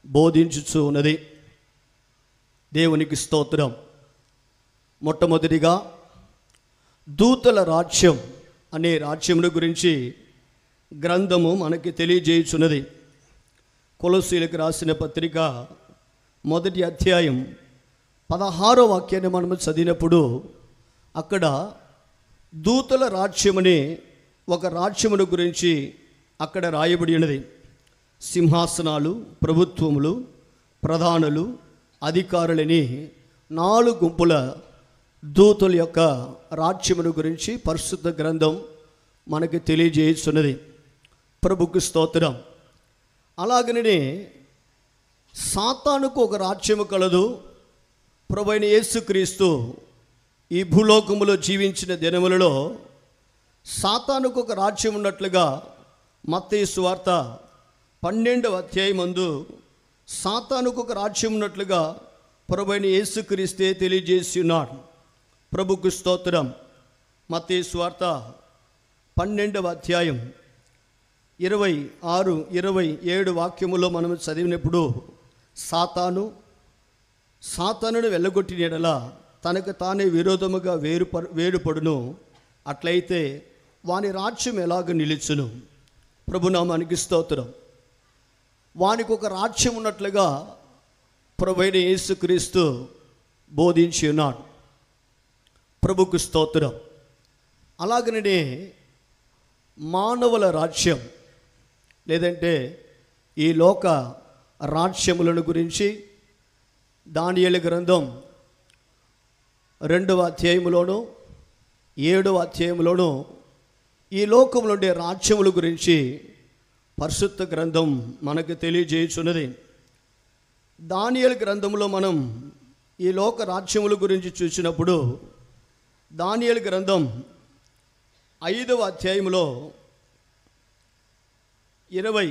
బోధించుచు ఉన్నది దేవునికి స్తోత్రం మొట్టమొదటిగా దూతల రాజ్యం అనే రాజ్యముల గురించి గ్రంథము మనకి తెలియజేయుచున్నది కొలసీలకు రాసిన పత్రిక మొదటి అధ్యాయం పదహారో వాక్యాన్ని మనము చదివినప్పుడు అక్కడ దూతల రాజ్యమనే ఒక రాజ్యమును గురించి అక్కడ రాయబడి ఉన్నది సింహాసనాలు ప్రభుత్వములు ప్రధానులు అధికారులని నాలుగు గుంపుల దూతల యొక్క రాజ్యమును గురించి పరిశుద్ధ గ్రంథం మనకి తెలియజేస్తున్నది ప్రభుకు స్తోత్రం అలాగనే సాతానుకు ఒక రాజ్యము కలదు ప్రభైన యేసుక్రీస్తు ఈ భూలోకములో జీవించిన దినములలో సాతానుకు ఒక రాజ్యం ఉన్నట్లుగా మత్తయి సువార్త పన్నెండవ అధ్యాయమందు సాతానుకు ఒక రాజ్యం ఉన్నట్లుగా ప్రభైన యేసుక్రీస్తే తెలియజేసి ఉన్నాడు ప్రభుకు స్తోత్రం మత్తయి సువార్త పన్నెండవ అధ్యాయం ఇరవై ఆరు ఇరవై ఏడు వాక్యములో మనం చదివినప్పుడు సాతాను సాతానును వెళ్ళగొట్టిన యెడల తనకు తానే విరోధముగా వేరు వేరుపడును అట్లయితే వాని రాజ్యం ఎలాగ నిలుచును ప్రభునామానికి స్తోత్రం వానికి ఒక రాజ్యం ఉన్నట్లుగా ప్రభువైన యేసుక్రీస్తు బోధించి ఉన్నాడు ప్రభుకు స్తోత్రం అలాగనే మానవుల రాజ్యం లేదంటే ఈ లోక రాజ్యములను గురించి దానియేలు గ్రంథం రెండవ అధ్యాయములోను ఏడవ అధ్యాయంలోను ఈ లోకంలో ఉండే రాజ్యముల గురించి పరిశుద్ధ గ్రంథం మనకు తెలియజేయుచున్నది దానియేలు గ్రంథంలో మనం ఈ లోక రాజ్యముల గురించి చూసినప్పుడు దానియేలు గ్రంథం ఐదవ అధ్యాయంలో ఇరవై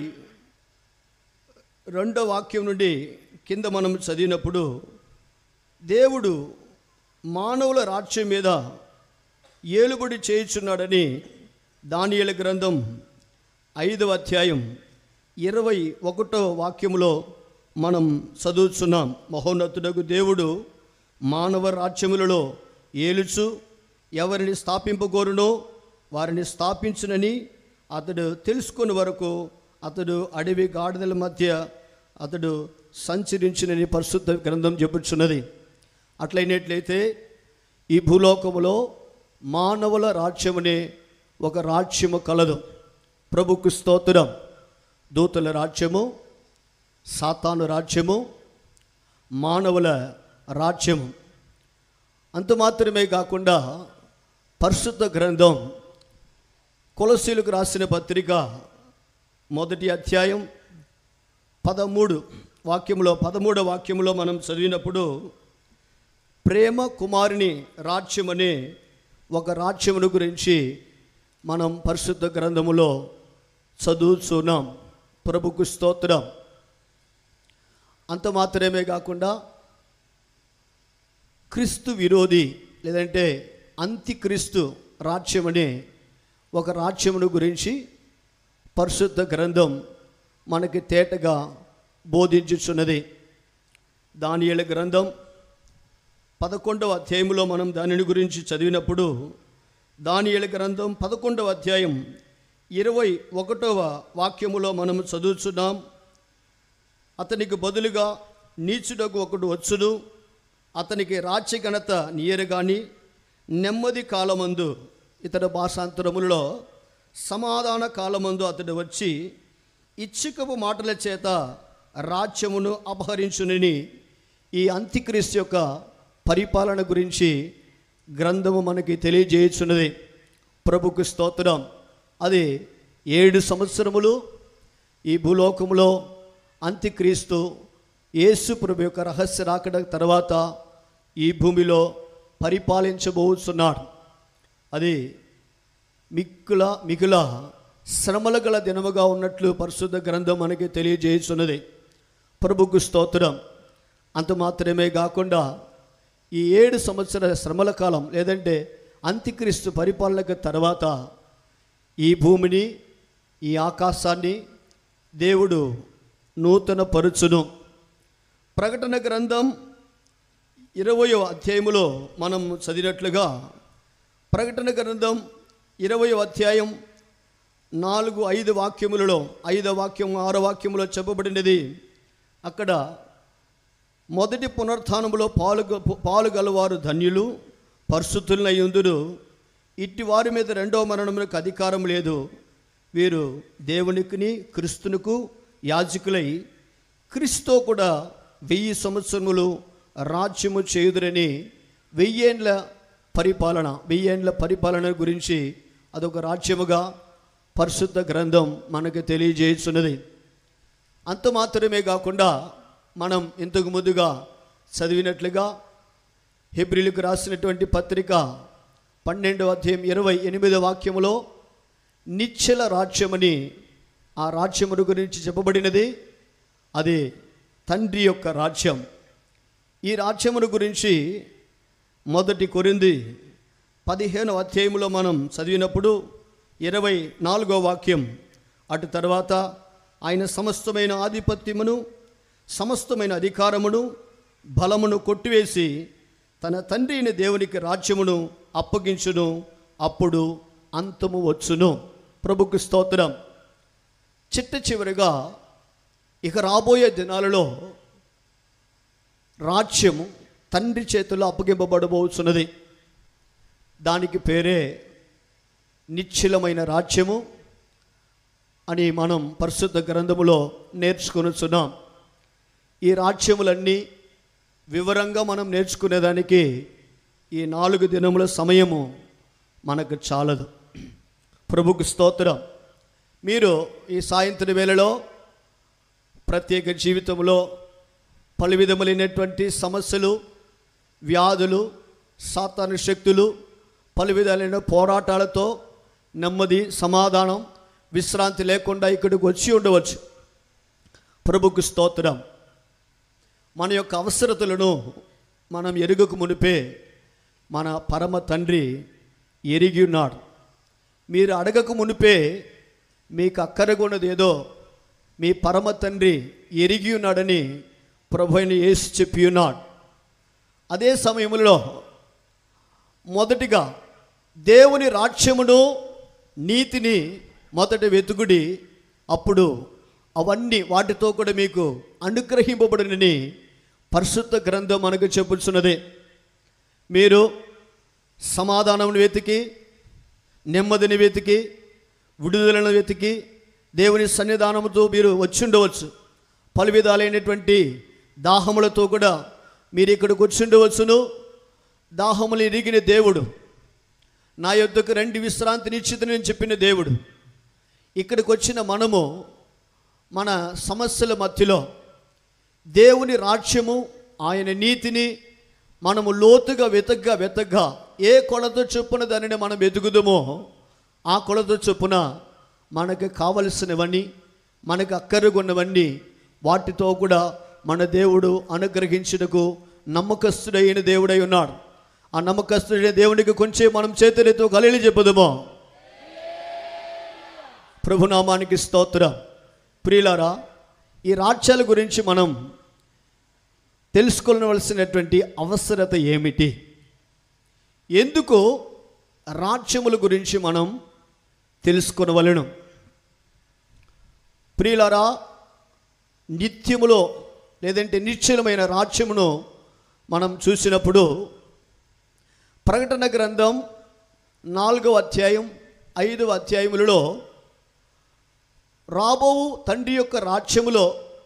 రెండో వాక్యం నుండి కింద మనం చదివినప్పుడు దేవుడు మానవుల రాజ్యం మీద ఏలుబడి చేయుచున్నాడని దానియేలు గ్రంథం ఐదవ అధ్యాయం ఇరవై ఒకటో వాక్యములో మనం చదువుతున్నాం మహోన్నతుడకు దేవుడు మానవ రాజ్యములలో ఏలుచు ఎవరిని స్థాపింపగోరునో వారిని స్థాపించునని అతడు తెలుసుకుని వరకు అతడు అడవి గాడిదల మధ్య అతడు సంచరించినని పరిశుద్ధ గ్రంథం చెప్పుచున్నది అట్లయినట్లయితే ఈ భూలోకములో మానవుల రాజ్యమనే ఒక రాజ్యము కలదు ప్రభుకు స్తోత్రం దూతల రాజ్యము సాతాను రాజ్యము మానవుల రాజ్యము అంత మాత్రమే కాకుండా పరిశుద్ధ గ్రంథం కొలసీలకు రాసిన పత్రిక మొదటి అధ్యాయం పదమూడు వాక్యములో పదమూడవ వాక్యములో మనం చదివినప్పుడు ప్రేమ కుమారుని రాజ్యం అనే ఒక రాజ్యమును గురించి మనం పరిశుద్ధ గ్రంథములో చదువుతున్నాం ప్రభుకు స్తోత్రం అంత మాత్రమే కాకుండా క్రీస్తు విరోధి లేదంటే అంత్యక్రీస్తు రాజ్యం అనే ఒక రాజ్యమును గురించి పరిశుద్ధ గ్రంథం మనకి తేటగా బోధించుచున్నది దానియేల గ్రంథం పదకొండవ అధ్యాయంలో మనం దానిని గురించి చదివినప్పుడు దానియేల గ్రంథం పదకొండవ అధ్యాయం ఇరవై ఒకటవ వాక్యములో మనం చదువుచున్నాం అతనికి బదులుగా నీచుడకు ఒకడు వచ్చును అతనికి రాజ్య ఘనత నీయరు కానీ నెమ్మది కాలమందు ఇతర భాషాంతరములలో సమాధాన కాలమందు అతడు వచ్చి ఇచ్చుకపు మాటల చేత రాజ్యమును అపహరించునని ఈ అంత్యక్రీస్తు యొక్క పరిపాలన గురించి గ్రంథము మనకి తెలియజేయుచున్నది ప్రభుకు స్తోత్రం అది ఏడు సంవత్సరములు ఈ భూలోకములో అంత్యక్రీస్తు యేసు ప్రభు యొక్క రహస్య రాకడ తర్వాత ఈ భూమిలో పరిపాలించబోతున్నాడు అది మిక్కుల మిగుల శ్రమల గల దినముగా ఉన్నట్లు పరిశుద్ధ గ్రంథం మనకి తెలియజేస్తున్నది ప్రభుకు స్తోత్రం అంత మాత్రమే కాకుండా ఈ ఏడు సంవత్సరాల శ్రమల కాలం లేదంటే అంత్యక్రీస్తు పరిపాలనకు తర్వాత ఈ భూమిని ఈ ఆకాశాన్ని దేవుడు నూతన పరుచును ప్రకటన గ్రంథం ఇరవయో అధ్యాయములో మనం చదివినట్లుగా ప్రకటన గ్రంథం ఇరవయో అధ్యాయం నాలుగు ఐదు వాక్యములలో ఐదో వాక్యం ఆరో వాక్యములో చెప్పబడినది అక్కడ మొదటి పునరుత్థానములో పాలు పాలుగలవారు ధన్యులు పరిశుద్ధులై ఉందురు ఇట్టి వారి మీద రెండవ మరణములకు అధికారం లేదు వీరు దేవునికిని క్రిస్తునకు యాజకులై క్రీస్తుతో కూడా వెయ్యి సంవత్సరములు రాజ్యము చేయుదురని వెయ్యేండ్ల పరిపాలన వెయ్యేండ్ల పరిపాలన గురించి అదొక రాజ్యముగా పరిశుద్ధ గ్రంథం మనకు తెలియజేస్తున్నది అంత మాత్రమే కాకుండా మనం ఇంతకు ముందుగా చదివినట్లుగా హెబ్రిలకు రాసినటువంటి పత్రిక పన్నెండవ అధ్యాయం ఇరవై ఎనిమిదవ వాక్యములో నిశ్చల రాజ్యమని ఆ రాజ్యమును గురించి చెప్పబడినది అది తండ్రి యొక్క రాజ్యం ఈ రాజ్యమును గురించి మొదటి కొరింది పదిహేను అధ్యాయములో మనం చదివినప్పుడు ఇరవై నాలుగో వాక్యం అటు తర్వాత ఆయన సమస్తమైన ఆధిపత్యమును సమస్తమైన అధికారమును బలమును కొట్టివేసి తన తండ్రి అయిన దేవునికి రాజ్యమును అప్పగించును అప్పుడు అంతము వచ్చును ప్రభుకు స్తోత్రం చిట్ట చివరిగా ఇక రాబోయే దినాలలో రాజ్యము తండ్రి చేతిలో అప్పగింపబడబోతున్నది దానికి పేరే నిశ్చలమైన రాజ్యము అని మనం పరిశుద్ధ గ్రంథములో నేర్చుకొనుచున్నాం ఈ రాజ్యములన్నీ వివరంగా మనం నేర్చుకునేదానికి ఈ నాలుగు దినముల సమయము మనకు చాలదు ప్రభుకు స్తోత్రం మీరు ఈ సాయంత్రం వేళలో ప్రత్యేక జీవితంలో పలు విధములైనటువంటి సమస్యలు వ్యాధులు సాతాను శక్తులు పలు విధాలైన పోరాటాలతో నెమ్మది సమాధానం విశ్రాంతి లేకుండా ఇక్కడికి వచ్చి ఉండవచ్చు ప్రభుకు స్తోత్రం మన యొక్క అవసరతలను మనం ఎరుగకు మునిపే మన పరమ తండ్రి ఎరిగి ఉన్నాడు మీరు అడగక మునిపే మీకు అక్కరగొన్నది ఏదో మీ పరమ తండ్రి ఎరిగి ఉన్నాడని ప్రభు అయిన యేసు చెప్పి ఉన్నాడు అదే సమయంలో మొదటిగా దేవుని రాజ్యమును నీతిని మొదట వెతుకుడి అప్పుడు అవన్నీ వాటితో కూడా మీకు అనుగ్రహింపబడినని పరిశుద్ధ గ్రంథం మనకు చెప్పుచున్నది మీరు సమాధానం వెతికి నెమ్మదిని వెతికి విడుదలను వెతికి దేవుని సన్నిధానముతో మీరు వచ్చి ఉండవచ్చు పలు విధాలైనటువంటి దాహములతో కూడా మీరు ఇక్కడికి వచ్చి ఉండవచ్చును దాహములు ఎరిగిన దేవుడు నా యొద్దకు రెండు విశ్రాంతిని ఇచ్చితనని చెప్పిన దేవుడు ఇక్కడికి వచ్చిన మనము మన సమస్యల మధ్యలో దేవుని రాజ్యము ఆయన నీతిని మనము లోతుగా వెతగ్గా వెతగ్గా ఏ కొలత చొప్పున దానిని మనం వెతుకుదామో ఆ కొలత చొప్పున మనకు కావలసినవన్నీ మనకు అక్కరుగున్నవన్నీ వాటితో కూడా మన దేవుడు అనుగ్రహించుటకు నమ్మకస్తుడైన దేవుడై ఉన్నాడు ఆ నమ్మకస్తుడైన దేవునికి కొంచెం మనం చేతులతో కలిగి చెప్పుదామో ప్రభునామానికి స్తోత్రం ప్రియులారా ఈ రాజ్యాల గురించి మనం తెలుసుకోవలసినటువంటి అవసరత ఏమిటి ఎందుకు రాజ్యముల గురించి మనం తెలుసుకొనవలను ప్రియులారా నిత్యములో లేదంటే నిశ్చలమైన రాజ్యమును మనం చూసినప్పుడు ప్రకటన గ్రంథం నాలుగవ అధ్యాయం ఐదవ అధ్యాయములలో రాబోవు తండ్రి యొక్క రాజ్యములో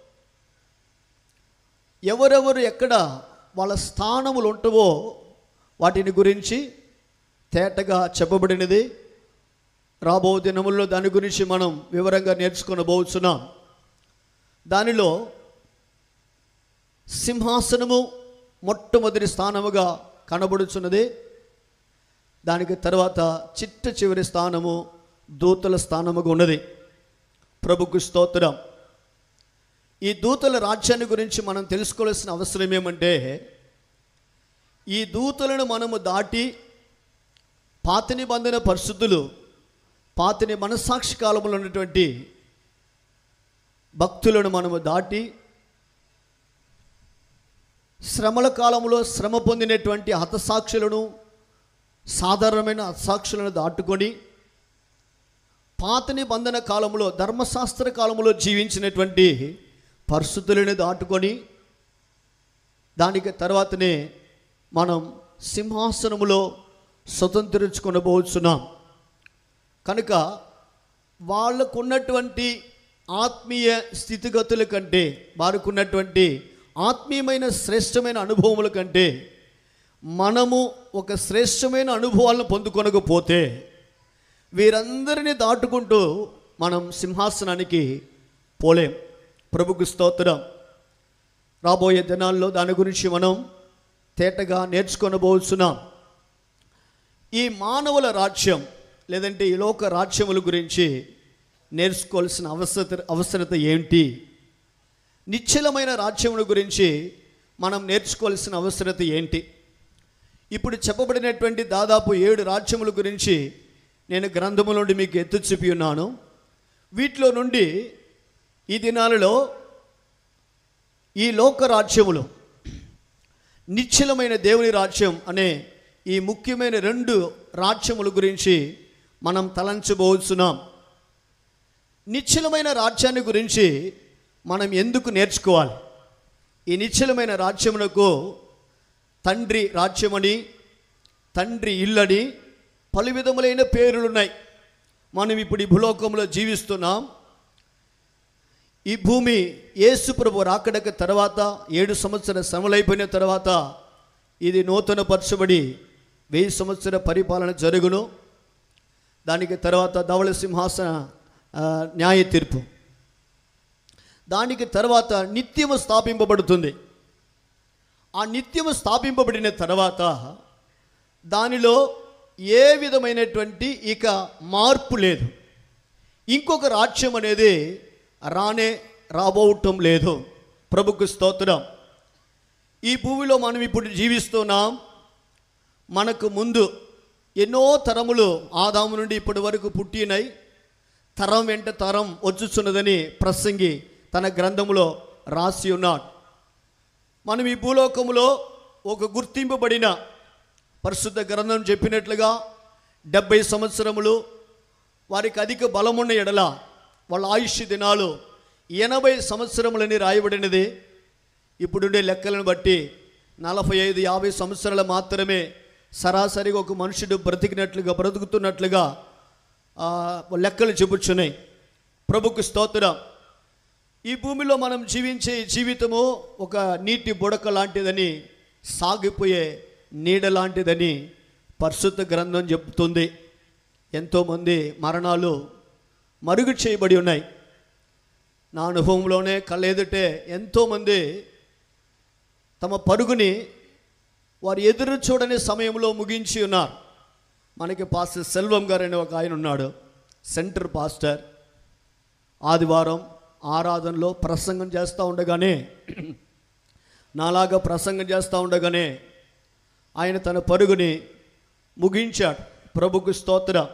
ఎవరెవరు ఎక్కడ వాళ్ళ స్థానములు ఉంటవో వాటిని గురించి తేటగా చెప్పబడినది రాబో దినముల్లో దాని గురించి మనం వివరంగా నేర్చుకొనబోతున్నాం దానిలో సింహాసనము మొట్టమొదటి స్థానముగా కనబడుచున్నది దానికి తర్వాత చిట్ట చివరి స్థానము దూతల స్థానముగా ఉన్నది ప్రభుకు స్తోత్రం ఈ దూతల రాజ్యాన్ని గురించి మనం తెలుసుకోవాల్సిన అవసరం ఏమంటే ఈ దూతలను మనము దాటి పాత నిబంధన పరిశుద్ధులు పాతని మనసాక్షి కాలంలో ఉన్నటువంటి భక్తులను మనము దాటి శ్రమల కాలంలో శ్రమ పొందినటువంటి హతసాక్షులను సాధారణమైన హతసాక్షులను దాటుకొని పాత నిబంధన కాలంలో ధర్మశాస్త్ర కాలంలో జీవించినటువంటి పరిస్థితులను దాటుకొని దానికి తర్వాతనే మనం సింహాసనములో స్వతంత్రించుకొనబోతున్నాం కనుక వాళ్ళకున్నటువంటి ఆత్మీయ స్థితిగతుల కంటే వారికి ఉన్నటువంటి ఆత్మీయమైన శ్రేష్టమైన అనుభవముల కంటే మనము ఒక శ్రేష్టమైన అనుభవాలను పొందుకొనకపోతే వీరందరినీ దాటుకుంటూ మనం సింహాసనానికి పోలేం ప్రభుకు స్తోత్రం రాబోయే దినాల్లో దాని గురించి మనం తేటగా నేర్చుకొనబోతున్నాం ఈ మానవుల రాజ్యం లేదంటే ఈ లోక రాజ్యముల గురించి నేర్చుకోవాల్సిన అవసరత అవసరత ఏంటి నిశ్చలమైన రాజ్యముల గురించి మనం నేర్చుకోవాల్సిన అవసరత ఏంటి ఇప్పుడు చెప్పబడినటువంటి దాదాపు ఏడు రాజ్యముల గురించి నేను గ్రంథముల నుండి మీకు ఎత్తు చూపి ఉన్నాను వీటిలో నుండి ఈ దినాలలో ఈ లోక రాజ్యములు నిశ్చలమైన దేవుని రాజ్యం అనే ఈ ముఖ్యమైన రెండు రాజ్యముల గురించి మనం తలంచబోతున్నాం నిశ్చలమైన రాజ్యాన్ని గురించి మనం ఎందుకు నేర్చుకోవాలి ఈ నిశ్చలమైన రాజ్యమునకు తండ్రి రాజ్యమని తండ్రి ఇల్లని పలు విధములైన పేర్లున్నాయి మనం ఇప్పుడు ఈ భూలోకంలో జీవిస్తున్నాం ఈ భూమి యేసు ప్రభు రాకడక తర్వాత ఏడు సంవత్సర శ్రమలైపోయిన తర్వాత ఇది నూతన పరచబడి వెయ్యి సంవత్సర పరిపాలన జరుగును దానికి తర్వాత ధవళ సింహాసన ఆ, న్యాయ తీర్పు దానికి తర్వాత నిత్యము స్థాపింపబడుతుంది ఆ నిత్యము స్థాపింపబడిన తర్వాత దానిలో ఏ విధమైనటువంటి ఇక మార్పు లేదు ఇంకొక రాజ్యం అనేది రానే రాబోవటం లేదు ప్రభుకు స్తోత్రం ఈ భూమిలో మనం ఇప్పుడు జీవిస్తున్నాం మనకు ముందు ఎన్నో తరములు ఆదాము నుండి ఇప్పటి వరకు పుట్టినై తరం వెంట తరం వచ్చుచున్నదని ప్రసంగి తన గ్రంథములో రాసి ఉన్నాడు మనం ఈ భూలోకములో ఒక గుర్తింపబడిన పరిశుద్ధ గ్రంథం చెప్పినట్లుగా డెబ్బై సంవత్సరములు వారికి అధిక బలమున్న ఎడల వాళ్ళ ఆయుష్ దినాలు ఎనభై సంవత్సరములని రాయబడినది ఇప్పుడుండే లెక్కలను బట్టి నలభై ఐదు యాభై సంవత్సరాలు మాత్రమే సరాసరిగా ఒక మనుషుడు బ్రతికినట్లుగా బ్రతుకుతున్నట్లుగా ఆ, లెక్కలు చెబుతున్నాయి ప్రభుకు స్తోత్రం ఈ భూమిలో మనం జీవించే ఈ జీవితము ఒక నీటి బుడక లాంటిదని సాగిపోయే నీడ లాంటిదని పరిశుద్ధ గ్రంథం చెబుతుంది ఎంతోమంది మరణాలు మరుగు చేయబడి ఉన్నాయి నా అనుభవంలోనే కళ్ళెదుటే ఎంతోమంది తమ పరుగుని వారు ఎదురు చూడని సమయంలో ముగించి ఉన్నారు మనకి పాస్టర్ సెల్వం గారు అనే ఒక ఆయన ఉన్నాడు సెంటర్ పాస్టర్ ఆదివారం ఆరాధనలో ప్రసంగం చేస్తూ ఉండగానే నాలాగా ప్రసంగం చేస్తూ ఉండగానే ఆయన తన పరుగుని ముగించాడు ప్రభుకు స్తోత్రం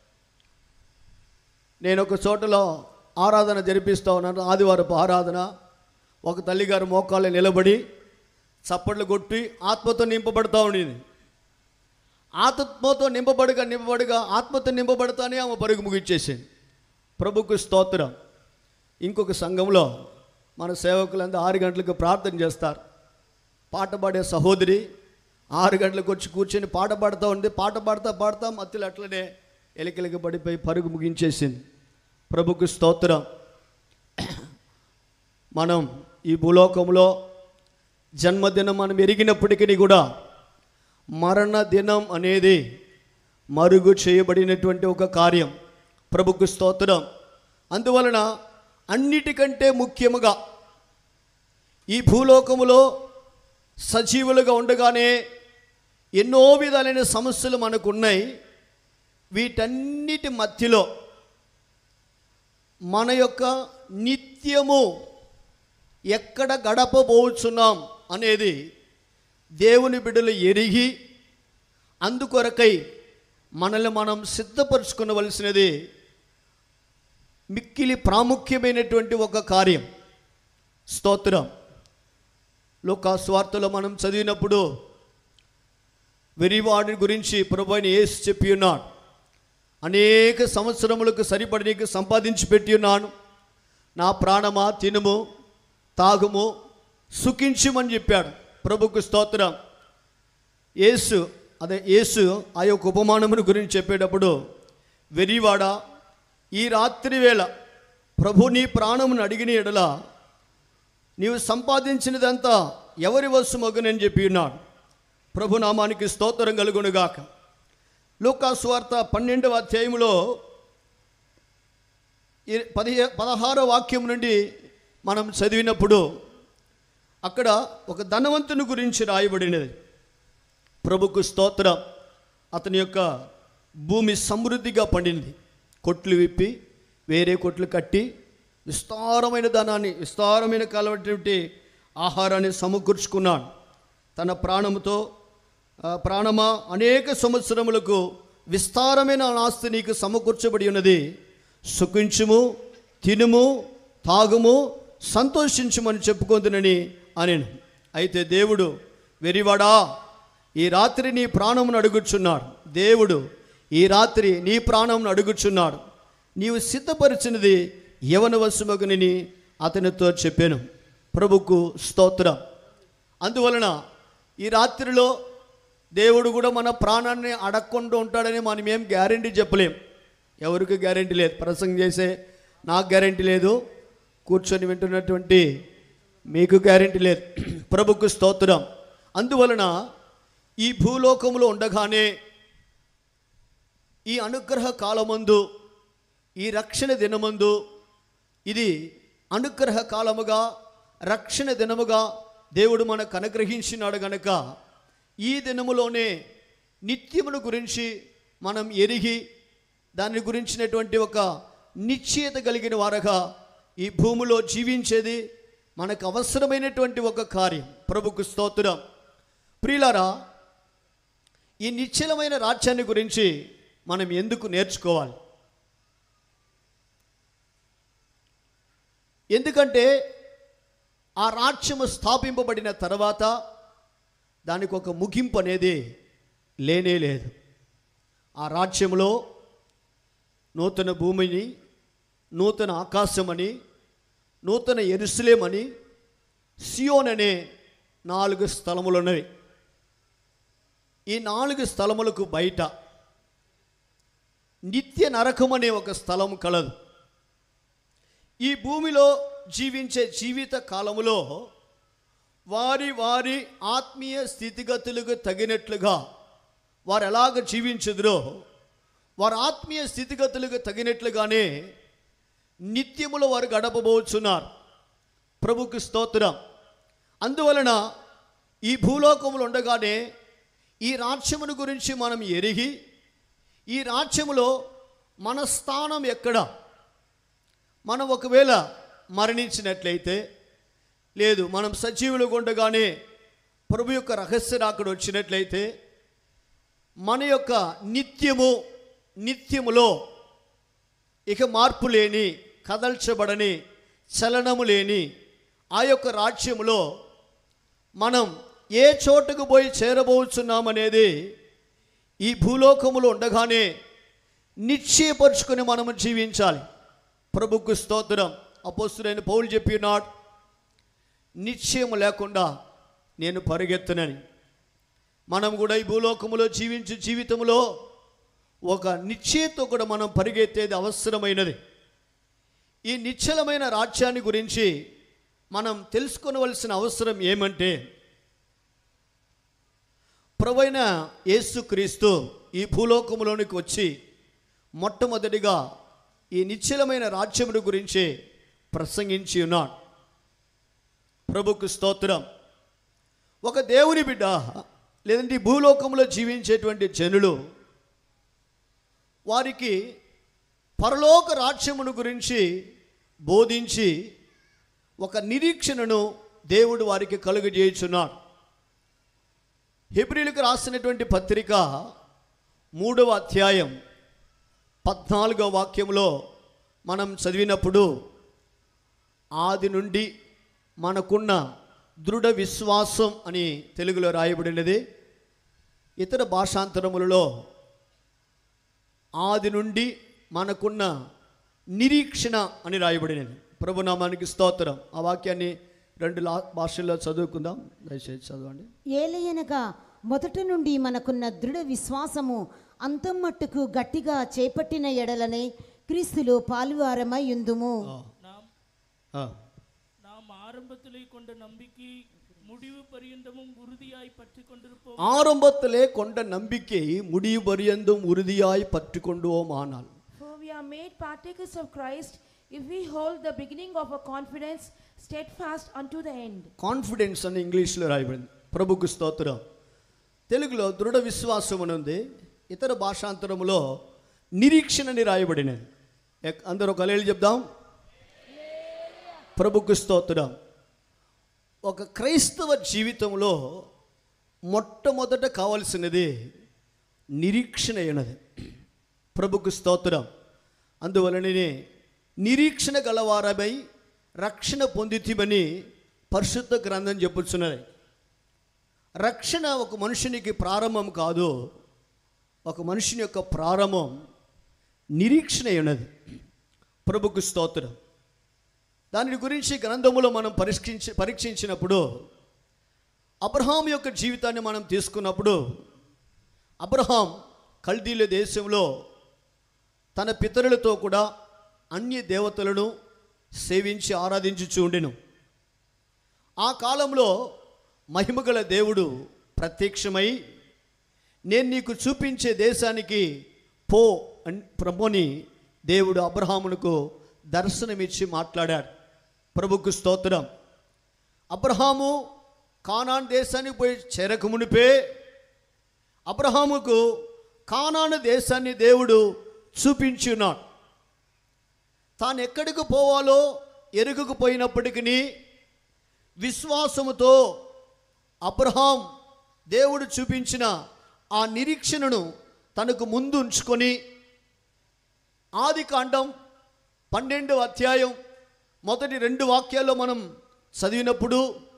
నేను ఒక చోటలో ఆరాధన జరిపిస్తూ ఉన్నాను ఆదివారపు ఆరాధన ఒక తల్లిగారు మోకాళ్ళు నిలబడి చప్పట్లు కొట్టి ఆత్మతో నింపబడతా ఉండేది ఆత్మతో నింపబడుగా నింపబడుగా ఆత్మతో నింపబడతానే ఆమె పరుగు ముగిచ్చేసింది ప్రభుకు స్తోత్రం ఇంకొక సంఘంలో మన సేవకులంతా ఆరు గంటలకు ప్రార్థన చేస్తారు పాట పాడే సహోదరి ఆరు గంటలకు వచ్చి కూర్చొని పాట పాడుతూ ఉంది పాట పాడుతా పాడుతా మత్తులు అట్లనే ఎలికలికి పడిపోయి పరుగు ముగించేసింది ప్రభుకు స్తోత్రం మనం ఈ భూలోకంలో జన్మదినం మనం ఎరిగినప్పటికీ కూడా మరణ దినం అనేది మరుగు చేయబడినటువంటి ఒక కార్యం ప్రభుకు స్తోత్రం అందువలన అన్నిటికంటే ముఖ్యముగా ఈ భూలోకములో సజీవులుగా ఉండగానే ఎన్నో విధాలైన సమస్యలు మనకు ఉన్నాయి వీటన్నిటి మధ్యలో మన యొక్క నిత్యము ఎక్కడ గడపబోచున్నాం అనేది దేవుని బిడ్డలు ఎరిగి అందుకొరకై మనల్ని మనం సిద్ధపరచుకునవలసినది మిక్కిలి ప్రాముఖ్యమైనటువంటి ఒక కార్యం స్తోత్రం లోకా స్వార్థలో మనం చదివినప్పుడు వెరివాడిని గురించి ప్రభు అయిన యేసు చెప్పి ఉన్నాడు అనేక సంవత్సరములకు సరిపడి నీకు సంపాదించి పెట్టి ఉన్నాను నా ప్రాణమా తినుము తాగుము సుఖించుమని చెప్పాడు ప్రభుకు స్తోత్రం యేసు అదే యేసు ఆ యొక్క ఉపమానమును గురించి చెప్పేటప్పుడు వెరివాడ ఈ రాత్రి వేళ ప్రభు నీ ప్రాణమును అడిగిన ఎడల నీవు సంపాదించినదంతా ఎవరి వశం మగునని చెప్పి ఉన్నాడు ప్రభు నామానికి స్తోత్రం కలుగునుగాక లూకాసు వార్త పన్నెండవ అధ్యాయంలో ఈ- పదిహే పదహారో వాక్యం నుండి మనం చదివినప్పుడు అక్కడ ఒక ధనవంతుని గురించి రాయబడినది ప్రభుకు స్తోత్రం అతని యొక్క భూమి సమృద్ధిగా పండింది కొట్లు విప్పి వేరే కొట్లు కట్టి విస్తారమైన ధనాన్ని విస్తారమైన కాలమైనటువంటి ఆహారాన్ని సమకూర్చుకున్నాడు తన ప్రాణముతో ఆ, ప్రాణమా అనేక సంవత్సరములకు విస్తారమైన ఆస్తి నీకు సమకూర్చబడి ఉన్నది సుఖించుము తినుము తాగుము సంతోషించుమని చెప్పుకుందునని అనేను అయితే దేవుడు వెరివాడా ఈ రాత్రి నీ ప్రాణమును అడుగుచున్నాడు దేవుడు ఈ రాత్రి నీ ప్రాణమును అడుగుచున్నాడు నీవు సిద్ధపరిచినది యవన వశమగుని అతనితో చెప్పాను ప్రభుకు స్తోత్రం అందువలన ఈ రాత్రిలో దేవుడు కూడా మన ప్రాణాన్ని అడగకుండా ఉంటాడని మనం ఏం గ్యారంటీ చెప్పలేం ఎవరికి గ్యారంటీ లేదు ప్రసంగం చేసే నాకు గ్యారంటీ లేదు కూర్చొని వింటున్నటువంటి మీకు గ్యారంటీ లేదు ప్రభుకు స్తోత్రం అందువలన ఈ భూలోకంలో ఉండగానే ఈ అనుగ్రహ కాలమందు ఈ రక్షణ దినమందు ఇది అనుగ్రహ కాలముగా రక్షణ దినముగా దేవుడు మనకు అనుగ్రహించినాడు గనక ఈ దినములోనే నిత్యమును గురించి మనం ఎరిగి దాని గురించినటువంటి ఒక నిశ్చయత కలిగిన వారగా ఈ భూమిలో జీవించేది మనకు అవసరమైనటువంటి ఒక కార్యం ప్రభుకు స్తోత్రం ప్రియులారా ఈ నిశ్చలమైన రాజ్యాన్ని గురించి మనం ఎందుకు నేర్చుకోవాలి ఎందుకంటే ఆ రాజ్యము స్థాపింపబడిన తర్వాత దానికి ఒక ముగింపు అనేది లేనే లేదు ఆ రాజ్యంలో నూతన భూమిని నూతన ఆకాశమని నూతన ఎరుసలేమని సియోన్ అనే నాలుగు స్థలములు ఉన్నవి ఈ నాలుగు స్థలములకు బయట నిత్య నరకం అనే ఒక స్థలం కలదు ఈ భూమిలో జీవించే జీవిత కాలములో వారి వారి ఆత్మీయ స్థితిగతులకు తగినట్లుగా వారు ఎలాగ జీవించదురో వారి ఆత్మీయ స్థితిగతులకు తగినట్లుగానే నిత్యములో వారు గడపబోచున్నారు ప్రభుకు స్తోత్రం అందువలన ఈ భూలోకములు ఉండగానే ఈ రాజ్యమును గురించి మనం ఎరిగి ఈ రాజ్యములో మన స్థానం ఎక్కడ మనం ఒకవేళ మరణించినట్లయితే లేదు మనం సజీవులు ఉండగానే ప్రభు యొక్క రహస్య రాకడ వచ్చినట్లయితే మన యొక్క నిత్యము నిత్యములో ఇక మార్పు లేని కదల్చబడని చలనము లేని ఆ యొక్క రాజ్యములో మనం ఏ చోటుకు పోయి చేరబోతున్నామనేది ఈ భూలోకములో ఉండగానే నిశ్చయపరుచుకొని మనము జీవించాలి ప్రభుకు స్తోత్రం అపోస్తుడైన పౌలు చెప్పినాడు నిశ్చయము లేకుండా నేను పరిగెత్తనని మనం కూడా ఈ భూలోకములో జీవించే జీవితంలో ఒక నిశ్చయతో కూడా మనం పరిగెత్తేది అవసరమైనది ఈ నిశ్చలమైన రాజ్యాన్ని గురించి మనం తెలుసుకోవలసిన అవసరం ఏమంటే ప్రవైన యేసుక్రీస్తు ఈ భూలోకములోనికి వచ్చి మొట్టమొదటిగా ఈ నిశ్చలమైన రాజ్యమును గురించి ప్రసంగించి ఉన్నాడు ప్రభుకు స్తోత్రం ఒక దేవుని బిడ్డ లేదంటే ఈ భూలోకంలో జీవించేటువంటి జనులు వారికి పరలోక రాజ్యమును గురించి బోధించి ఒక నిరీక్షణను దేవుడు వారికి కలుగజేయుచున్నాడు హెబ్రిలకు రాసినటువంటి పత్రిక మూడవ అధ్యాయం పద్నాలుగవ వాక్యంలో మనం చదివినప్పుడు ఆది నుండి మనకున్న దృఢ విశ్వాసం అని తెలుగులో రాయబడినది ఇతర భాషాంతరములలో ఆది నుండి మనకున్న నిరీక్షణ అని రాయబడినది ప్రభునామానికి స్తోత్రం ఆ వాక్యాన్ని రెండు లా భాషల్లో చదువుకుందాం దయచేసి చదవండి ఏలయనగా మొదట నుండి మనకున్న దృఢ విశ్వాసము అంతం మట్టుకు గట్టిగా చేపట్టిన ఎడలనే క్రీస్తులో పాలువారమై ఉందుము நாம் ఆ. நாம் ஆரம்பத்திலே கொண்ட நம்பிக்கை முடிவு பரியந்தமும் உறுதியாய் பற்றி கொண்டிருப்போம் ஆரம்பத்திலே கொண்ட நம்பிக்கை முடிவு பரியந்தும் உறுதியாய் பற்றி கொண்டுவோம் ஆனால் For we are made partakers of Christ if we hold the beginning of our confidence steadfast unto the end. Confidence అని ఇంగ్లీష్లో రాయబడింది ప్రభుకు స్తోత్రం తెలుగులో దృఢ విశ్వాసం అని ఉంది ఇతర భాషాంతరములో నిరీక్షణని రాయబడినది ఎక్- అందరూ ఒక లేలు చెప్దాం ప్రభుకు స్తోత్రం ఒక క్రైస్తవ జీవితంలో మొట్టమొదట కావలసినది నిరీక్షణ అయినది ప్రభుకు స్తోత్రం అందువలననే నిరీక్షణ గలవారమై రక్షణ పొందితిమని పరిశుద్ధ గ్రంథం చెప్పుచున్నది రక్షణ ఒక మనుషునికి ప్రారంభం కాదు ఒక మనుషుని యొక్క ప్రారంభం నిరీక్షణ అయి ఉన్నది ప్రభుకు స్తోత్రం దాని గురించి గ్రంథములో మనం పరీక్షించి పరీక్షించినప్పుడు అబ్రహాం యొక్క జీవితాన్ని మనం తీసుకున్నప్పుడు అబ్రహాం కల్దీల దేశంలో తన పితరులతో కూడా అన్య దేవతలను సేవించి ఆరాధించుచు ఉండెను ఆ కాలంలో మహిమగల దేవుడు ప్రత్యక్షమై నేను నీకు చూపించే దేశానికి పో అని ప్రభుని దేవుడు అబ్రహామునకు దర్శనమిచ్చి మాట్లాడాడు ప్రభుకు స్తోత్రం అబ్రహాము కానాన్ దేశానికి పోయి చేరక మునిపే అబ్రహాముకు కానాను దేశాన్ని దేవుడు చూపించి ఉన్నాడు తాను ఎక్కడికి పోవాలో ఎరుగకపోయినప్పటికీ విశ్వాసముతో అబ్రహాం దేవుడు చూపించిన ఆ నిరీక్షణను తనకు ముందు ఉంచుకొని ఆది కాండం పన్నెండవ అధ్యాయం మొదటి రెండు వాక్యాల్లో మనం చదివినప్పుడు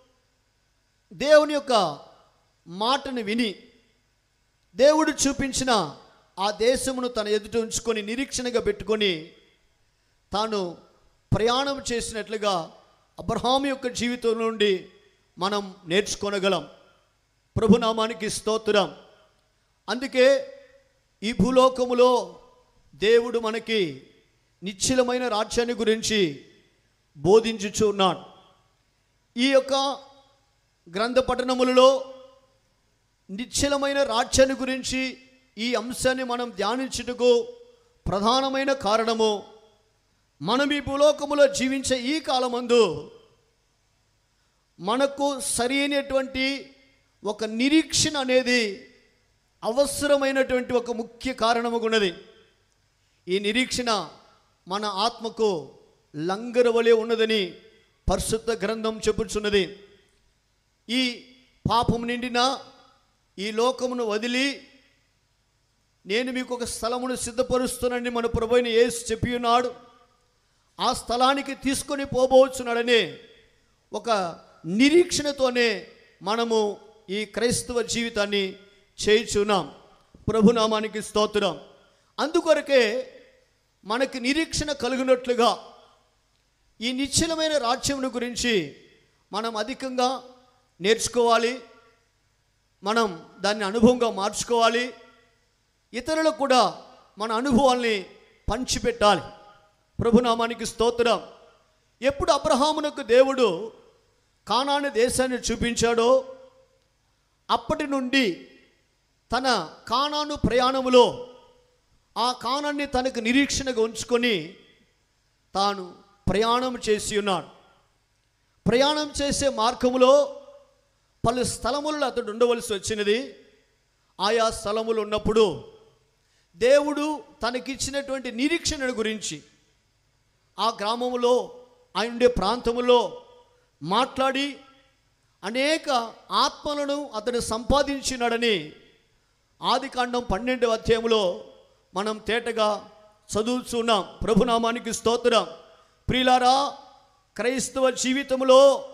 దేవుని యొక్క మాటను విని దేవుడు చూపించిన ఆ దేశమును తన ఎదుట ఉంచుకొని నిరీక్షణగా పెట్టుకొని తాను ప్రయాణం చేసినట్లుగా అబ్రహాం యొక్క జీవితం నుండి మనం నేర్చుకొనగలం ప్రభునామానికి స్తోత్రం అందుకే ఈ భూలోకములో దేవుడు మనకి నిశ్చలమైన రాజ్యాన్ని గురించి బోధించుచు ఉన్నాడు ఈ యొక్క గ్రంథ పఠనములలో నిశ్చలమైన రాజ్యాన్ని గురించి ఈ అంశాన్ని మనం ధ్యానించుటకు ప్రధానమైన కారణము మనం ఈ భూలోకములో జీవించే ఈ కాలమందు మనకు సరైనటువంటి ఒక నిరీక్షణ అనేది అవసరమైనటువంటి ఒక ముఖ్య కారణముగా ఉన్నది ఈ నిరీక్షణ మన ఆత్మకు లంగరు వలె ఉన్నదని పరిశుద్ధ గ్రంథం చెప్పుచున్నది ఈ పాపం నిండిన ఈ లోకమును వదిలి నేను మీకు ఒక స్థలమును సిద్ధపరుస్తున్నానని మన ప్రభుని యేసు చెప్పి ఉన్నాడు ఆ స్థలానికి తీసుకొని పోబోచున్నాడనే ఒక నిరీక్షణతోనే మనము ఈ క్రైస్తవ జీవితాన్ని చేయుచున్నాం ప్రభునామానికి స్తోత్రం అందుకొరకే మనకి నిరీక్షణ కలిగినట్లుగా ఈ నిశ్చలమైన రాజ్యమును గురించి మనం అధికంగా నేర్చుకోవాలి మనం దాన్ని అనుభవంగా మార్చుకోవాలి ఇతరులకు కూడా మన అనుభవాల్ని పంచిపెట్టాలి ప్రభునామానికి స్తోత్రం ఎప్పుడు అబ్రహామునకు దేవుడు కానాని దేశాన్ని చూపించాడో అప్పటి నుండి తన కానాను ప్రయాణములో ఆ కానాన్ని తనకు నిరీక్షణగా ఉంచుకొని తాను ప్రయాణం చేసి ఉన్నాడు ప్రయాణం చేసే మార్గములో పలు స్థలములలో అతడు ఉండవలసి వచ్చినది ఆయా స్థలములు ఉన్నప్పుడు దేవుడు తనకిచ్చినటువంటి నిరీక్షణ గురించి ఆ గ్రామములో ఆయన ఉండే ప్రాంతములో మాట్లాడి అనేక ఆత్మలను అతడు సంపాదించినాడని ఆదికాండం పన్నెండవ అధ్యాయంలో మనం తేటగా చదువుతున్నాం ప్రభునామానికి స్తోత్రం ప్రియులారా క్రైస్తవ జీవితంలో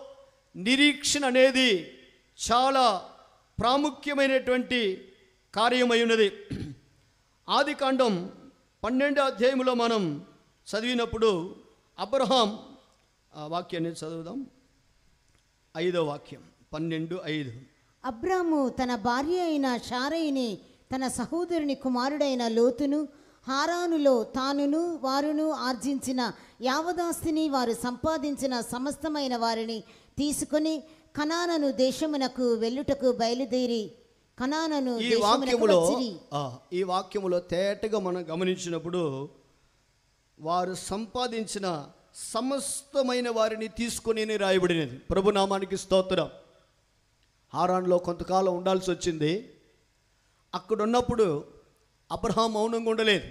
నిరీక్షణ అనేది చాలా ప్రాముఖ్యమైనటువంటి కార్యమై ఉన్నది ఆది కాండం పన్నెండో అధ్యాయంలో మనం చదివినప్పుడు అబ్రహాం ఆ వాక్యాన్ని చదువుదాం ఐదో వాక్యం పన్నెండు ఐదు అబ్రాము తన భార్య అయిన షారయిని తన సహోదరుని కుమారుడైన లోతును హారానులో తానును వారును ఆర్జించిన యావదాస్తిని వారు సంపాదించిన సమస్తమైన వారిని తీసుకొని కనానను దేశమునకు వెళ్ళుటకు బయలుదేరి కనానను ఈ దేశమునకు వాక్యములో వచ్చిరి ఆ, ఈ వాక్యములో తేటగా మనం గమనించినప్పుడు వారు సంపాదించిన సమస్తమైన వారిని తీసుకొని రాయబడినది ప్రభునామానికి స్తోత్రం హారాన్లో కొంతకాలం ఉండాల్సి వచ్చింది అక్కడ ఉన్నప్పుడు అబ్రహాం మౌనంగా ఉండలేదు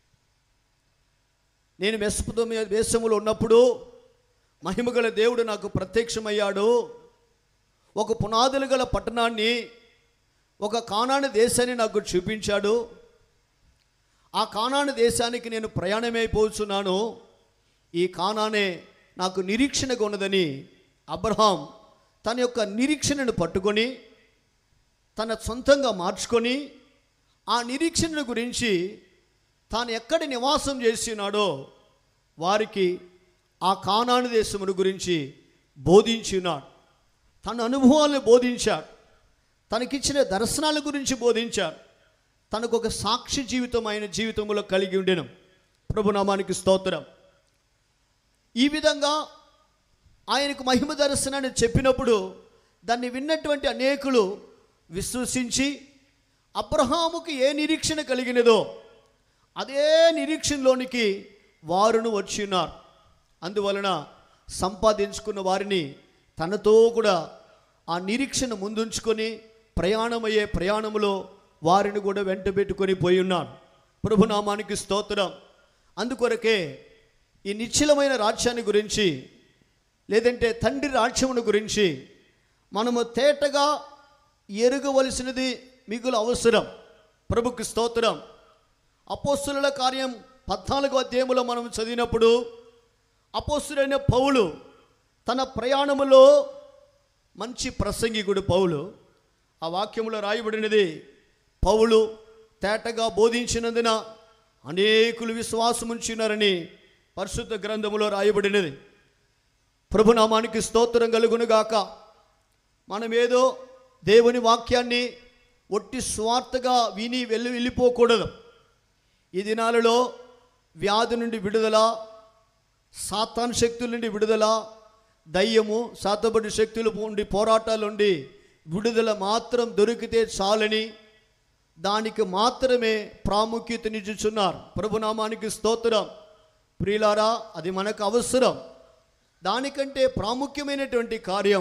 నేను మెస్పతోమియా దేశంలో ఉన్నప్పుడు మహిమగల దేవుడు నాకు ప్రత్యక్షమయ్యాడు ఒక పునాదులు గల పట్టణాన్ని ఒక కానాను దేశాన్ని నాకు చూపించాడు ఆ కానాను దేశానికి నేను ప్రయాణమైపోతున్నాను ఈ కానానే నాకు నిరీక్షణగా ఉన్నదని అబ్రహాం తన యొక్క నిరీక్షణను పట్టుకొని తన సొంతంగా మార్చుకొని ఆ నిరీక్షణ గురించి తాను ఎక్కడ నివాసం చేస్తున్నాడో వారికి ఆ కానాను దేశమును గురించి బోధించున్నాడు తన అనుభవాలను బోధించాడు తనకిచ్చిన దర్శనాల గురించి బోధించాడు తనకు ఒక సాక్షి జీవితం ఆయన జీవితంలో కలిగి ఉండెను ప్రభునామానికి స్తోత్రం ఈ విధంగా ఆయనకు మహిమ దర్శనాన్ని చెప్పినప్పుడు దాన్ని విన్నటువంటి అనేకులు విశ్వసించి అబ్రహాముకి ఏ నిరీక్షణ కలిగినదో అదే నిరీక్షణలోనికి వారును వచ్చి ఉన్నారు అందువలన సంపాదించుకున్న వారిని తనతో కూడా ఆ నిరీక్షణ ముందుంచుకొని ప్రయాణమయ్యే ప్రయాణములో వారిని కూడా వెంట పెట్టుకొని పోయి ఉన్నాడు ప్రభునామానికి స్తోత్రం అందుకొరకే ఈ నిశ్చలమైన రాజ్యాన్ని గురించి లేదంటే తండ్రి రాజ్యమును గురించి మనము తేటగా ఎరగవలసినది మిగులు అవసరం ప్రభుకి స్తోత్రం అపోస్తుల కార్యం పద్నాలుగో అధ్యాయములో మనం చదివినప్పుడు అపోస్తుడైన పౌలు తన ప్రయాణములో మంచి ప్రసంగికుడు పౌలు ఆ వాక్యములో రాయబడినది పౌలు తేటగా బోధించినందున అనేకులు విశ్వాసం ఉంచినారని పరిశుద్ధ గ్రంథములో రాయబడినది ప్రభునామానికి స్తోత్రం కలుగునుగాక మనం ఏదో దేవుని వాక్యాన్ని ఒట్టి స్వార్థగా విని వెళ్ళి వెళ్ళిపోకూడదు ఈ దినాలలో వ్యాధి నుండి విడుదల సాతాన్ శక్తుల నుండి విడుదల దయ్యము సాతబడి శక్తుల నుండి పోరాటాల నుండి విడుదల మాత్రం దొరికితే చాలని దానికి మాత్రమే ప్రాముఖ్యతనిచ్చుచున్నారు ప్రభునామానికి స్తోత్రం ప్రియులారా అది మనకు అవసరం దానికంటే ప్రాముఖ్యమైనటువంటి కార్యం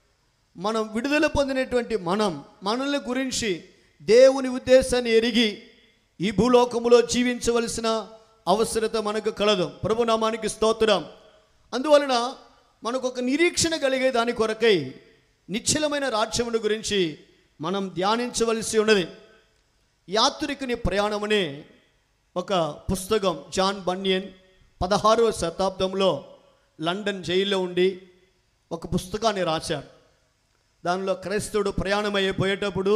మనం విడుదల పొందినటువంటి మనం మనల్ని గురించి దేవుని ఉద్దేశాన్ని ఎరిగి ఈ భూలోకములో జీవించవలసిన అవసరత మనకు కలదు ప్రభునామానికి స్తోత్రం అందువలన మనకు ఒక నిరీక్షణ కలిగే దాని కొరకై నిశ్చలమైన రాజ్యమును గురించి మనం ధ్యానించవలసి ఉన్నది యాత్రికుని ప్రయాణమనే ఒక పుస్తకం జాన్ బన్యన్ పదహారవ శతాబ్దంలో లండన్ జైల్లో ఉండి ఒక పుస్తకాన్ని రాశాడు దానిలో క్రైస్తవుడు ప్రయాణమైపోయేటప్పుడు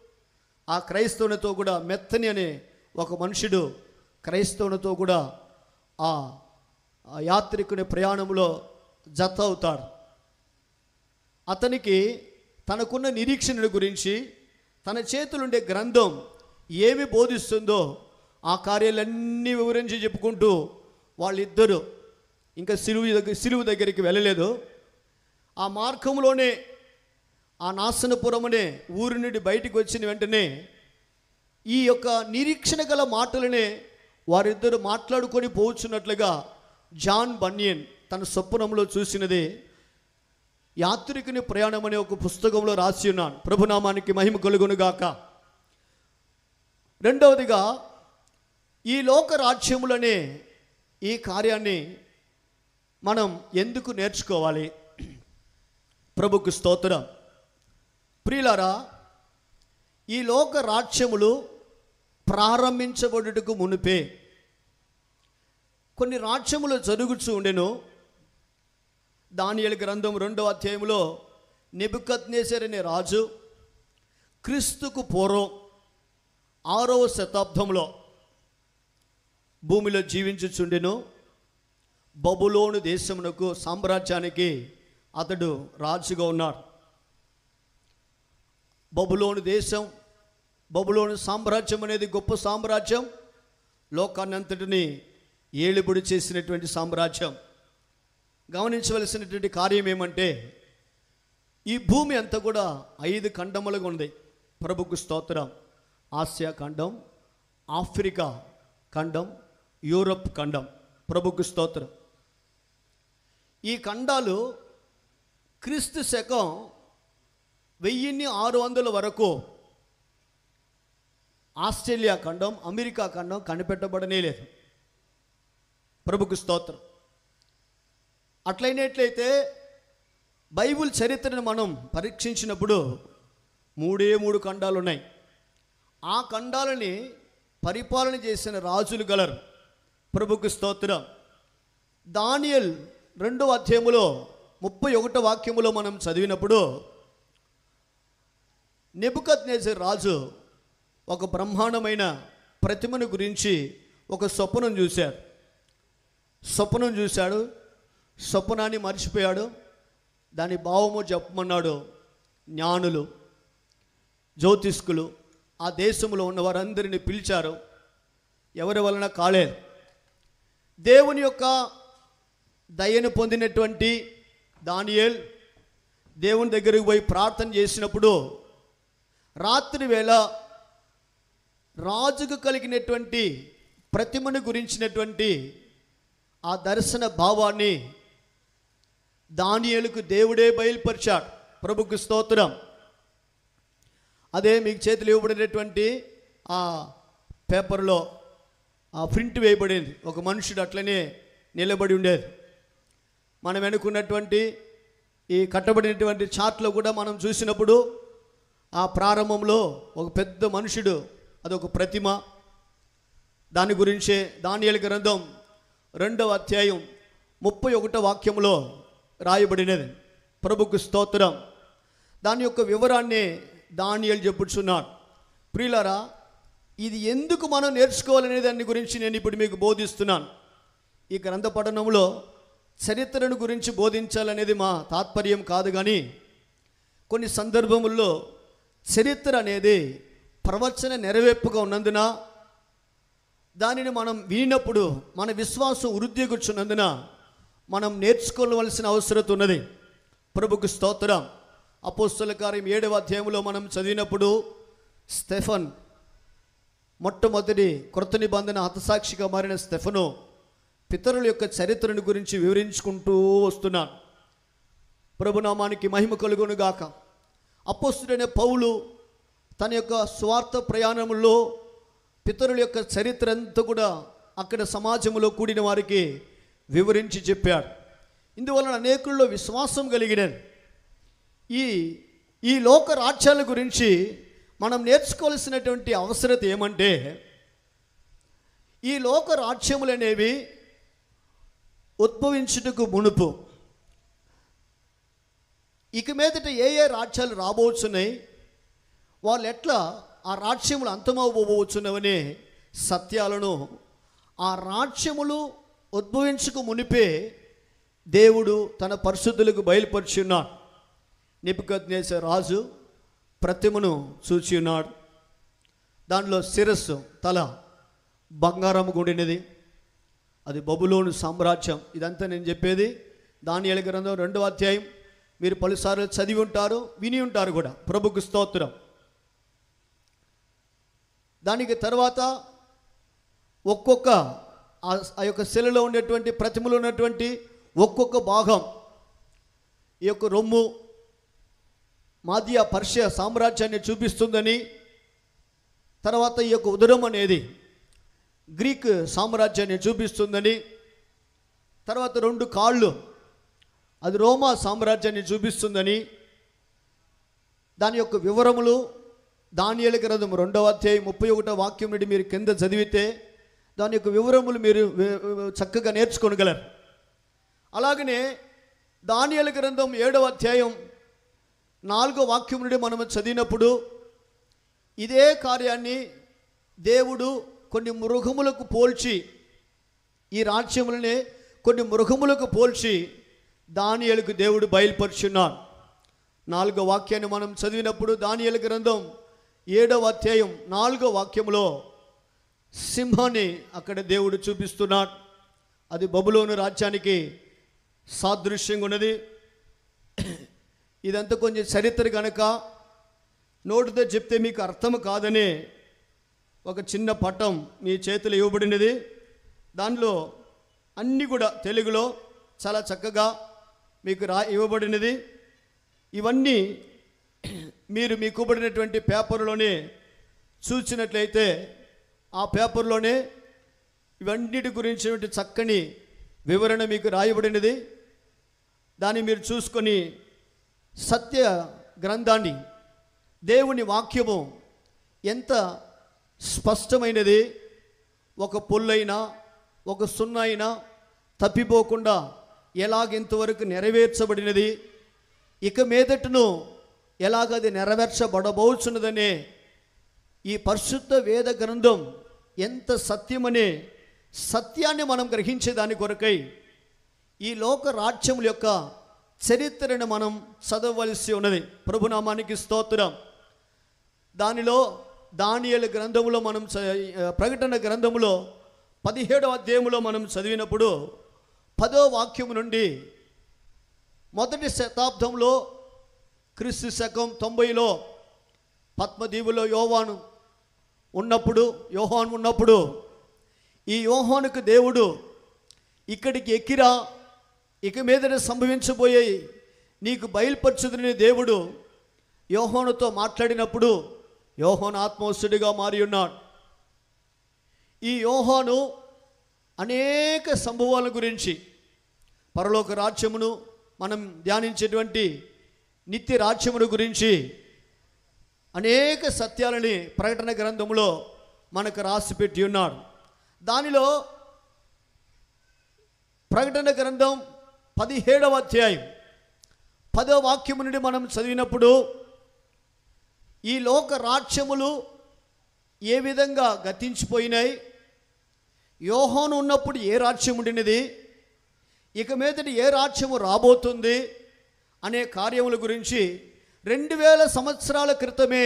ఆ క్రైస్తవునితో కూడా మెత్తని అనే ఒక మనుషుడు క్రైస్తవునితో కూడా ఆ ఆ యాత్రికుని ప్రయాణంలో జత అవుతాడు అతనికి తనకున్న నిరీక్షణల గురించి తన చేతులుండే గ్రంథం ఏమి బోధిస్తుందో ఆ కార్యాలన్నీ వివరించి చెప్పుకుంటూ వాళ్ళిద్దరూ ఇంకా సిలువు దగ్గర సిలువు దగ్గరికి వెళ్ళలేదు ఆ మార్గంలోనే ఆ నాశనపురమునే ఊరి నుండి బయటికి వచ్చిన వెంటనే ఈ యొక్క నిరీక్షణ గల మాటలనే వారిద్దరు మాట్లాడుకొని పోవచ్చున్నట్లుగా జాన్ బన్యన్ తన స్వప్నంలో చూసినదే యాత్రికుని ప్రయాణం అనే ఒక పుస్తకంలో రాసి ఉన్నాను ప్రభునామానికి మహిమ కలుగునుగాక రెండవదిగా ఈ లోక రాజ్యములనే ఈ కార్యాన్ని మనం ఎందుకు నేర్చుకోవాలి ప్రభుకు స్తోత్రం ప్రియులారా ఈ లోక రాజ్యములు ప్రారంభించబడుటకు మునిపే కొన్ని రాజ్యములు జరుగుచూ ఉండెను దానియలు గ్రంథం రెండవ అధ్యాయంలో నెబుకద్నేసర్ అనే రాజు క్రీస్తుకు పూర్వం ఆరవ శతాబ్దంలో భూమిలో జీవించుచుండెను బబులోను దేశమునకు సామ్రాజ్యానికి అతడు రాజుగా ఉన్నాడు బబులోను దేశం బబులోను సామ్రాజ్యం అనేది గొప్ప సామ్రాజ్యం లోకాన్నంతటిని ఏలుబడి చేసినటువంటి సామ్రాజ్యం గమనించవలసినటువంటి కార్యం ఏమంటే ఈ భూమి అంతా కూడా ఐదు ఖండములుగా ఉంది ప్రభుకు స్తోత్రం ఆసియా ఖండం ఆఫ్రికా ఖండం యూరప్ ఖండం ప్రభుకు స్తోత్రం ఈ ఖండాలు క్రీస్తు శకం వెయ్యిన్ని ఆరు వందల వరకు ఆస్ట్రేలియా ఖండం అమెరికా ఖండం కనిపెట్టబడనే లేదు ప్రభుకు స్తోత్రం అట్లయినట్లయితే బైబిల్ చరిత్రను మనం పరీక్షించినప్పుడు మూడే మూడు ఖండాలు ఉన్నాయి ఆ ఖండాలని పరిపాలన చేసిన రాజులు గలరు ప్రభుకు స్తోత్రం దానియల్ రెండవ అధ్యాయములో ముప్పై ఒకటో వాక్యములో మనం చదివినప్పుడు నెబుకద్నేజర్ రాజు ఒక బ్రహ్మాండమైన ప్రతిమను గురించి ఒక స్వప్నం చూశాడు స్వప్నం చూశాడు స్వప్నాన్ని మర్చిపోయాడు దాని భావము చెప్పమన్నాడు జ్ఞానులు జ్యోతిష్కులు ఆ దేశంలో ఉన్న వారందరిని పిలిచారు ఎవరి వలన కాలేదు దేవుని యొక్క దయను పొందినటువంటి దానియేల్ దేవుని దగ్గరికి పోయి ప్రార్థన చేసినప్పుడు రాత్రి వేళ రాజుకు కలిగినటువంటి ప్రతిమను గురించినటువంటి ఆ దర్శన భావాన్ని దానియేలుకు దేవుడే బయలుపరిచాడు ప్రభుకు స్తోత్రం అదే మీకు చేతులు ఇవ్వబడినటువంటి ఆ పేపర్లో ఆ ప్రింట్ వేయబడింది ఒక మనుషుడు అట్లనే నిలబడి ఉండేది మనం వెనుకున్నటువంటి ఈ కట్టబడినటువంటి చార్ట్లో కూడా మనం చూసినప్పుడు ఆ ప్రారంభంలో ఒక పెద్ద మనుషుడు అదొక ప్రతిమ దాని గురించే దానియలు గ్రంథం రెండవ అధ్యాయం ముప్పై ఒకటో వాక్యంలో రాయబడినది ప్రభుకు స్తోత్రం దాని యొక్క వివరాన్ని దానియలు చెప్పుచున్నాడు ప్రియులారా ఇది ఎందుకు మనం నేర్చుకోవాలనే దాని గురించి నేను ఇప్పుడు మీకు బోధిస్తున్నాను ఈ గ్రంథ పఠనంలో చరిత్రను గురించి బోధించాలనేది మా తాత్పర్యం కాదు కానీ కొన్ని సందర్భముల్లో చరిత్ర అనేది ప్రవచన నెరవేర్పుగా ఉన్నందున దానిని మనం వినినప్పుడు మన విశ్వాసం వృద్ధి కూర్చున్నందున మనం నేర్చుకోవలసిన అవసరం ఉన్నది ప్రభుకు స్తోత్రం అపోస్తుల కార్యం ఏడవ అధ్యాయంలో మనం చదివినప్పుడు స్టెఫన్ మొట్టమొదటి కృత నిబంధన హతసాక్షిగా మారిన స్టెఫను పితరుల యొక్క చరిత్రను గురించి వివరించుకుంటూ వస్తున్నాను ప్రభునామానికి మహిమ కలుగును గాక అపోస్తుడైన పౌలు తన యొక్క స్వార్థ ప్రయాణంలో పితరుల యొక్క చరిత్ర అంతా కూడా అక్కడ సమాజంలో కూడిన వారికి వివరించి చెప్పాడు ఇందువలన అనేకుల్లో విశ్వాసం కలిగినది ఈ ఈ లోక రాజ్యాల గురించి మనం నేర్చుకోవాల్సినటువంటి అవసరత ఏమంటే ఈ లోక రాజ్యములు అనేవి ఉద్భవించుటకు మునుపు ఇక మీదట ఏ ఏ రాజ్యాలు రాబోతున్నాయి వాళ్ళు ఎట్లా ఆ రాజ్యములు అంతమవబోచున్నవనే సత్యాలను ఆ రాజ్యములు ఉద్భవించక మునిపే దేవుడు తన పరిశుద్ధులకు బయలుపరిచి ఉన్నాడు నిపుకద్నేసే రాజు ప్రతిమను చూచి ఉన్నాడు దానిలో శిరస్సు తల బంగారం కూడినది అది బబులోను సామ్రాజ్యం ఇదంతా నేను చెప్పేది దాని గ్రంథం రెండవ అధ్యాయం మీరు పలుసార్లు చదివి ఉంటారు విని ఉంటారు కూడా ప్రభుకు స్తోత్రం దానికి తర్వాత ఒక్కొక్క ఆ- ఆ యొక్క శిలలో ఉండేటువంటి ప్రతిమలో ఉన్నటువంటి ఒక్కొక్క భాగం ఈ యొక్క రొమ్ము మాదియా పర్షియా సామ్రాజ్యాన్ని చూపిస్తుందని తర్వాత ఈ యొక్క ఉదరం అనేది గ్రీక్ సామ్రాజ్యాన్ని చూపిస్తుందని తర్వాత రెండు కాళ్ళు అది రోమా సామ్రాజ్యాన్ని చూపిస్తుందని దాని యొక్క వివరములు దానియేలు గ్రంథం రెండవ అధ్యాయం ముప్పై ఒకటో వాక్యం నుండి మీరు కింద చదివితే దాని యొక్క వివరములు మీరు వి- వి- చక్కగా నేర్చుకోగలరు అలాగనే దానియల గ్రంథం ఏడవ అధ్యాయం నాలుగో వాక్యం నుండి మనము చదివినప్పుడు ఇదే కార్యాన్ని దేవుడు కొన్ని మృగములకు పోల్చి ఈ రాజ్యములనే కొన్ని మృగములకు పోల్చి దానియలకు దేవుడు బయలుపరుచున్నాడు నాలుగో వాక్యాన్ని మనం చదివినప్పుడు దానియల గ్రంథం ఏడవ అధ్యాయం నాలుగో వాక్యంలో సింహాన్ని అక్కడ దేవుడు చూపిస్తున్నాడు అది బబులోను రాజ్యానికి సాదృశ్యంగా ఉన్నది ఇదంతా కొంచెం చరిత్ర కనుక నోటితో చెప్తే మీకు అర్థం కాదని ఒక చిన్న పటం మీ చేతిలో ఇవ్వబడినది దానిలో అన్నీ కూడా తెలుగులో చాలా చక్కగా మీకు రా ఇవ్వబడినది ఇవన్నీ మీరు మీకు ఇవ్వబడినటువంటి పేపర్లోనే చూసినట్లయితే ఆ పేపర్లోనే ఇవన్నిటి గురించినటువంటి చక్కని వివరణ మీకు రాయబడినది దాన్ని మీరు చూసుకొని సత్య గ్రంథాన్ని దేవుని వాక్యము ఎంత స్పష్టమైనది ఒక పొల్లైనా ఒక సున్నా అయినా తప్పిపోకుండా ఎలాగింతవరకు నెరవేర్చబడినది ఇక మీదటను ఎలాగది నెరవేర్చబడబోచున్నదనే ఈ పరిశుద్ధ వేద గ్రంథం ఎంత సత్యమనే సత్యాన్ని మనం గ్రహించే దాని కొరకై ఈ లోక రాజ్యముల యొక్క చరిత్రను మనం చదవవలసి ఉన్నది ప్రభునామానికి స్తోత్రం దానిలో దానియల గ్రంథములో మనం చ- ప్రకటన గ్రంథములో పదిహేడవ అధ్యాయములో మనం చదివినప్పుడు పదో వాక్యము నుండి మొదటి శతాబ్దంలో క్రీస్తు శకం తొంభైలో పద్మదీవులో యోవాను ఉన్నప్పుడు యోహాను ఉన్నప్పుడు ఈ యోహానుకు దేవుడు ఇక్కడికి ఎక్కిరా ఇక మీదట సంభవించబోయే నీకు బయలుపరచుదని దేవుడు యోహానుతో మాట్లాడినప్పుడు యోహాను ఆత్మవస్తుడిగా మారి ఉన్నాడు ఈ యోహాను అనేక సంభవాల గురించి పరలోక రాజ్యమును మనం ధ్యానించేటువంటి నిత్య రాజ్యమును గురించి అనేక సత్యాలని ప్రకటన గ్రంథంలో మనకు రాసి పెట్టి ఉన్నాడు దానిలో ప్రకటన గ్రంథం పదిహేడవ అధ్యాయం పదో వాక్యము నుండి మనం చదివినప్పుడు ఈ లోక రాజ్యములు ఏ విధంగా గతించిపోయినాయి యోహాను ఉన్నప్పుడు ఏ రాజ్యం ఉండినది ఇక మీదటి ఏ రాజ్యము రాబోతుంది అనే కార్యముల గురించి రెండు వేల సంవత్సరాల క్రితమే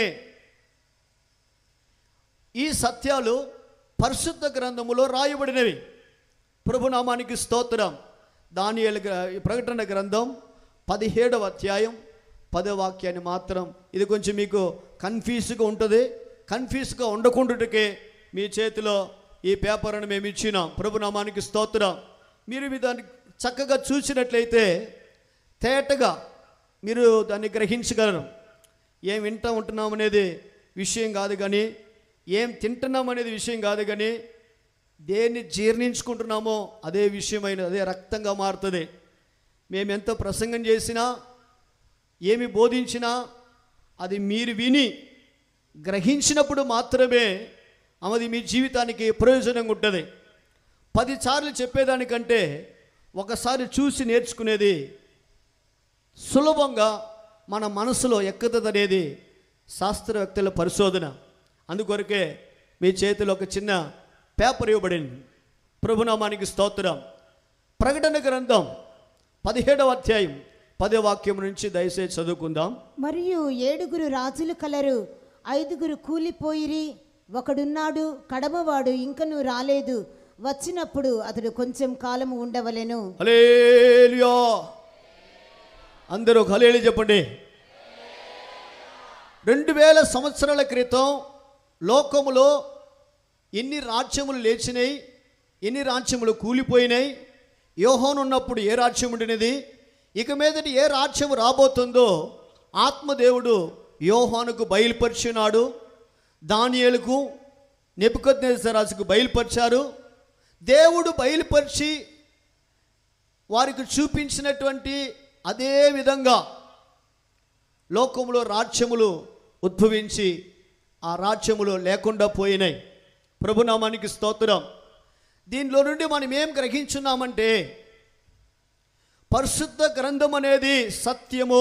ఈ సత్యాలు పరిశుద్ధ గ్రంథములో రాయబడినవి ప్రభునామానికి స్తోత్రం దానియేలు గ్ర- ఈ ప్రకటన గ్రంథం పదిహేడవ అధ్యాయం పదో వాక్యాన్ని మాత్రం ఇది కొంచెం మీకు కన్ఫ్యూజ్గా ఉంటుంది కన్ఫ్యూజ్గా ఉండకుండాకే మీ చేతిలో ఈ పేపర్ను మేము ఇచ్చినాం ప్రభునామానికి స్తోత్రం మీరు మీ దాన్ని చక్కగా చూసినట్లయితే తేటగా మీరు దాన్ని గ్రహించగలరు ఏం వింటా ఉంటున్నాం అనేది విషయం కాదు కానీ ఏం తింటున్నాం అనేది విషయం కాదు కానీ దేన్ని జీర్ణించుకుంటున్నామో అదే విషయమైన అదే రక్తంగా మారుతుంది మేము ఎంత ప్రసంగం చేసినా ఏమి బోధించినా అది మీరు విని గ్రహించినప్పుడు మాత్రమే అది మీ జీవితానికి ప్రయోజనంగా ఉంటుంది పదిసార్లు చెప్పేదానికంటే ఒకసారి చూసి నేర్చుకునేది సులభంగా మన మనసులో ఎక్కుతుందనేది శాస్త్రవేత్తల పరిశోధన అందుకొరకే మీ చేతిలో ఒక చిన్న పేపర్ ఇవ్వబడింది ప్రభునామానికి స్తోత్రం ప్రకటన గ్రంథం పదిహేడవ అధ్యాయం పదే వాక్యం నుంచి దయచేసి చదువుకుందాం మరియు ఏడుగురు రాజులు కలరు ఐదుగురు కూలిపోయిరి ఒకడున్నాడు కడమవాడు ఇంకనూ రాలేదు వచ్చినప్పుడు అతడు కొంచెం కాలము ఉండవలెను హలేలుయా అందరూ హలేలు చెప్పండి రెండు వేల సంవత్సరాల క్రితం లోకములో ఎన్ని రాజ్యములు లేచినాయి ఎన్ని రాజ్యములు కూలిపోయినాయి యోహోను ఉన్నప్పుడు ఏ రాజ్యం ఉండినది ఇక మీదటి ఏ రాజ్యం రాబోతుందో ఆత్మదేవుడు యోహానుకు బయలుపరిచినాడు దానియేలుకు నెప్పుకొద్నేసరాజుకు బయలుపరిచారు దేవుడు బయలుపరిచి వారికి చూపించినటువంటి అదే విధంగా లోకంలో రాజ్యములు ఉద్భవించి ఆ రాజ్యములు లేకుండా పోయినాయి ప్రభునామానికి స్తోత్రం దీనిలో నుండి మనం ఏం గ్రహించున్నామంటే పరిశుద్ధ గ్రంథం అనేది సత్యము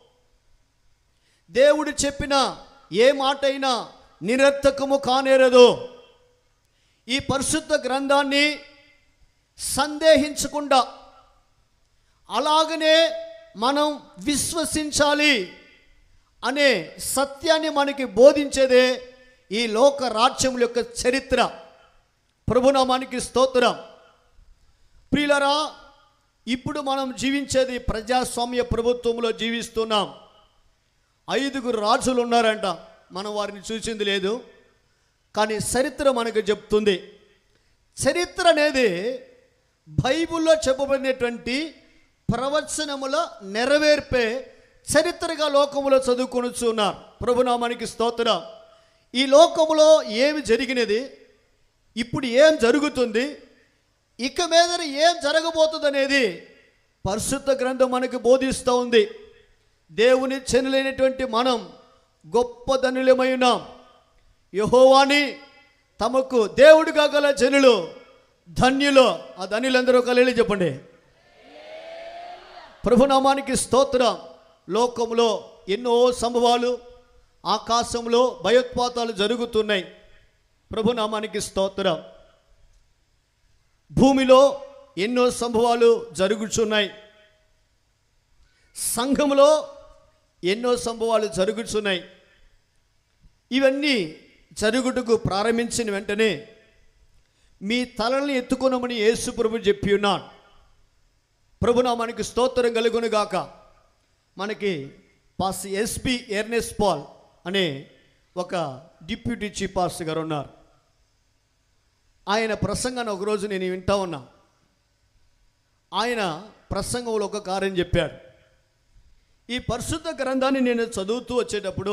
దేవుడు చెప్పిన ఏ మాట అయినా నిరర్థకము కానేరదు ఈ పరిశుద్ధ గ్రంథాన్ని సందేహించకుండా అలాగనే మనం విశ్వసించాలి అనే సత్యాన్ని మనకి బోధించేదే ఈ లోక రాజ్యముల యొక్క చరిత్ర ప్రభునామానికి స్తోత్రం ప్రియులరా ఇప్పుడు మనం జీవించేది ప్రజాస్వామ్య ప్రభుత్వంలో జీవిస్తున్నాం ఐదుగురు రాజులు ఉన్నారంట మనం వారిని చూసింది లేదు కానీ చరిత్ర మనకు చెప్తుంది చరిత్ర అనేది బైబిల్లో చెప్పబడినటువంటి ప్రవచనముల నెరవేర్పే చరిత్రగా లోకములో చదువుకొనుచున్నారు ప్రభునామానికి స్తోత్రం ఈ లోకములో ఏమి జరిగినది ఇప్పుడు ఏం జరుగుతుంది ఇక మీద ఏం జరగబోతుంది అనేది పరిశుద్ధ గ్రంథం మనకు బోధిస్తూ ఉంది దేవుని చెనులైనటువంటి మనం గొప్ప ధనులమై ఉన్నాం యహోవాని తమకు దేవుడిగా గల జనులు ధన్యులు ఆ ధన్యులందరూ కలిగి చెప్పండి ప్రభునామానికి స్తోత్రం లోకంలో ఎన్నో సంభవాలు ఆకాశంలో భయోత్పాతాలు జరుగుతున్నాయి ప్రభునామానికి స్తోత్రం భూమిలో ఎన్నో సంభవాలు జరుగుచున్నాయి సంఘములో ఎన్నో సంభవాలు జరుగుచున్నాయి ఇవన్నీ జరుగుటకు ప్రారంభించిన వెంటనే మీ తలల్ని ఎత్తుకున్నామని యేసు ప్రభు చెప్పి ఉన్నాను ప్రభునామానికి స్తోత్రం కలుగును గాక మనకి పాస్ ఎస్పి ఎర్నెస్ పాల్ అనే ఒక డిప్యూటీ చీఫ్ పాస్టర్ గారు ఉన్నారు ఆయన ప్రసంగాన్ని ఒకరోజు నేను వింటా ఉన్నా ఆయన ప్రసంగంలో ఒక కార్యం చెప్పాడు ఈ పరిశుద్ధ గ్రంథాన్ని నేను చదువుతూ వచ్చేటప్పుడు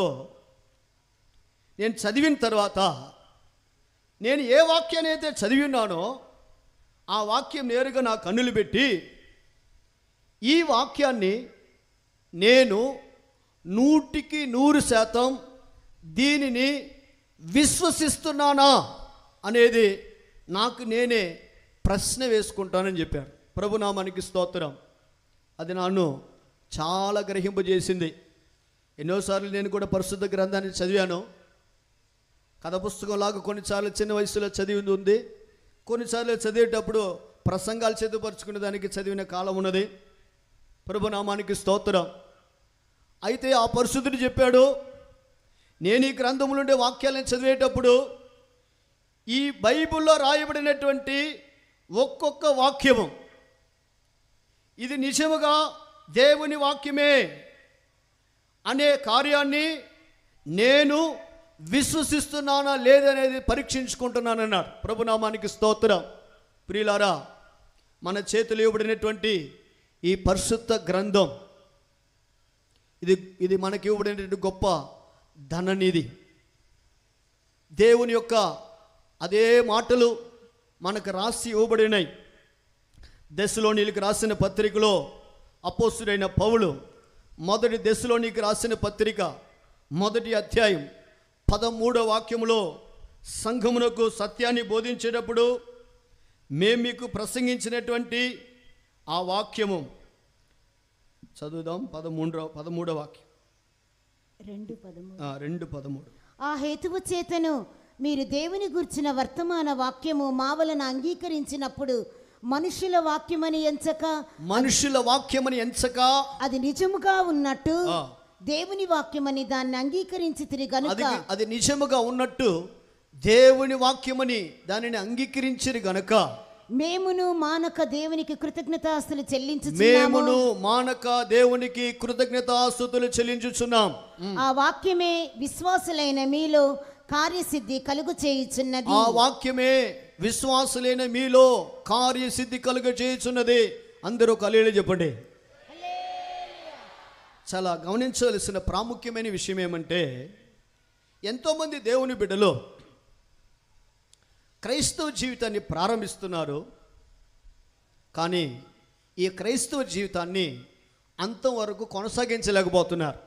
నేను చదివిన తర్వాత నేను ఏ వాక్యాన్ని అయితే చదివి ఉన్నానో ఆ వాక్యం నేరుగా నా కన్నులు పెట్టి ఈ వాక్యాన్ని నేను నూటికి నూరు శాతం దీనిని విశ్వసిస్తున్నానా అనేది నాకు నేనే ప్రశ్న వేసుకుంటానని చెప్పారు ప్రభునామానికి స్తోత్రం అది నన్ను చాలా గ్రహింపజేసింది ఎన్నోసార్లు నేను కూడా పరిశుద్ధ గ్రంథాన్ని చదివాను కథ పుస్తకంలాగా కొన్నిసార్లు చిన్న వయసులో చదివింది ఉంది కొన్నిసార్లు చదివేటప్పుడు ప్రసంగాలు చదువుపరుచుకునే దానికి చదివిన కాలం ఉన్నది ప్రభునామానికి స్తోత్రం అయితే ఆ పరిశుద్ధుడు చెప్పాడు నేను ఈ గ్రంథంలో ఉండే వాక్యాలను చదివేటప్పుడు ఈ బైబిల్లో రాయబడినటువంటి ఒక్కొక్క వాక్యము ఇది నిజముగా దేవుని వాక్యమే అనే కార్యాన్ని నేను విశ్వసిస్తున్నానా లేదనేది పరీక్షించుకుంటున్నానన్నాడు ప్రభునామానికి స్తోత్రం ప్రియులారా మన చేతులు ఇవ్వబడినటువంటి ఈ పరిశుద్ధ గ్రంథం ఇది ఇది మనకి ఇవ్వబడినటువంటి గొప్ప ధననిధి దేవుని యొక్క అదే మాటలు మనకు రాసి ఇవ్వబడినాయి దశలోనికి రాసిన పత్రికలో అపోస్తుడైన పౌలు మొదటి దశలోనికి రాసిన పత్రిక మొదటి అధ్యాయం పదమూడవ వాక్యములో సంఘమునకు సత్యాన్ని బోధించేటప్పుడు మేము మీకు ప్రసంగించినటువంటి ఆ వాక్యము చదువుదాం పదమూడవ పదమూడవ వాక్యం రెండు పదమూడు ఆ, రెండు పదమూడు ఆ హేతువు చేతను మీరు దేవుని గుర్చిన వర్తమాన వాక్యము మా వలన అంగీకరించినప్పుడు మనుషుల వాక్యమని ఎంచక మనుషుల వాక్యమని ఎంచక అది నిజముగా ఉన్నట్టు ఆ. దేవుని వాక్యమని దాన్ని అంగీకరించి తిరిగి అది గనుక అది నిజముగా ఉన్నట్టు దేవుని వాక్యమని దానిని అంగీకరించిరి గనక మేమును మానక దేవునికి కృతజ్ఞతాస్తులు చెల్లించుచున్నాము మేమును మానక దేవునికి కృతజ్ఞతాస్తుతులు చెల్లించుచున్నాం ఆ వాక్యమే విశ్వాసులైన మీలో కార్యసిద్ధి కలుగు చేయుచున్నది ఆ వాక్యమే విశ్వాసులైన మీలో కార్యసిద్ధి కలుగ చేయుచున్నది అందరూ కలియలు చెప్పండి చాలా గమనించవలసిన ప్రాముఖ్యమైన విషయం ఏమంటే ఎంతోమంది దేవుని బిడ్డలు క్రైస్తవ జీవితాన్ని ప్రారంభిస్తున్నారు కానీ ఈ క్రైస్తవ జీవితాన్ని అంతం వరకు కొనసాగించలేకపోతున్నారు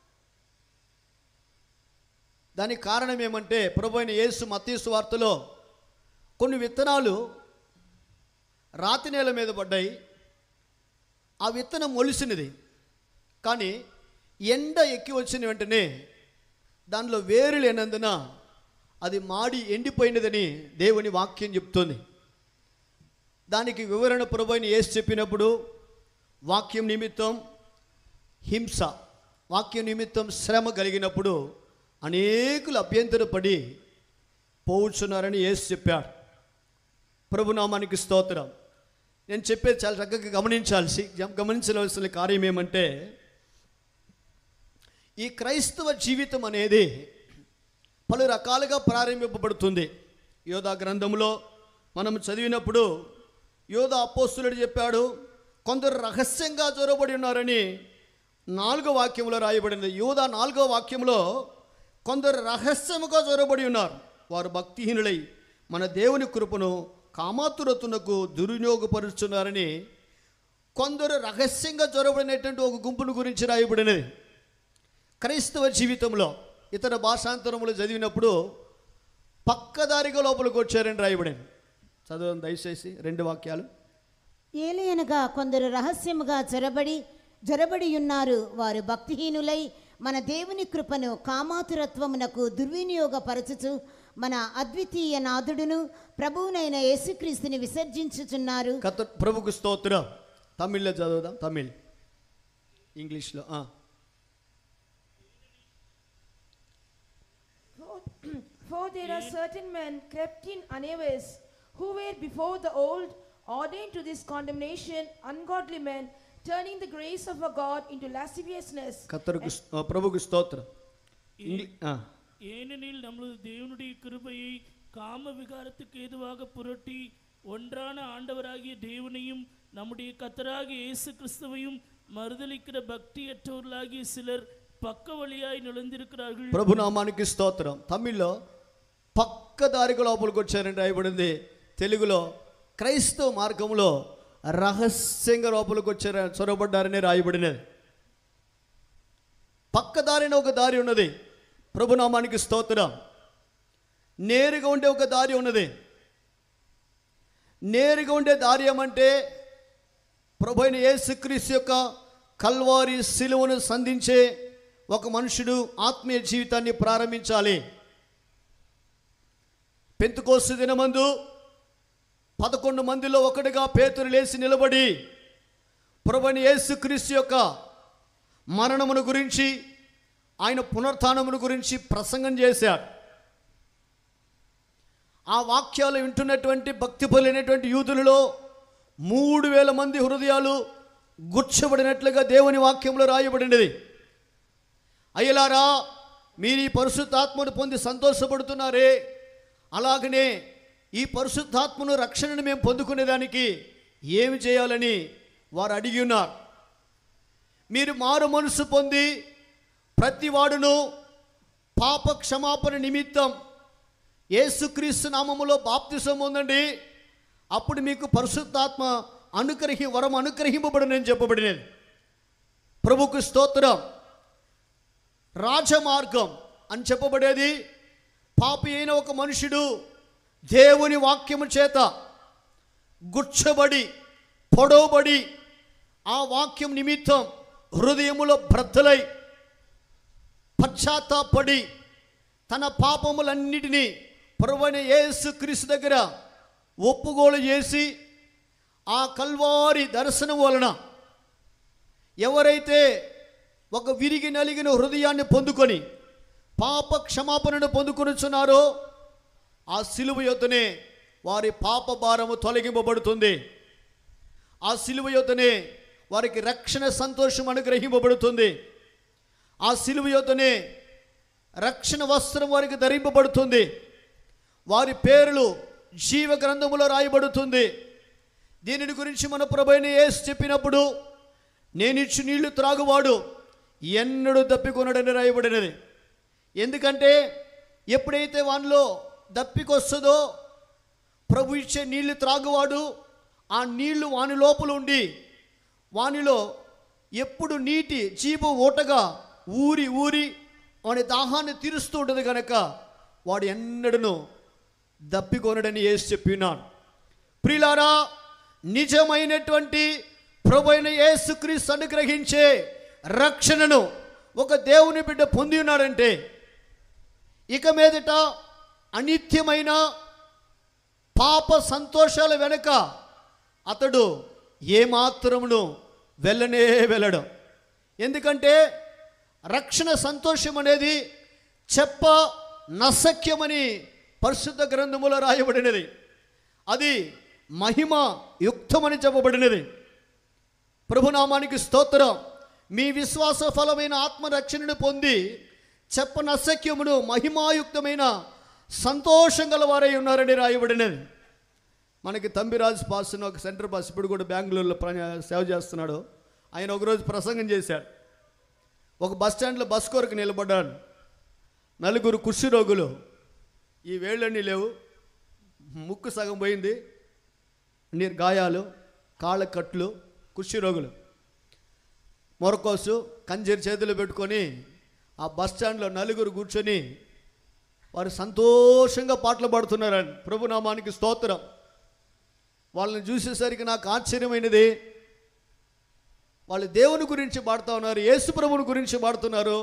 దానికి కారణం ఏమంటే ప్రభు అయిన యేసు మత్తీసు వార్తలో కొన్ని విత్తనాలు రాతి నేల మీద పడ్డాయి ఆ విత్తనం మొలిసినది కానీ ఎండ ఎక్కి వచ్చిన వెంటనే దానిలో వేరు లేనందున అది మాడి ఎండిపోయినదని దేవుని వాక్యం చెప్తోంది దానికి వివరణ ప్రభుని ఏసి చెప్పినప్పుడు వాక్యం నిమిత్తం హింస వాక్యం నిమిత్తం శ్రమ కలిగినప్పుడు అనేకులు అభ్యంతరపడి పోవుచున్నారని ఏసు చెప్పాడు ప్రభునామానికి స్తోత్రం నేను చెప్పేది చాలా చక్కగా గమనించాల్సి గమనించవలసిన కార్యం ఏమంటే ఈ క్రైస్తవ జీవితం అనేది పలు రకాలుగా ప్రారంభింపబడుతుంది యోధా గ్రంథంలో మనం చదివినప్పుడు యోధా అపోస్తులుడు చెప్పాడు కొందరు రహస్యంగా చొరబడి ఉన్నారని నాలుగో వాక్యంలో రాయబడింది యోధా నాలుగో వాక్యంలో కొందరు రహస్యముగా చొరబడి ఉన్నారు వారు భక్తిహీనులై మన దేవుని కృపను కామాతురతునకు దుర్వినియోగపరుచున్నారని కొందరు రహస్యంగా చొరబడినటువంటి ఒక గుంపును గురించి రాయబడినది క్రైస్తవ జీవితంలో ఇతర భాషాంతరములు చదివినప్పుడు పక్కదారిగా లోపలికి వచ్చారని రాయబడింది చదవం దయచేసి రెండు వాక్యాలు ఏలయనగా కొందరు రహస్యముగా జొరబడి జొరబడి ఉన్నారు వారు భక్తిహీనులై మన దేవుని కృపను కామాతురత్వమునకు దుర్వినియోగపరచుచు మన అద్వితీయ నాథుడును ప్రభువునైన యేసుక్రీస్తుని విసర్జించుచున్నారు కథ ప్రభుకు స్తోత్రం తమిళ్లో చదువుదాం తమిళ్ ఇంగ్లీష్లో ఆ. For, for there are certain men crept in unawares, who were before the old ordained to this condemnation, ungodly men, turning the grace of our God into lasciviousness. கர்த்தருக்கு ஸ்- ஆ, ప్రభుకు స్తోత్రం ఇంగ్లీ ఆ. ஏனெனில் நமது தேவனுடைய கிருபையை காம விகாரத்துக்கு ஏதுவாக புரட்டி ஒன்றான ஆண்டவராகிய தேவனையும் நம்முடைய கத்தராகிய இயேசு கிறிஸ்துவையும் மறுதலிக்கிற பக்தியற்றவர்களாகிய சிலர் பக்க வழியாய் நுழைந்திருக்கிறார்கள் ప్రభునామానికి స్తోత్రం తమిళ్లో పక్కదారిగా లోపలికి వచ్చారని రాయబడింది తెలుగులో క్రైస్తవ మార్గంలో రహస్యంగా లోపలికి వచ్చారు చొరబడ్డారని రాయబడినది పక్కదారిన ఒక దారి ఉన్నది ప్రభునామానికి స్తోత్రం నేరుగా ఉండే ఒక దారి ఉన్నది నేరుగా ఉండే దారి ఏమంటే ప్రభు అయిన యేసుక్రీస్తు యొక్క కల్వారి శిలువను సంధించే ఒక మనుషుడు ఆత్మీయ జీవితాన్ని ప్రారంభించాలి పెంతుకోసు దినమందు పదకొండు మందిలో ఒకటిగా పేతురు లేచి నిలబడి ప్రభుని యేసుక్రీస్తు యొక్క మరణమును గురించి ఆయన పునరుత్థానమును గురించి ప్రసంగం చేశాడు ఆ వాక్యాలు వింటున్నటువంటి భక్తి పొలినటువంటి యూదులలో మూడు వేల మంది హృదయాలు గుచ్చబడినట్లుగా దేవుని వాక్యంలో రాయబడినది అయ్యలారా మీరు ఈ పరిశుద్ధాత్మను పొంది సంతోషపడుతున్నారే అలాగనే ఈ పరిశుద్ధాత్మను రక్షణను మేము పొందుకునేదానికి ఏమి చేయాలని వారు అడిగి ఉన్నారు మీరు మారు మనసు పొంది ప్రతి వాడును పాప క్షమాపణ నిమిత్తం యేసుక్రీస్తు నామములో బాప్తిసం పొందండి అప్పుడు మీకు పరిశుద్ధాత్మ అనుగ్రహి వరం అనుగ్రహింపబడునని చెప్పబడినది ప్రభుకు స్తోత్రం రాజమార్గం అని చెప్పబడేది పాపి అయిన ఒక మనుషుడు దేవుని వాక్యము చేత గుచ్చబడి పొడవబడి ఆ వాక్యం నిమిత్తం హృదయములో బ్రద్దలై పశ్చాత్తాపడి తన పాపములన్నిటినీ ప్రభువైన యేసు క్రీస్తు దగ్గర ఒప్పుగోలు చేసి ఆ కల్వారి దర్శనం వలన ఎవరైతే ఒక విరిగి నలిగిన హృదయాన్ని పొందుకొని పాప క్షమాపణను పొందుకొనుచున్నారో ఆ సిలువ యొద్దనే వారి పాప భారము తొలగింపబడుతుంది ఆ సిలువ యొద్దనే వారికి రక్షణ సంతోషం అనుగ్రహింపబడుతుంది ఆ సిలువ యొద్దనే రక్షణ వస్త్రం వారికి ధరింపబడుతుంది వారి పేర్లు జీవ గ్రంథములో రాయబడుతుంది దీనిని గురించి మన ప్రభైన యేసు చెప్పినప్పుడు నేనిచ్చు నీళ్లు త్రాగువాడు ఎన్నడూ దప్పికొనడని రాయబడినది ఎందుకంటే ఎప్పుడైతే వానిలో దప్పికొస్తుందో ప్రభు ఇచ్చే నీళ్లు త్రాగువాడు ఆ నీళ్లు వాని లోపల ఉండి వానిలో ఎప్పుడు నీటి జీవ ఊటగా ఊరి ఊరి వాని దాహాన్ని తీరుస్తూ ఉంటుంది కనుక వాడు ఎన్నడను దప్పికొనడని వేసి చెప్పినాడు ప్రిలారా నిజమైనటువంటి ప్రభు అయిన యేసుక్రీస్తు అనుగ్రహించే రక్షణను ఒక దేవుని బిడ్డ పొంది ఉన్నాడంటే ఇక మీదట అనిత్యమైన పాప సంతోషాల వెనుక అతడు ఏమాత్రమును వెళ్ళనే వెళ్ళడం ఎందుకంటే రక్షణ సంతోషం అనేది చెప్ప నసఖ్యమని పరిశుద్ధ గ్రంథములో రాయబడినది అది మహిమ యుక్తమని చెప్పబడినది ప్రభునామానికి స్తోత్రం మీ విశ్వాస ఫలమైన ఆత్మరక్షణను పొంది చెప్పనసఖ్యమును మహిమాయుక్తమైన సంతోషం గలవారై ఉన్నారని రాయబడినది మనకి తంబిరాజ్ పాస్ అని ఒక సెంటర్ పాస్ ఇప్పుడు కూడా బెంగళూరులో ప్ర- సేవ చేస్తున్నాడు ఆయన ఒకరోజు ప్రసంగం చేశాడు ఒక బస్ స్టాండ్లో బస్ కొరకు నిలబడ్డాడు నలుగురు కుర్చీ రోగులు ఈ వేళ్ళన్నీ లేవు ముక్కు సగం పోయింది నీరు గాయాలు కాళ్ళ కట్లు కుర్చీ రోగులు మొరకోసు కంజీరు చేతులు పెట్టుకొని ఆ బస్ స్టాండ్లో నలుగురు కూర్చొని వారు సంతోషంగా పాటలు పాడుతున్నారని ప్రభునామానికి స్తోత్రం వాళ్ళని చూసేసరికి నాకు ఆశ్చర్యమైనది వాళ్ళు దేవుని గురించి పాడుతూ ఉన్నారు యేసు ప్రభుని గురించి పాడుతున్నారు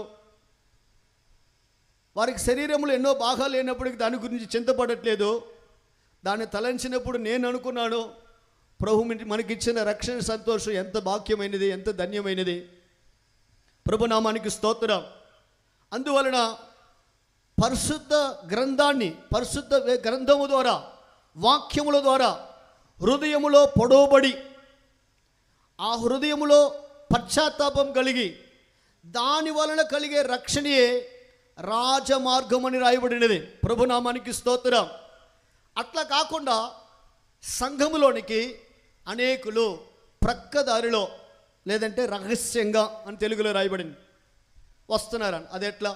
వారికి శరీరంలో ఎన్నో భాగాలు లేనప్పటికీ దాని గురించి చింతపడట్లేదు దాన్ని తలంచినప్పుడు నేను అనుకున్నాను ప్రభు మన- మనకిచ్చిన రక్షణ సంతోషం ఎంత భాగ్యమైనది ఎంత ధన్యమైనది ప్రభునామానికి స్తోత్రం అందువలన పరిశుద్ధ గ్రంథాన్ని పరిశుద్ధ వే- గ్రంథము ద్వారా వాక్యముల ద్వారా హృదయములో పొడవబడి ఆ హృదయములో పశ్చాత్తాపం కలిగి దాని వలన కలిగే రక్షణయే రాజమార్గం అని రాయబడినది ప్రభునామానికి స్తోత్రం అట్లా కాకుండా సంఘములోనికి అనేకులు ప్రక్కదారిలో లేదంటే రహస్యంగా అని తెలుగులో రాయబడింది వస్తున్నారని అది ఎట్లా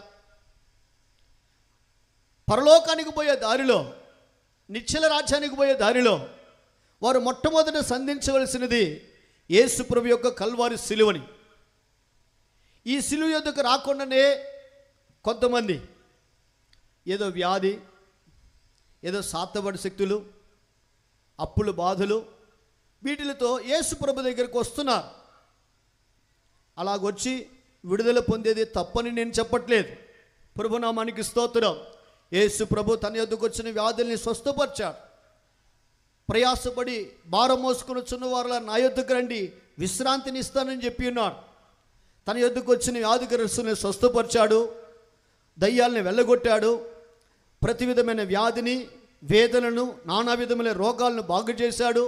పరలోకానికి పోయే దారిలో నిశ్చల రాజ్యానికి పోయే దారిలో వారు మొట్టమొదట సంధించవలసినది యేసు ప్రభు యొక్క కల్వారి సిలువని ఈ సిలువ యొద్దకు రాకుండానే కొంతమంది ఏదో వ్యాధి ఏదో సాత్తబడి శక్తులు అప్పులు బాధలు వీటిలతో యేసు ప్రభు దగ్గరికి వస్తున్నారు అలాగొచ్చి విడుదల పొందేది తప్పని నేను చెప్పట్లేదు ప్రభునామానికి స్తోత్రం యేసు ప్రభు తన యొద్దకు వచ్చిన వ్యాధుల్ని స్వస్థపరిచాడు ప్రయాసపడి భారం మోసుకుని చున్న వారుల నా యొద్దకు రండి విశ్రాంతిని ఇస్తానని చెప్పి ఉన్నాడు తన యొద్దకు వచ్చిన వ్యాధిగ్రస్తుని స్వస్థపరిచాడు దయ్యాల్ని వెళ్ళగొట్టాడు ప్రతి విధమైన వ్యాధిని వేదనను నానా విధమైన రోగాలను బాగు చేశాడు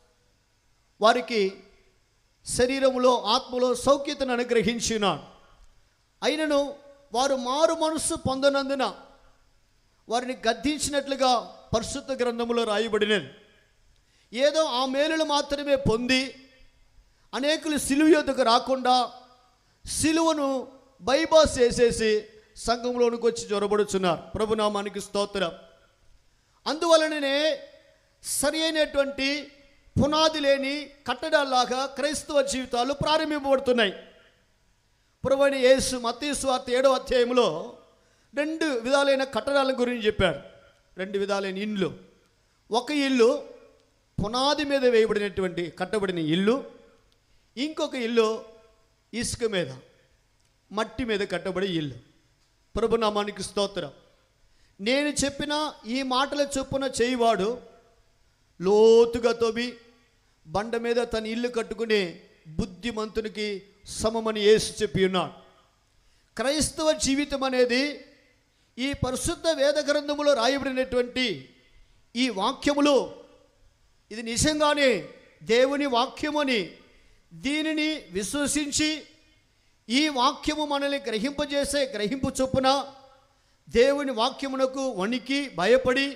వారికి శరీరములో ఆత్మలో సౌఖ్యతను అనుగ్రహించినాడు అయినను వారు మారు మనస్సు పొందనందున వారిని గద్దించినట్లుగా పరిశుద్ధ గ్రంథములో రాయబడినది ఏదో ఆ మేలులు మాత్రమే పొంది అనేకులు సిలువ యొద్దకు రాకుండా సిలువను బైబాస్ చేసేసి సంఘంలోనికి వచ్చి జ్వరబడుచున్నారు ప్రభునామానికి స్తోత్రం అందువలననే సరి అయినటువంటి పునాది లేని కట్టడాల్లాగా క్రైస్తవ జీవితాలు ప్రారంభింపబడుతున్నాయి ప్రభుని యేసు మత్తయి వార్త ఏడో అధ్యాయంలో రెండు విధాలైన కట్టడాల గురించి చెప్పాడు రెండు విధాలైన ఇండ్లు ఒక ఇల్లు పునాది మీద వేయబడినటువంటి కట్టబడిన ఇల్లు ఇంకొక ఇల్లు ఇసుక మీద మట్టి మీద కట్టబడి ఇల్లు ప్రభునామానికి స్తోత్రం నేను చెప్పిన ఈ మాటల చొప్పున చేయివాడు లోతుగా తవ్వి బండ మీద తన ఇల్లు కట్టుకునే బుద్ధిమంతునికి సమమని యేసు చెప్పి ఉన్నాడు క్రైస్తవ జీవితం అనేది ఈ పరిశుద్ధ వేద గ్రంథములో రాయబడినటువంటి ఈ వాక్యములు ఇది నిజంగానే దేవుని వాక్యమని దీనిని విశ్వసించి ఈ వాక్యము మనల్ని గ్రహింపజేసే గ్రహింపు చొప్పున దేవుని వాక్యమునకు వణికి భయపడి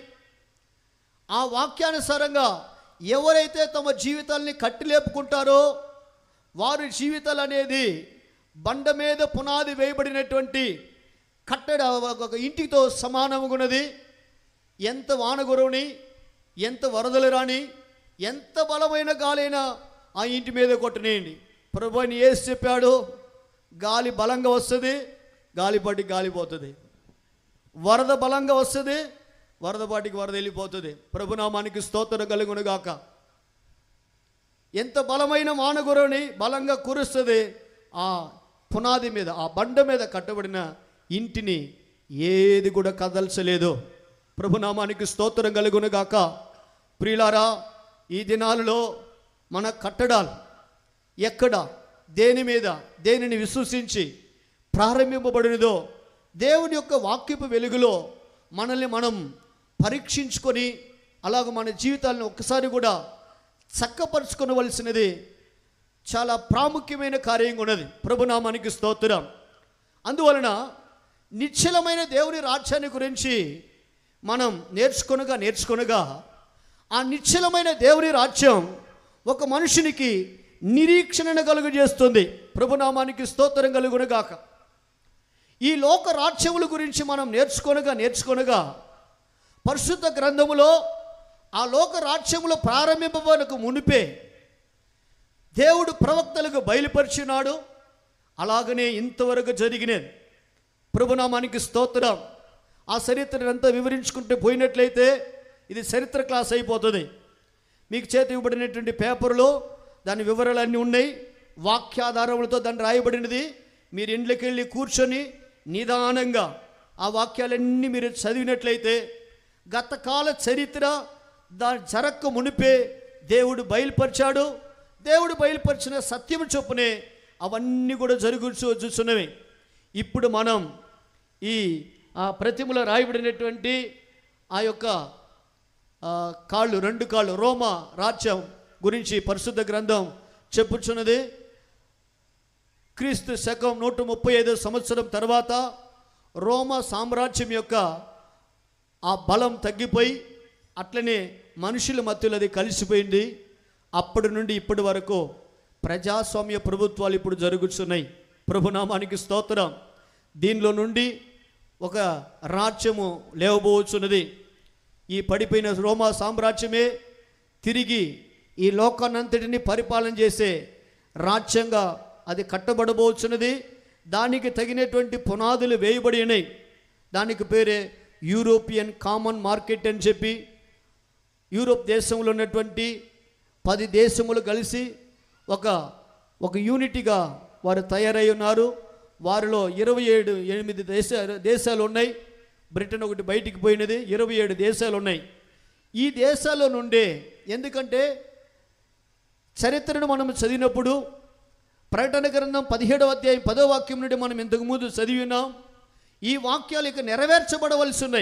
ఆ వాక్యానుసారంగా ఎవరైతే తమ జీవితాల్ని కట్టిలేపుకుంటారో వారి జీవితాలు అనేది బండ మీద పునాది వేయబడినటువంటి కట్టడ ఒక ఇంటితో సమానముగున్నది ఎంత వాన గురవని ఎంత వరదలు రాని ఎంత బలమైన గాలైనా ఆ ఇంటి మీద కొట్టనేయండి ప్రభు అని ఏసి చెప్పాడు గాలి బలంగా వస్తుంది గాలి పట్టి గాలిపోతుంది వరద బలంగా వస్తుంది వరద పాటికి వరద వెళ్ళిపోతుంది ప్రభునామానికి స్తోత్రం కలుగునుగాక ఎంత బలమైన మానగురని బలంగా కురుస్తుంది ఆ పునాది మీద ఆ బండ మీద కట్టబడిన ఇంటిని ఏది కూడా కదల్చలేదు ప్రభునామానికి స్తోత్రం కలుగునుగాక ప్రియులారా ఈ దినాలలో మన కట్టడాలు ఎక్కడ దేని మీద దేనిని విశ్వసించి ప్రారంభింపబడినదో దేవుని యొక్క వాక్యపు వెలుగులో మనల్ని మనం పరీక్షించుకొని అలాగ మన జీవితాలను ఒక్కసారి కూడా చక్కపరుచుకొనవలసినది చాలా ప్రాముఖ్యమైన కార్యంగా ఉన్నది ప్రభునామానికి స్తోత్రం అందువలన నిశ్చలమైన దేవుని రాజ్యాన్ని గురించి మనం నేర్చుకొనగా నేర్చుకొనగా ఆ నిశ్చలమైన దేవుని రాజ్యం ఒక మనుషునికి నిరీక్షణను కలుగజేస్తుంది ప్రభునామానికి స్తోత్రం కలుగునుగాక ఈ లోక రాజ్యముల గురించి మనం నేర్చుకొనగా నేర్చుకొనగా పరిశుద్ధ గ్రంథములో ఆ లోక రాజ్యములు ప్రారంభింపబడకు మునిపే దేవుడు ప్రవక్తలకు బయలుపరిచినాడు అలాగనే ఇంతవరకు జరిగినది ప్రభునామానికి స్తోత్రం ఆ చరిత్రను అంతా వివరించుకుంటే పోయినట్లయితే ఇది చరిత్ర క్లాస్ అయిపోతుంది మీకు చేతి ఇవ్వబడినటువంటి పేపర్లో దాని వివరాలన్నీ ఉన్నాయి వాక్యాధారములతో దాన్ని రాయబడినది మీరు ఇంట్లోకి వెళ్ళి కూర్చొని నిదానంగా ఆ వాక్యాలన్నీ మీరు చదివినట్లయితే గతకాల చరిత్ర దాని జరక్క మునిపే దేవుడు బయలుపరిచాడు దేవుడు బయలుపరిచిన సత్యము చొప్పునే అవన్నీ కూడా జరుగుచు చూస్తున్నవి ఇప్పుడు మనం ఈ ఆ ప్రతిమలో రాయబడినటువంటి ఆ యొక్క ఆ, కాళ్ళు రెండు కాళ్ళు రోమా రాజ్యం గురించి పరిశుద్ధ గ్రంథం చెప్పుచున్నది క్రీస్తు శకం నూట ముప్పై ఐదో సంవత్సరం తర్వాత రోమా సామ్రాజ్యం యొక్క ఆ బలం తగ్గిపోయి అట్లనే మనుషుల మధ్యలో అది కలిసిపోయింది అప్పటి నుండి ఇప్పటి వరకు ప్రజాస్వామ్య ప్రభుత్వాలు ఇప్పుడు జరుగుతున్నాయి ప్రభునామానికి స్తోత్రం దీనిలో నుండి ఒక రాజ్యము లేవబోచున్నది ఈ పడిపోయిన రోమా సామ్రాజ్యమే తిరిగి ఈ లోకాన్నంతటిని పరిపాలన చేసే రాజ్యంగా అది కట్టబడబోచున్నది దానికి తగినటువంటి పునాదులు వేయబడి ఉన్నాయి దానికి పేరే యూరోపియన్ కామన్ మార్కెట్ అని చెప్పి యూరోప్ దేశంలో ఉన్నటువంటి పది దేశములు కలిసి ఒక ఒక యూనిటీగా వారు తయారై ఉన్నారు వారిలో ఇరవై ఏడు ఎనిమిది దేశ దేశాలు ఉన్నాయి బ్రిటన్ ఒకటి బయటికి పోయినది ఇరవై ఏడు దేశాలు ఉన్నాయి ఈ దేశాల నుండే ఎందుకంటే చరిత్రను మనం చదివినప్పుడు ప్రకటన గ్రంథం పదిహేడవ అధ్యాయం పదో వాక్యం నుండి మనం ఇంతకు ముందు చదివి ఉన్నాం ఈ వాక్యాలు ఇక నెరవేర్చబడవలసి ఉన్నాయి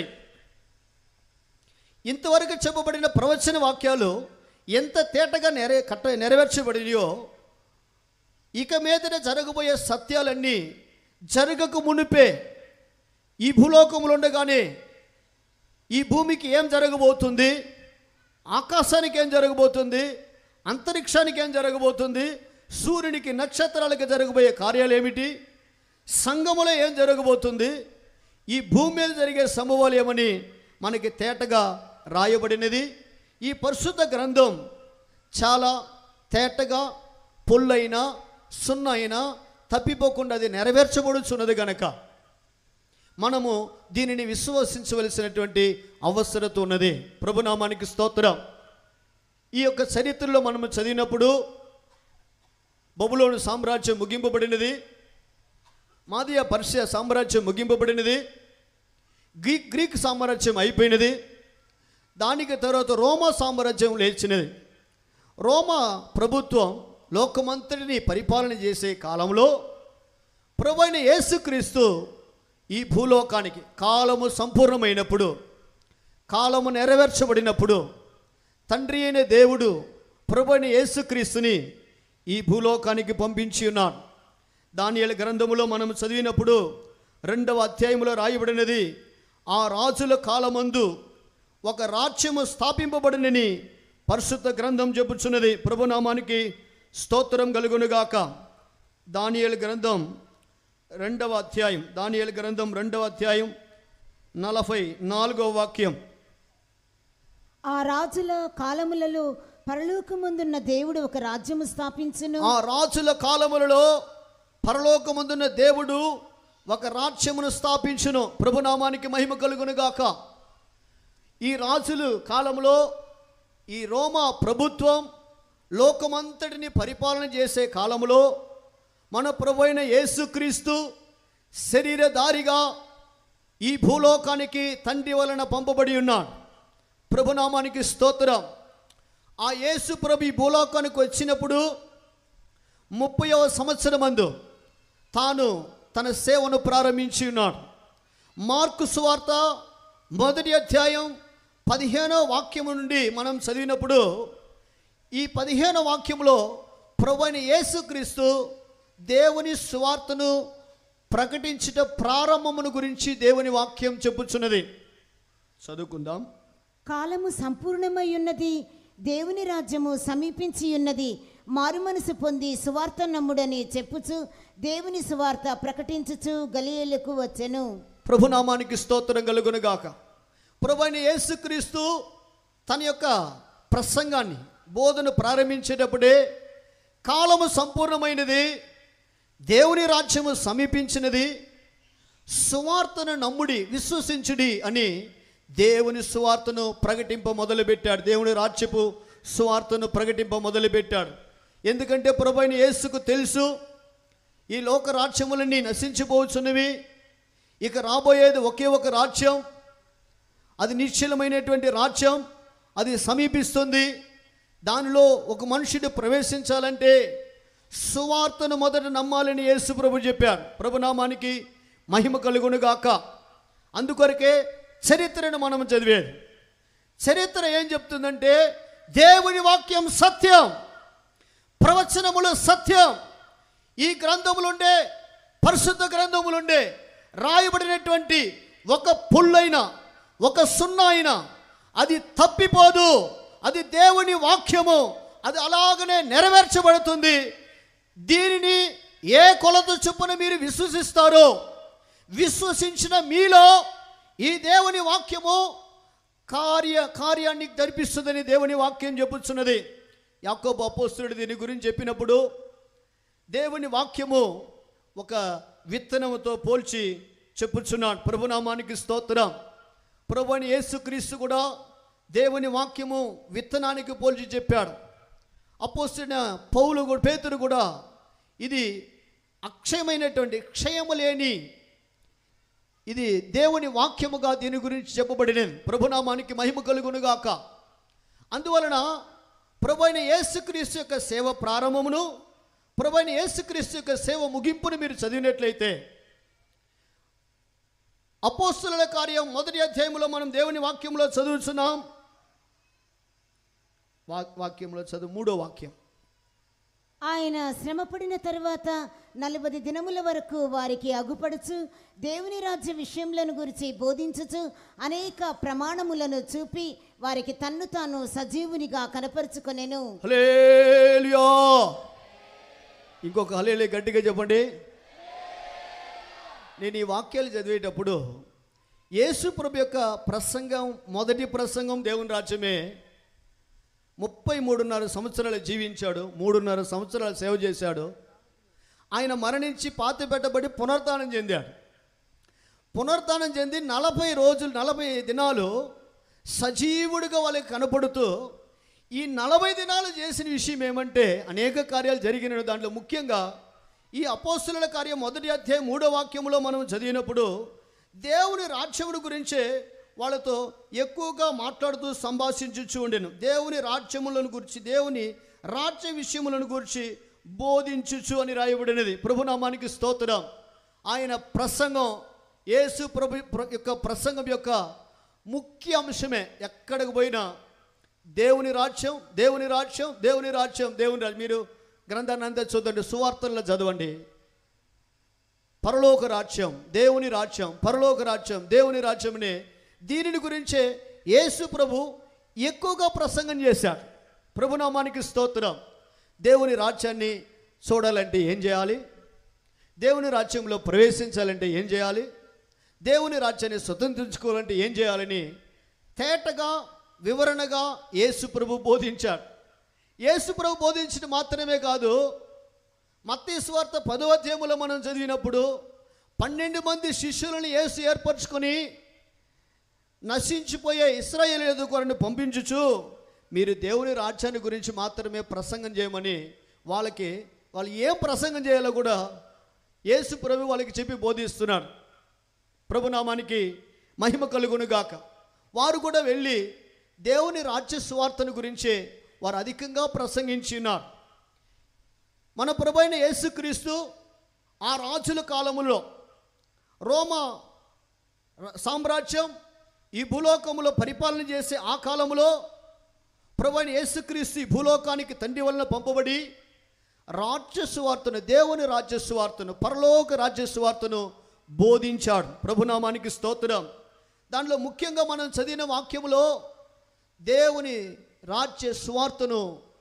ఇంతవరకు చెప్పబడిన ప్రవచన వాక్యాలు ఎంత తేటగా నెర కట్ట నెరవేర్చబడినాయో ఇక మీదట జరగబోయే సత్యాలన్నీ జరగక మునిపే ఈ భూలోకములు ఉండగానే ఈ భూమికి ఏం జరగబోతుంది ఆకాశానికి ఏం జరగబోతుంది అంతరిక్షానికి ఏం జరగబోతుంది సూర్యునికి నక్షత్రాలకు జరగబోయే కార్యాలు ఏమిటి సంగములో ఏం జరగబోతుంది ఈ భూమి మీద జరిగే సంభవాలు ఏమని మనకి తేటగా రాయబడినది ఈ పరిశుద్ధ గ్రంథం చాలా తేటగా పొల్లైన సున్న అయినా తప్పిపోకుండా అది నెరవేర్చబడుచున్నది గనక మనము దీనిని విశ్వసించవలసినటువంటి అవసరత ఉన్నది ప్రభునామానికి స్తోత్రం ఈ యొక్క చరిత్రలో మనము చదివినప్పుడు బబులోను సామ్రాజ్యం ముగింపబడినది మాదియా పర్షియా సామ్రాజ్యం ముగింపబడినది గ్రీక్ గ్రీక్ సామ్రాజ్యం అయిపోయినది దానికి తర్వాత రోమా సామ్రాజ్యం లేచినది రోమా ప్రభుత్వం లోకమంతటిని పరిపాలన చేసే కాలంలో ప్రభు అయిన యేసుక్రీస్తు ఈ భూలోకానికి కాలము సంపూర్ణమైనప్పుడు కాలము నెరవేర్చబడినప్పుడు తండ్రి అయిన దేవుడు ప్రభు అయిన యేసుక్రీస్తుని ఈ భూలోకానికి పంపించి ఉన్నాడు దానియల గ్రంథములో మనం చదివినప్పుడు రెండవ అధ్యాయంలో రాయబడినది ఆ రాజుల కాలమందు ఒక రాజ్యము స్థాపింపబడినని పరిశుద్ధ గ్రంథం చెప్పుచున్నది ప్రభునామానికి స్తోత్రం కలుగునుగాక దానియల గ్రంథం రెండవ అధ్యాయం దానియల గ్రంథం రెండవ అధ్యాయం నలభై నాలుగవ వాక్యం ఆ రాజుల కాలములలో పరలోకముందున్న దేవుడు ఒక రాజ్యము స్థాపించును ఆ రాజుల కాలములలో పరలోకముందున్న దేవుడు ఒక రాజ్యమును స్థాపించును ప్రభునామానికి మహిమ కలుగునుగాక ఈ రాజులు కాలంలో ఈ రోమా ప్రభుత్వం లోకమంతటిని పరిపాలన చేసే కాలంలో మన ప్రభు అయిన యేసుక్రీస్తు శరీరధారిగా ఈ భూలోకానికి తండ్రి వలన పంపబడి ఉన్నాడు ప్రభునామానికి స్తోత్రం ఆ యేసు ప్రభు ఈ భూలోకానికి వచ్చినప్పుడు ముప్పైవ సంవత్సరం అందు తాను తన సేవను ప్రారంభించి ఉన్నాడు మార్కు సువార్త మొదటి అధ్యాయం పదిహేనో వాక్యము నుండి మనం చదివినప్పుడు ఈ పదిహేనో వాక్యంలో ప్రభుని యేసుక్రీస్తు దేవుని సువార్తను ప్రకటించుట ప్రారంభమును గురించి దేవుని వాక్యం చెప్పుచున్నది చదువుకుందాం కాలము సంపూర్ణమై ఉన్నది దేవుని రాజ్యము సమీపించి ఉన్నది మారుమనసు పొంది సువార్త నమ్ముడని చెప్పుచు దేవుని సువార్త ప్రకటించుచు గలియేలకు వచ్చెను ప్రభునామానికి స్తోత్రం కలుగునుగాక ప్రభు అయిన యేసుక్రీస్తు తన యొక్క ప్రసంగాన్ని బోధన ప్రారంభించేటప్పుడే కాలము సంపూర్ణమైనది దేవుని రాజ్యము సమీపించినది సువార్తను నమ్ముడి విశ్వసించుడి అని దేవుని సువార్తను ప్రకటింప మొదలుపెట్టాడు దేవుని రాజ్యపు సువార్తను ప్రకటింప మొదలుపెట్టాడు ఎందుకంటే ప్రభు అయిన యేసుకు తెలుసు ఈ లోక రాజ్యములన్నీ నశించిపోవచ్చున్నవి ఇక రాబోయేది ఒకే ఒక రాజ్యం అది నిశ్చలమైనటువంటి రాజ్యం అది సమీపిస్తుంది దానిలో ఒక మనుషుడు ప్రవేశించాలంటే సువార్తను మొదట నమ్మాలని యేసు ప్రభు చెప్పారు ప్రభునామానికి మహిమ కలుగునుగాక అందుకొరకే చరిత్రను మనం చదివేది చరిత్ర ఏం చెప్తుందంటే దేవుని వాక్యం సత్యం ప్రవచనములు సత్యం ఈ గ్రంథములుండే పరిశుద్ధ గ్రంథములుండే రాయబడినటువంటి ఒక పుల్లైన ఒక సున్నా అయినా అది తప్పిపోదు అది దేవుని వాక్యము అది అలాగనే నెరవేర్చబడుతుంది దీనిని ఏ కొలత చొప్పున మీరు విశ్వసిస్తారో విశ్వసించిన మీలో ఈ దేవుని వాక్యము కార్య కార్యాన్ని ధరిపిస్తుందని దేవుని వాక్యం చెప్పుచున్నది యాకోబు అపోస్తుడు దీని గురించి చెప్పినప్పుడు దేవుని వాక్యము ఒక విత్తనముతో పోల్చి చెప్పుచున్నాడు ప్రభునామానికి స్తోత్రం ప్రభు అని యేసుక్రీస్తు కూడా దేవుని వాక్యము విత్తనానికి పోల్చి చెప్పాడు అపోస్తున్న పౌలు కూడా పేతురు కూడా ఇది అక్షయమైనటువంటి క్షయము లేని ఇది దేవుని వాక్యముగా దీని గురించి చెప్పబడినది ప్రభునామానికి మహిమ కలుగునుగాక అందువలన ప్రభు అయిన యేసుక్రీస్తు యొక్క సేవ ప్రారంభమును ప్రభు అయిన యేసుక్రీస్తు యొక్క సేవ ముగింపును మీరు చదివినట్లయితే అపోస్తుల కార్యం మొదటి అధ్యాయంలో మనం దేవుని వాక్యంలో చదువుతున్నాం వా- వాక్యంలో చదువు మూడో వాక్యం ఆయన శ్రమపడిన తరువాత నలభై దినముల వరకు వారికి అగుపడుచు దేవుని రాజ్య విషయములను గురించి బోధించుచు అనేక ప్రమాణములను చూపి వారికి తన్ను తాను సజీవునిగా కనపరుచుకొనెను హలేలుయా ఇంకొక హలేలే గట్టిగా చెప్పండి నేను ఈ వాక్యాలు చదివేటప్పుడు యేసు ప్రభు యొక్క ప్రసంగం మొదటి ప్రసంగం దేవుని రాజ్యమే ముప్పై మూడున్నర సంవత్సరాలు జీవించాడు మూడున్నర సంవత్సరాలు సేవ చేశాడు ఆయన మరణించి పాతి పెట్టబడి పునరుత్థానం చెందాడు పునరుత్థానం చెంది నలభై రోజులు నలభై దినాలు సజీవుడిగా వాళ్ళకి కనపడుతూ ఈ నలభై దినాలు చేసిన విషయం ఏమంటే అనేక కార్యాలు జరిగిన దాంట్లో ముఖ్యంగా ఈ అపోస్తుల కార్యం మొదటి అధ్యాయం మూడో వాక్యములో మనం చదివినప్పుడు దేవుని రాజ్యముడు గురించే వాళ్ళతో ఎక్కువగా మాట్లాడుతూ సంభాషించుచు ఉండెను దేవుని రాజ్యములను గురించి దేవుని రాజ్య విషయములను గురించి బోధించుచు అని రాయబడినది ప్రభునామానికి స్తోత్రం ఆయన ప్రసంగం యేసు ప్రభు ప్ర- యొక్క ప్రసంగం యొక్క ముఖ్య అంశమే ఎక్కడికి పోయినా దేవుని రాజ్యం దేవుని రాజ్యం దేవుని రాజ్యం దేవుని రాజ్యం మీరు గ్రంథాన్ని అంతా చూడండి సువార్తల్లో చదవండి పరలోక రాజ్యం దేవుని రాజ్యం పరలోక రాజ్యం దేవుని రాజ్యంనే దీనిని గురించే యేసు ప్రభు ఎక్కువగా ప్రసంగం చేశాడు ప్రభునామానికి స్తోత్రం దేవుని రాజ్యాన్ని చూడాలంటే ఏం చేయాలి దేవుని రాజ్యంలో ప్రవేశించాలంటే ఏం చేయాలి దేవుని రాజ్యాన్ని స్వతంత్రించుకోవాలంటే ఏం చేయాలని తేటగా వివరణగా యేసు ప్రభు బోధించాడు యేసు ప్రభు బోధించడం మాత్రమే కాదు మత్తయి స్వార్త పదో అధ్యాయంలో మనం చదివినప్పుడు పన్నెండు మంది శిష్యులను యేసు ఏర్పరచుకొని నశించిపోయే ఇస్రాయేల్ కొరను పంపించుచు మీరు దేవుని రాజ్యాన్ని గురించి మాత్రమే ప్రసంగం చేయమని వాళ్ళకి వాళ్ళు ఏం ప్రసంగం చేయాలో కూడా యేసు ప్రభు వాళ్ళకి చెప్పి బోధిస్తున్నాడు ప్రభునామానికి మహిమ కలుగును గాక వారు కూడా వెళ్ళి దేవుని రాజ్య సువార్తను గురించే వారు అధికంగా ప్రసంగించినారు మన ప్రభు అయిన యేసుక్రీస్తు ఆ రాజుల కాలములో రోమా సామ్రాజ్యం ఈ భూలోకములో పరిపాలన చేసే ఆ కాలంలో ప్రభు అయిన యేసుక్రీస్తు ఈ భూలోకానికి తండ్రి వలన పంపబడి రాజ్య సువార్తను దేవుని రాజ్య సువార్తను పరలోక రాజ్య సువార్తను బోధించాడు ప్రభునామానికి స్తోత్రం దానిలో ముఖ్యంగా మనం చదివిన వాక్యములో దేవుని రాజ్య సువార్తను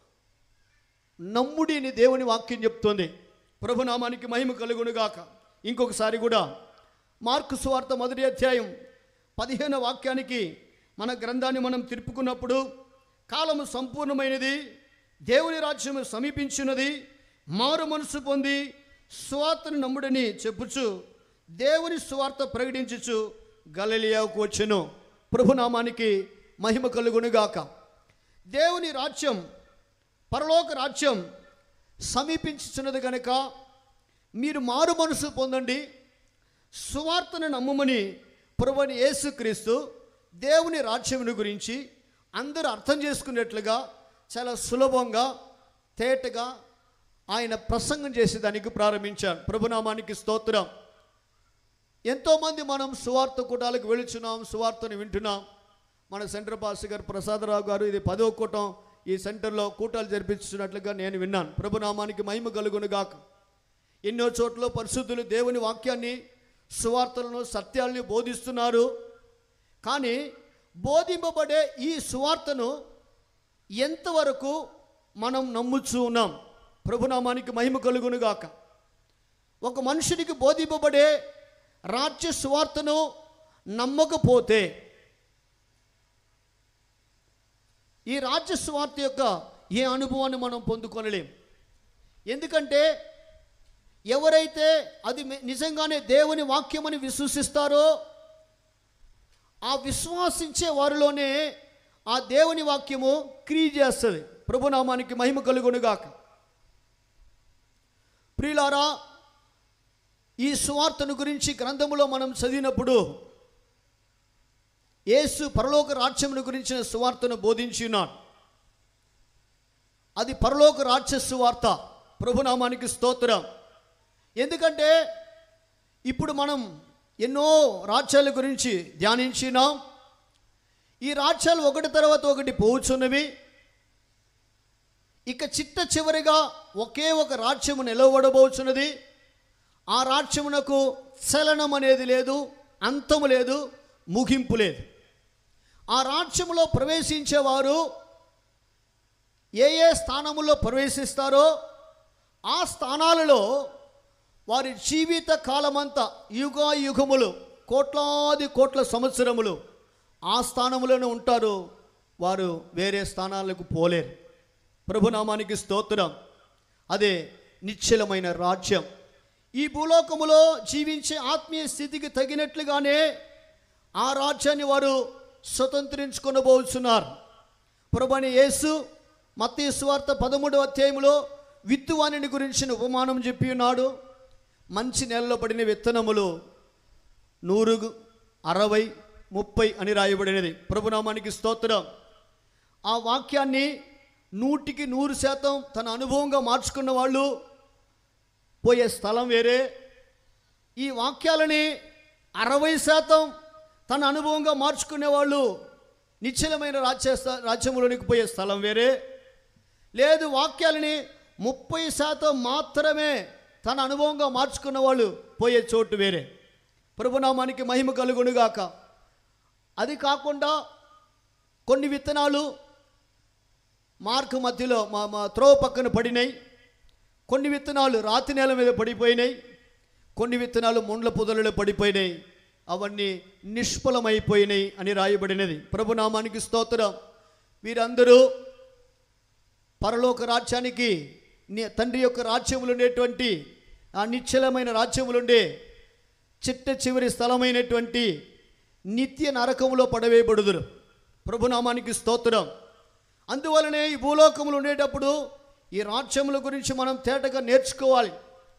నమ్ముడి అని దేవుని వాక్యం చెప్తోంది ప్రభునామానికి మహిమ కలుగునుగాక ఇంకొకసారి కూడా మార్కు సువార్త మొదటి అధ్యాయం పదిహేను వాక్యానికి మన గ్రంథాన్ని మనం తిరుపుకున్నప్పుడు కాలము సంపూర్ణమైనది దేవుని రాజ్యము సమీపించినది మారు మనసు పొంది సువార్తను నమ్ముడని చెప్పుచు దేవుని సువార్త ప్రకటించుచు గలలియాకు వచ్చెను ప్రభునామానికి మహిమ కలుగునుగాక దేవుని రాజ్యం పరలోక రాజ్యం సమీపించుచున్నది కనుక మీరు మారు మనసు పొందండి సువార్తను నమ్మమని ప్రభుని యేసుక్రీస్తు దేవుని రాజ్యమును గురించి అందరూ అర్థం చేసుకునేట్లుగా చాలా సులభంగా తేటగా ఆయన ప్రసంగం చేసేదానికి ప్రారంభించారు ప్రభునామానికి స్తోత్రం ఎంతోమంది మనం సువార్త కూటాలకు వెళుచున్నాం సువార్తను వింటున్నాం మన సెంటర్ పాస్ గారు ప్రసాదరావు గారు ఇది పదో కూటం ఈ సెంటర్లో కూటాలు జరిపించున్నట్లుగా నేను విన్నాను ప్రభునామానికి మహిమ కలుగును గాక ఎన్నో చోట్ల పరిశుద్ధులు దేవుని వాక్యాన్ని సువార్తలను సత్యాల్ని బోధిస్తున్నారు కానీ బోధింపబడే ఈ సువార్తను ఎంతవరకు మనం నమ్ముచూ ఉన్నాం ప్రభునామానికి మహిమ కలుగును గాక ఒక మనుషునికి బోధింపబడే రాజ్య సువార్తను నమ్మకపోతే ఈ రాజ్య సువార్త యొక్క ఏ అనుభవాన్ని మనం పొందుకొనలేం ఎందుకంటే ఎవరైతే అది మే- నిజంగానే దేవుని వాక్యమని విశ్వసిస్తారో ఆ విశ్వాసించే వారిలోనే ఆ దేవుని వాక్యము క్రియ చేస్తుంది ప్రభునామానికి మహిమ కలుగునుగాక ప్రియులారా ఈ సువార్తను గురించి గ్రంథములో మనం చదివినప్పుడు యేసు పరలోక రాజ్యమును గురించిన సువార్తను బోధించి ఉన్నాడు అది పరలోక రాజ్య సువార్త ప్రభునామానికి స్తోత్రం ఎందుకంటే ఇప్పుడు మనం ఎన్నో రాజ్యాల గురించి ధ్యానించినాం ఈ రాజ్యాలు ఒకటి తర్వాత ఒకటి పోవుచున్నవి ఇక చిట్ట చివరిగా ఒకే ఒక రాజ్యము నిలవబడబోచున్నది ఆ రాజ్యమునకు చలనం అనేది లేదు అంతము లేదు ముగింపు లేదు ఆ రాజ్యములో ప్రవేశించేవారు ఏ ఏ స్థానములో ప్రవేశిస్తారో ఆ స్థానాలలో వారి జీవిత కాలమంతా యుగా యుగములు కోట్లాది కోట్ల సంవత్సరములు ఆ స్థానములోనే ఉంటారు వారు వేరే స్థానాలకు పోలేరు ప్రభునామానికి స్తోత్రం అదే నిశ్చలమైన రాజ్యం ఈ భూలోకములో జీవించే ఆత్మీయ స్థితికి తగినట్లుగానే ఆ రాజ్యాన్ని వారు స్వతంత్రించుకొనబోతున్నారు ప్రభుని యేసు మత్తయి సువార్త పదమూడవ అధ్యాయంలో విత్తువాణిని గురించిన ఉపమానం చెప్పి ఉన్నాడు మంచి నెలలో పడిన విత్తనములు నూరు అరవై ముప్పై అని రాయబడినది ప్రభునామానికి స్తోత్రం ఆ వాక్యాన్ని నూటికి నూరు శాతం తన అనుభవంగా మార్చుకున్న వాళ్ళు పోయే స్థలం వేరే ఈ వాక్యాలని అరవై శాతం తన అనుభవంగా మార్చుకునే వాళ్ళు నిశ్చలమైన రాజ్య రాజ్యములోనికి పోయే స్థలం వేరే లేదు వాక్యాలని ముప్పై శాతం మాత్రమే తన అనుభవంగా మార్చుకున్న వాళ్ళు పోయే చోటు వేరే ప్రభునామానికి మహిమ కలుగునుగాక అది కాకుండా కొన్ని విత్తనాలు మార్కు మధ్యలో మా మా త్రోవ పక్కన పడినాయి కొన్ని విత్తనాలు రాతి నేల మీద పడిపోయినాయి కొన్ని విత్తనాలు ముండ్ల పొదలలో పడిపోయినాయి అవన్నీ నిష్ఫలమైపోయినాయి అని రాయబడినది ప్రభునామానికి స్తోత్రం వీరందరూ పరలోక రాజ్యానికి ని- తండ్రి యొక్క రాజ్యములు ఉండేటువంటి ఆ నిశ్చలమైన రాజ్యములుండే చిట్ట చివరి స్థలమైనటువంటి నిత్య నరకములో పడవేయబడుదురు ప్రభునామానికి స్తోత్రం అందువలనే ఈ భూలోకములు ఉండేటప్పుడు ఈ రాజ్యముల గురించి మనం తేటగా నేర్చుకోవాలి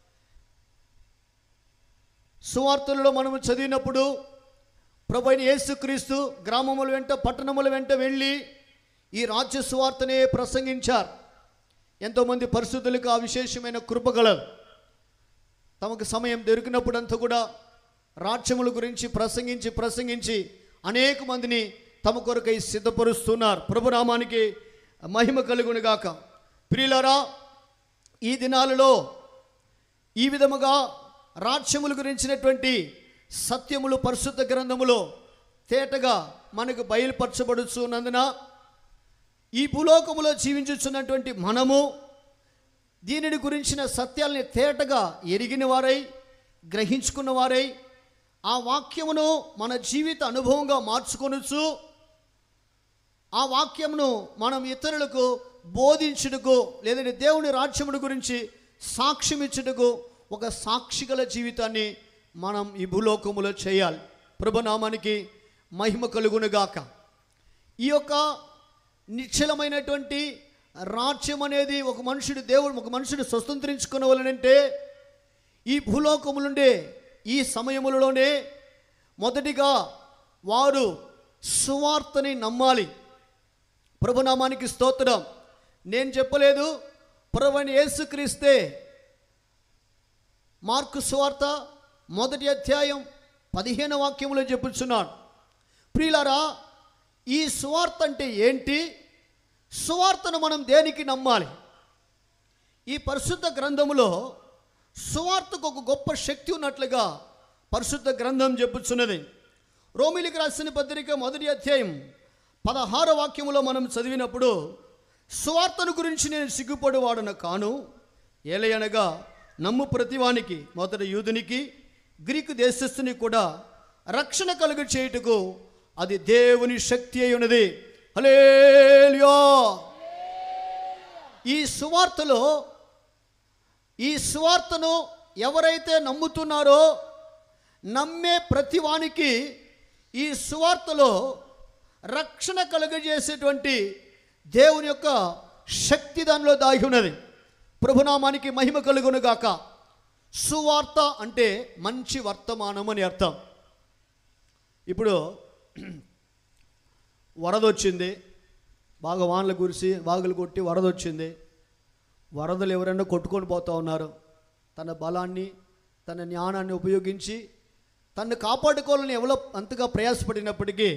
సువార్తలలో మనము చదివినప్పుడు ప్రభు అయిన యేసుక్రీస్తు గ్రామముల వెంట పట్టణముల వెంట వెళ్ళి ఈ రాజ్య సువార్తనే ప్రసంగించారు ఎంతోమంది పరిశుద్ధులకు ఆ విశేషమైన కృప కలదు తమకు సమయం దొరికినప్పుడంతా కూడా రాజ్యముల గురించి ప్రసంగించి ప్రసంగించి అనేక మందిని తమ కొరకై సిద్ధపరుస్తున్నారు ప్రభునామానికి మహిమ కలుగునుగాక ప్రియులారా ఈ దినాలలో ఈ విధముగా రాజ్యముల గురించినటువంటి సత్యములు పరిశుద్ధ గ్రంథములో తేటగా మనకు బయలుపరచబడుచున్నందున ఈ భూలోకములో జీవించుచున్నటువంటి మనము దీనిని గురించిన సత్యాల్ని తేటగా ఎరిగిన వారై గ్రహించుకున్న వారై ఆ వాక్యమును మన జీవిత అనుభవంగా మార్చుకొనొచ్చు ఆ వాక్యమును మనం ఇతరులకు బోధించుటకు లేదంటే దేవుని రాజ్యమును గురించి సాక్ష్యం ఇచ్చుటకు ఒక సాక్షిగల జీవితాన్ని మనం ఈ భూలోకములో చేయాలి ప్రభునామానికి మహిమ కలుగునుగాక ఈ యొక్క నిశ్చలమైనటువంటి రాజ్యం అనేది ఒక మనుషుడు దేవుడు ఒక మనుషుడు స్వతంత్రించుకునవలనంటే ఈ భూలోకములుండే ఈ సమయములలోనే మొదటిగా వారు సువార్తని నమ్మాలి ప్రభునామానికి స్తోత్రం నేను చెప్పలేదు ప్రభుని యేసుక్రీస్తే మార్కు సువార్త మొదటి అధ్యాయం పదిహేను వాక్యములో చెప్పుచున్నాడు ప్రియులారా ఈ సువార్త అంటే ఏంటి సువార్తను మనం దేనికి నమ్మాలి ఈ పరిశుద్ధ గ్రంథములో సువార్తకు ఒక గొప్ప శక్తి ఉన్నట్లుగా పరిశుద్ధ గ్రంథం చెప్పుచున్నది రోమిలికి రాసిన పత్రిక మొదటి అధ్యాయం పదహార వాక్యములో మనం చదివినప్పుడు సువార్తను గురించి నేను సిగ్గుపడువాడన కాను ఏలయనగా నమ్ము ప్రతివానికి మొదట యూదునికి గ్రీకు దేశస్థుని కూడా రక్షణ కలుగు చేయుటకు అది దేవుని శక్తి అయి ఉన్నది హలేలుయా ఈ సువార్తలో ఈ సువార్తను ఎవరైతే నమ్ముతున్నారో నమ్మే ప్రతివానికి ఈ సువార్తలో రక్షణ కలుగజేసేటువంటి దేవుని యొక్క శక్తి దానిలో దాగి ఉన్నది ప్రభునామానికి మహిమ కలుగును గాక సువార్త అంటే మంచి వర్తమానం అని అర్థం ఇప్పుడు వరద వచ్చింది బాగా వానలు కురిసి వాగులు కొట్టి వరద వచ్చింది వరదలు ఎవరైనా కొట్టుకొని పోతూ ఉన్నారు తన బలాన్ని తన జ్ఞానాన్ని ఉపయోగించి తను కాపాడుకోవాలని ఎవరో అంతగా ప్రయాసపడినప్పటికీ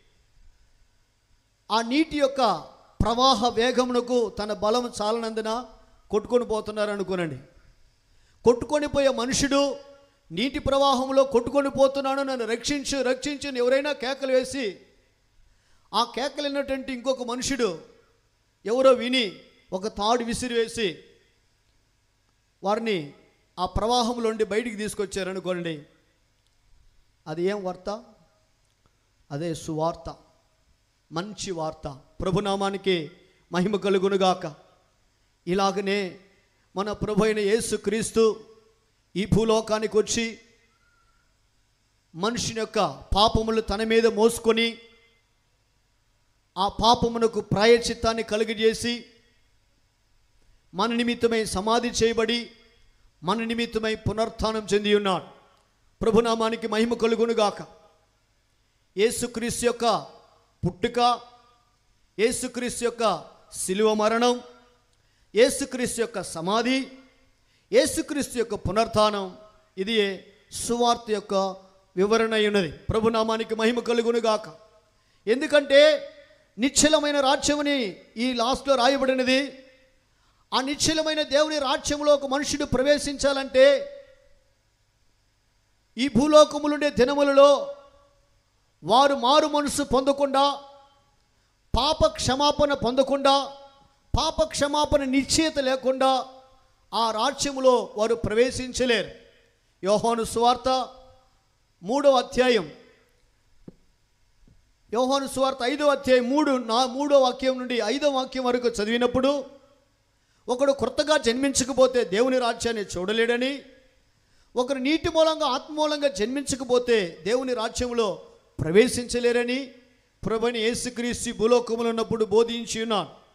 ఆ నీటి యొక్క ప్రవాహ వేగమునకు తన బలం చాలనందున కొట్టుకొని పోతున్నారు అనుకోనండి కొట్టుకొని పోయే మనుషుడు నీటి ప్రవాహంలో కొట్టుకొని పోతున్నాను నన్ను రక్షించు రక్షించు అని ఎవరైనా కేకలు వేసి ఆ కేకలు విన్నటువంటి ఇంకొక మనుషుడు ఎవరో విని ఒక తాడు విసిరివేసి వారిని ఆ ప్రవాహంలోండి బయటికి తీసుకొచ్చారనుకోండి అది ఏం వార్త అదే సువార్త మంచి వార్త ప్రభునామానికి మహిమ కలుగునుగాక ఇలాగనే మన ప్రభు అయిన యేసుక్రీస్తు ఈ భూలోకానికి వచ్చి మనుషుని యొక్క పాపములు తన మీద మోసుకొని ఆ పాపమునకు ప్రాయచిత్తాన్ని కలుగజేసి మన నిమిత్తమై సమాధి చేయబడి మన నిమిత్తమై పునరుత్థానం చెంది ఉన్నాడు ప్రభునామానికి మహిమ కలుగునుగాక యేసుక్రీస్తు యొక్క పుట్టుక యేసుక్రీస్తు యొక్క శిలువ మరణం యేసుక్రీస్తు యొక్క సమాధి యేసుక్రీస్తు యొక్క పునరుత్థానం ఇది సువార్త యొక్క వివరణ అయి ఉన్నది ప్రభునామానికి మహిమ కలుగునుగాక ఎందుకంటే నిశ్చలమైన రాజ్యమని ఈ లాస్ట్లో రాయబడినది ఆ నిశ్చలమైన దేవుని రాజ్యంలో ఒక మనుషుడు ప్రవేశించాలంటే ఈ భూలోకములుండే దినములలో వారు మారు మనసు పొందకుండా పాప క్షమాపణ పొందకుండా పాప క్షమాపణ నిశ్చయత లేకుండా ఆ రాజ్యములో వారు ప్రవేశించలేరు యోహాను సువార్త మూడవ అధ్యాయం యోహాను సువార్త ఐదో అధ్యాయం మూడు నా మూడో వాక్యం నుండి ఐదో వాక్యం వరకు చదివినప్పుడు ఒకడు కొత్తగా జన్మించకపోతే దేవుని రాజ్యాన్ని చూడలేడని ఒకరు నీటి మూలంగా ఆత్మ మూలంగా జన్మించకపోతే దేవుని రాజ్యంలో ప్రవేశించలేరని ప్రభుని యేసుక్రీస్తు భూలోకములో ఉన్నప్పుడు బోధించి ఉన్నాను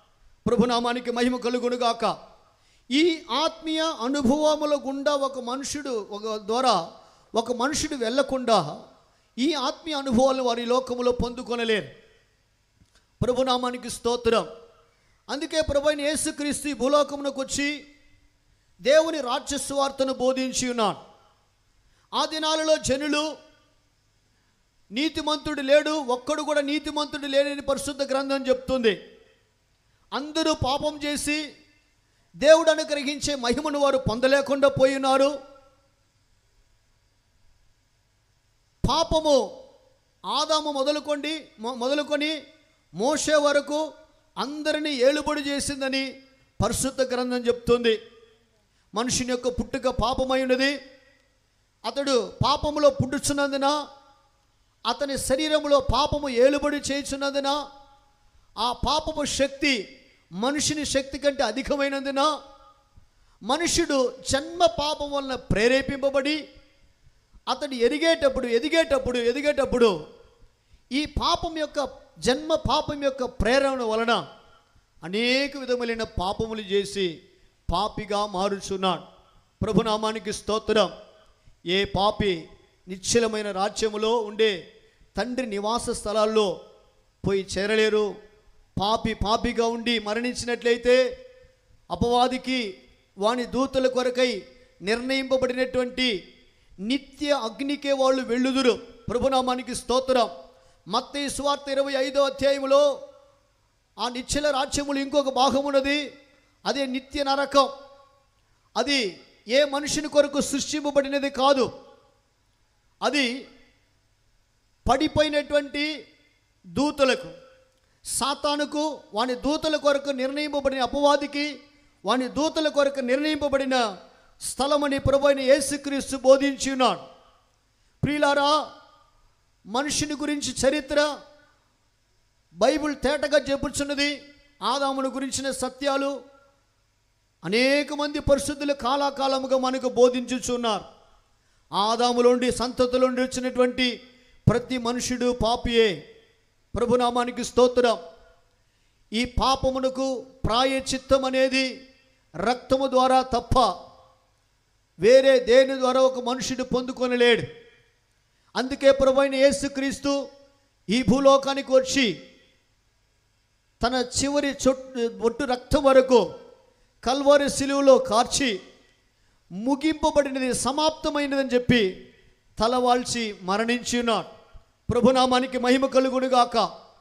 ప్రభునామానికి మహిమ కలుగునుగాక ఈ ఆత్మీయ అనుభవముల గుండా ఒక మనుషుడు ఒక ద్వారా ఒక మనుషుడు వెళ్ళకుండా ఈ ఆత్మీయ అనుభవాలను వారి లోకములో పొందుకొనలేరు ప్రభునామానికి స్తోత్రం అందుకే ప్రభు అయిన యేసుక్రీస్తు ఈ భూలోకమునకు వచ్చి దేవుని రాజ్యస్వార్తను బోధించి ఉన్నాడు ఆ దినాలలో జనులు నీతిమంతుడు లేడు ఒక్కడు కూడా నీతిమంతుడు లేడని పరిశుద్ధ గ్రంథం చెప్తుంది అందరూ పాపం చేసి దేవుడు అనుగ్రహించే మహిమను వారు పొందలేకుండా పోయి ఉన్నారు పాపము ఆదాము మొదలుకొండి మొ- మొదలుకొని మోసే వరకు అందరినీ ఏలుబడి చేసిందని పరిశుద్ధ గ్రంథం చెప్తుంది మనుషుని యొక్క పుట్టుక పాపమై ఉన్నది అతడు పాపములో పుట్టుచున్నందున అతని శరీరంలో పాపము ఏలుబడి చేయుచున్నందున ఆ పాపము శక్తి మనుషుని శక్తి కంటే అధికమైనందున మనుషుడు జన్మ పాపం వలన ప్రేరేపింపబడి అతడు ఎదిగేటప్పుడు ఎదిగేటప్పుడు ఎదిగేటప్పుడు ఈ పాపం యొక్క జన్మ పాపం యొక్క ప్రేరణ వలన అనేక విధములైన పాపములు చేసి పాపిగా మారుచున్నాడు ప్రభునామానికి స్తోత్రం ఏ పాపి నిశ్చలమైన రాజ్యములో ఉండే తండ్రి నివాస స్థలాల్లో పోయి చేరలేరు పాపి పాపిగా ఉండి మరణించినట్లయితే అపవాదికి వాని దూతల కొరకై నిర్ణయింపబడినటువంటి నిత్య అగ్నికే వాళ్ళు వెళ్ళుదురు ప్రభునామానికి స్తోత్రం మత్తయి సువార్త ఇరవై ఐదో అధ్యాయములో ఆ నిశ్చల రాజ్యములు ఇంకొక భాగం ఉన్నది అదే నిత్య నరకం అది ఏ మనుషుని కొరకు సృష్టింపబడినది కాదు అది పడిపోయినటువంటి దూతలకు సాతానుకు వాని దూతల కొరకు నిర్ణయింపబడిన అపవాదికి వాని దూతల కొరకు నిర్ణయింపబడిన స్థలమని ప్రభు అయిన యేసుక్రీస్తు బోధించి ఉన్నాడు ప్రియులారా మనుషుని గురించి చరిత్ర బైబిల్ తేటగా చెప్పుచున్నది ఆదామును గురించిన సత్యాలు అనేక మంది పరిశుద్ధులు కాలాకాలముగా మనకు బోధించుచున్నారు ఆదాములోండి సంతతిలోండి వచ్చినటువంటి ప్రతి మనుషుడు పాపియే ప్రభునామానికి స్తోత్రం ఈ పాపమునకు ప్రాయచిత్తం అనేది రక్తము ద్వారా తప్ప వేరే దేని ద్వారా ఒక మనుషుడు పొందుకొనలేడు అందుకే ప్రభైన యేసుక్రీస్తు ఈ భూలోకానికి వచ్చి తన చివరి చొట్టు బొట్టు రక్తం వరకు కల్వరి శిలువలో కార్చి ముగింపబడినది సమాప్తమైనదని చెప్పి తలవాల్చి మరణించి ఉన్నాడు ప్రభునామానికి మహిమ కలుగునుగాక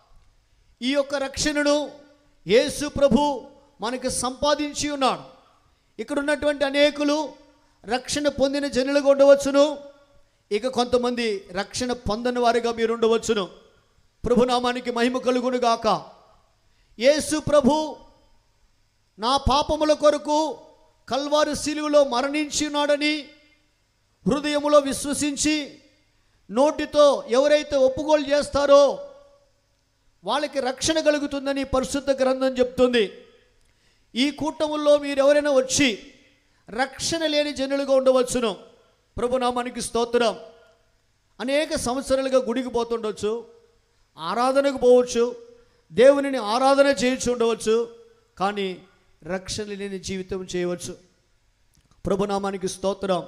ఈ యొక్క రక్షణను యేసు ప్రభు మనకు సంపాదించి ఉన్నాడు ఇక్కడ ఉన్నటువంటి అనేకులు రక్షణ పొందిన జనులుగా ఉండవచ్చును ఇక కొంతమంది రక్షణ పొందని వారిగా మీరు ఉండవచ్చును ప్రభునామానికి మహిమ కలుగునుగాక యేసు ప్రభు నా పాపముల కొరకు కల్వారు శిలువలో మరణించి ఉన్నాడని హృదయములో విశ్వసించి నోటితో ఎవరైతే ఒప్పుకోలు చేస్తారో వాళ్ళకి రక్షణ కలుగుతుందని పరిశుద్ధ గ్రంథం చెప్తుంది ఈ కూటముల్లో మీరు ఎవరైనా వచ్చి రక్షణ లేని జనులుగా ఉండవచ్చును ప్రభునామానికి స్తోత్రం అనేక సంవత్సరాలుగా గుడికి పోతుండొచ్చు ఆరాధనకు పోవచ్చు దేవునిని ఆరాధన చేయొచ్చు ఉండవచ్చు కానీ రక్షణ లేని జీవితం చేయవచ్చు ప్రభునామానికి స్తోత్రం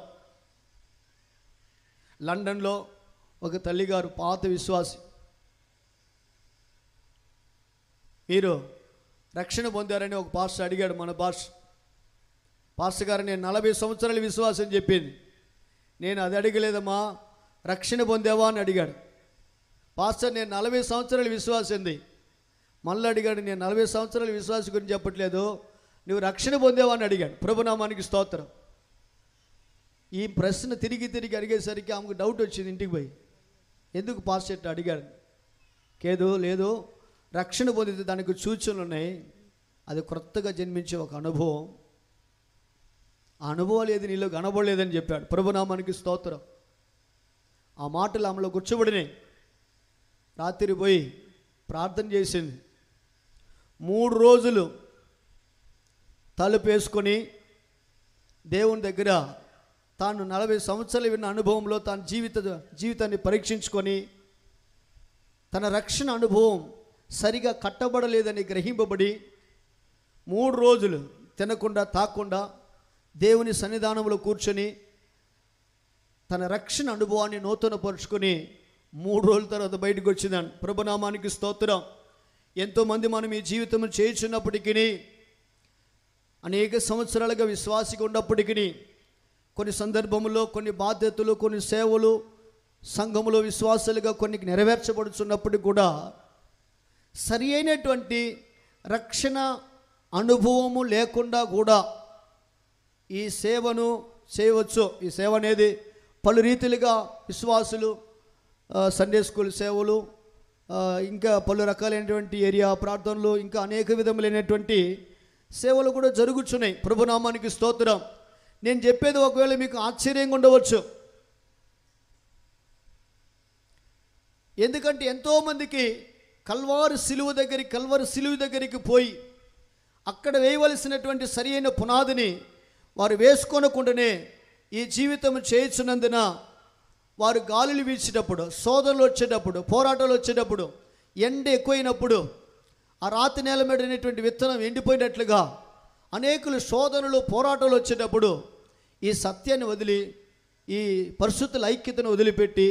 లండన్లో ఒక తల్లిగారు పాత విశ్వాసి మీరు రక్షణ పొందారని ఒక పాస్టర్ అడిగాడు మన భాష పాస్టర్ గారు నేను నలభై సంవత్సరాల విశ్వాసం చెప్పింది నేను అది అడగలేదమ్మా రక్షణ పొందావా అని అడిగాడు పాస్టర్ నేను నలభై సంవత్సరాల విశ్వాసింది మళ్ళీ అడిగాడు నేను నలభై సంవత్సరాల విశ్వాసం గురించి చెప్పట్లేదు నువ్వు రక్షణ పొందావా అని అడిగాడు ప్రభునామానికి స్తోత్రం ఈ ప్రశ్న తిరిగి తిరిగి అడిగేసరికి ఆమెకు డౌట్ వచ్చింది ఇంటికి పోయి ఎందుకు పాస్టర్ ఇట్లా అడిగాడు కేదు లేదు రక్షణ పొందితే దానికి సూచనలు ఉన్నాయి అది క్రొత్తగా జన్మించే ఒక అనుభవం ఆ అనుభవాలు ఏది నీలో కనబడలేదని చెప్పాడు ప్రభునామానికి స్తోత్రం ఆ మాటలు ఆమెలో కూర్చోబడినాయి రాత్రి పోయి ప్రార్థన చేసింది మూడు రోజులు తలుపు వేసుకొని దేవుని దగ్గర తాను నలభై సంవత్సరాలు విన్న అనుభవంలో తాను జీవిత జీవితాన్ని పరీక్షించుకొని తన రక్షణ అనుభవం సరిగా కట్టబడలేదని గ్రహింపబడి మూడు రోజులు తినకుండా తాకుండా దేవుని సన్నిధానంలో కూర్చొని తన రక్షణ అనుభవాన్ని నూతనపరుచుకొని మూడు రోజుల తర్వాత బయటకు వచ్చిందాను ప్రభునామానికి స్తోత్రం ఎంతోమంది మనం ఈ జీవితం చేయుచున్నప్పటికీ అనేక సంవత్సరాలుగా విశ్వాసిగా ఉన్నప్పటికీ కొన్ని సందర్భముల్లో కొన్ని బాధ్యతలు కొన్ని సేవలు సంఘములో విశ్వాసాలుగా కొన్ని నెరవేర్చబడుతున్నప్పటికీ కూడా సరి అయినటువంటి రక్షణ అనుభవము లేకుండా కూడా ఈ సేవను చేయవచ్చు ఈ సేవ అనేది పలు రీతిలుగా విశ్వాసులు ఆ, సండే స్కూల్ సేవలు ఆ, ఇంకా పలు రకాలైనటువంటి ఏరియా ప్రార్థనలు ఇంకా అనేక విధములైనటువంటి సేవలు కూడా జరుగుతున్నాయి ప్రభునామానికి స్తోత్రం నేను చెప్పేది ఒకవేళ మీకు ఆశ్చర్యంగా ఉండవచ్చు ఎందుకంటే ఎంతోమందికి కల్వారు సిలువ దగ్గరికి కల్వారు సిలువ దగ్గరికి పోయి అక్కడ వేయవలసినటువంటి సరి అయిన పునాదిని వారు వేసుకొనకుండానే ఈ జీవితం చేయించున్నందున వారు గాలులు వీచేటప్పుడు సోదరులు వచ్చేటప్పుడు పోరాటాలు వచ్చేటప్పుడు ఎండ ఎక్కువైనప్పుడు ఆ రాతి నేల మీద ఉన్నటువంటి విత్తనం ఎండిపోయినట్లుగా అనేకులు శోధనలు పోరాటాలు వచ్చేటప్పుడు ఈ సత్యాన్ని వదిలి ఈ పరిశుద్ధుల ఐక్యతను వదిలిపెట్టి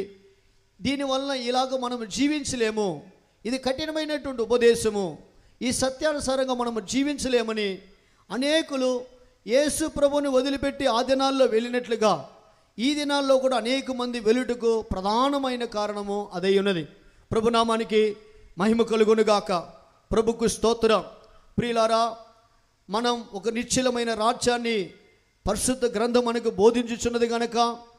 దీనివలన ఇలాగ మనం జీవించలేము ఇది కఠినమైనటువంటి ఉపదేశము ఈ సత్యానుసారంగా మనము జీవించలేమని అనేకులు యేసు ప్రభుని వదిలిపెట్టి ఆ దినాల్లో వెళ్ళినట్లుగా ఈ దినాల్లో కూడా అనేక మంది వెలుటకు ప్రధానమైన కారణము అదే ఉన్నది ప్రభునామానికి మహిమ కలుగునుగాక ప్రభుకు స్తోత్రం ప్రియులారా మనం ఒక నిశ్చలమైన రాజ్యాన్ని పరిశుద్ధ గ్రంథం మనకు బోధించుచున్నది గనక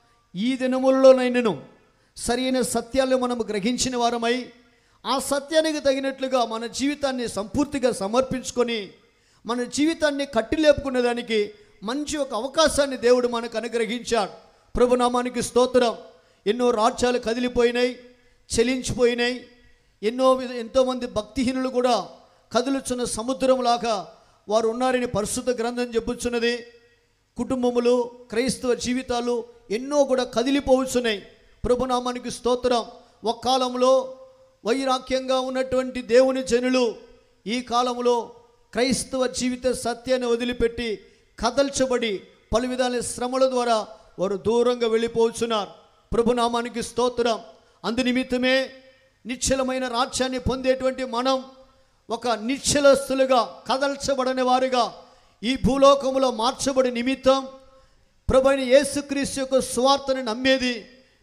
ఈ దినములలోనైనను సరైన సత్యాలు మనము గ్రహించిన వారమై ఆ సత్యానికి తగినట్లుగా మన జీవితాన్ని సంపూర్తిగా సమర్పించుకొని మన జీవితాన్ని కట్టిలేపుకునే దానికి మంచి ఒక అవకాశాన్ని దేవుడు మనకు అనుగ్రహించాడు ప్రభునామానికి స్తోత్రం ఎన్నో రాజ్యాలు కదిలిపోయినాయి చెలించిపోయినాయి ఎన్నో విధ ఎంతోమంది భక్తిహీనులు కూడా కదులుచున్న సముద్రంలాగా వారు ఉన్నారని పరిశుద్ధ గ్రంథం చెప్పుచున్నది కుటుంబములు క్రైస్తవ జీవితాలు ఎన్నో కూడా కదిలిపోవచ్చున్నాయి ప్రభునామానికి స్తోత్రం ఒక కాలంలో వైరాక్యంగా ఉన్నటువంటి దేవుని జనులు ఈ కాలంలో క్రైస్తవ జీవిత సత్యాన్ని వదిలిపెట్టి కదల్చబడి పలు విధాల శ్రమల ద్వారా వారు దూరంగా వెళ్ళిపోతున్నారు ప్రభునామానికి స్తోత్రం అందు నిమిత్తమే నిశ్చలమైన రాజ్యాన్ని పొందేటువంటి మనం ఒక నిశ్చలస్తులుగా కదల్చబడని వారుగా ఈ భూలోకములో మార్చబడి నిమిత్తం ప్రభుని యేసుక్రీస్తు యొక్క స్వార్థని నమ్మేది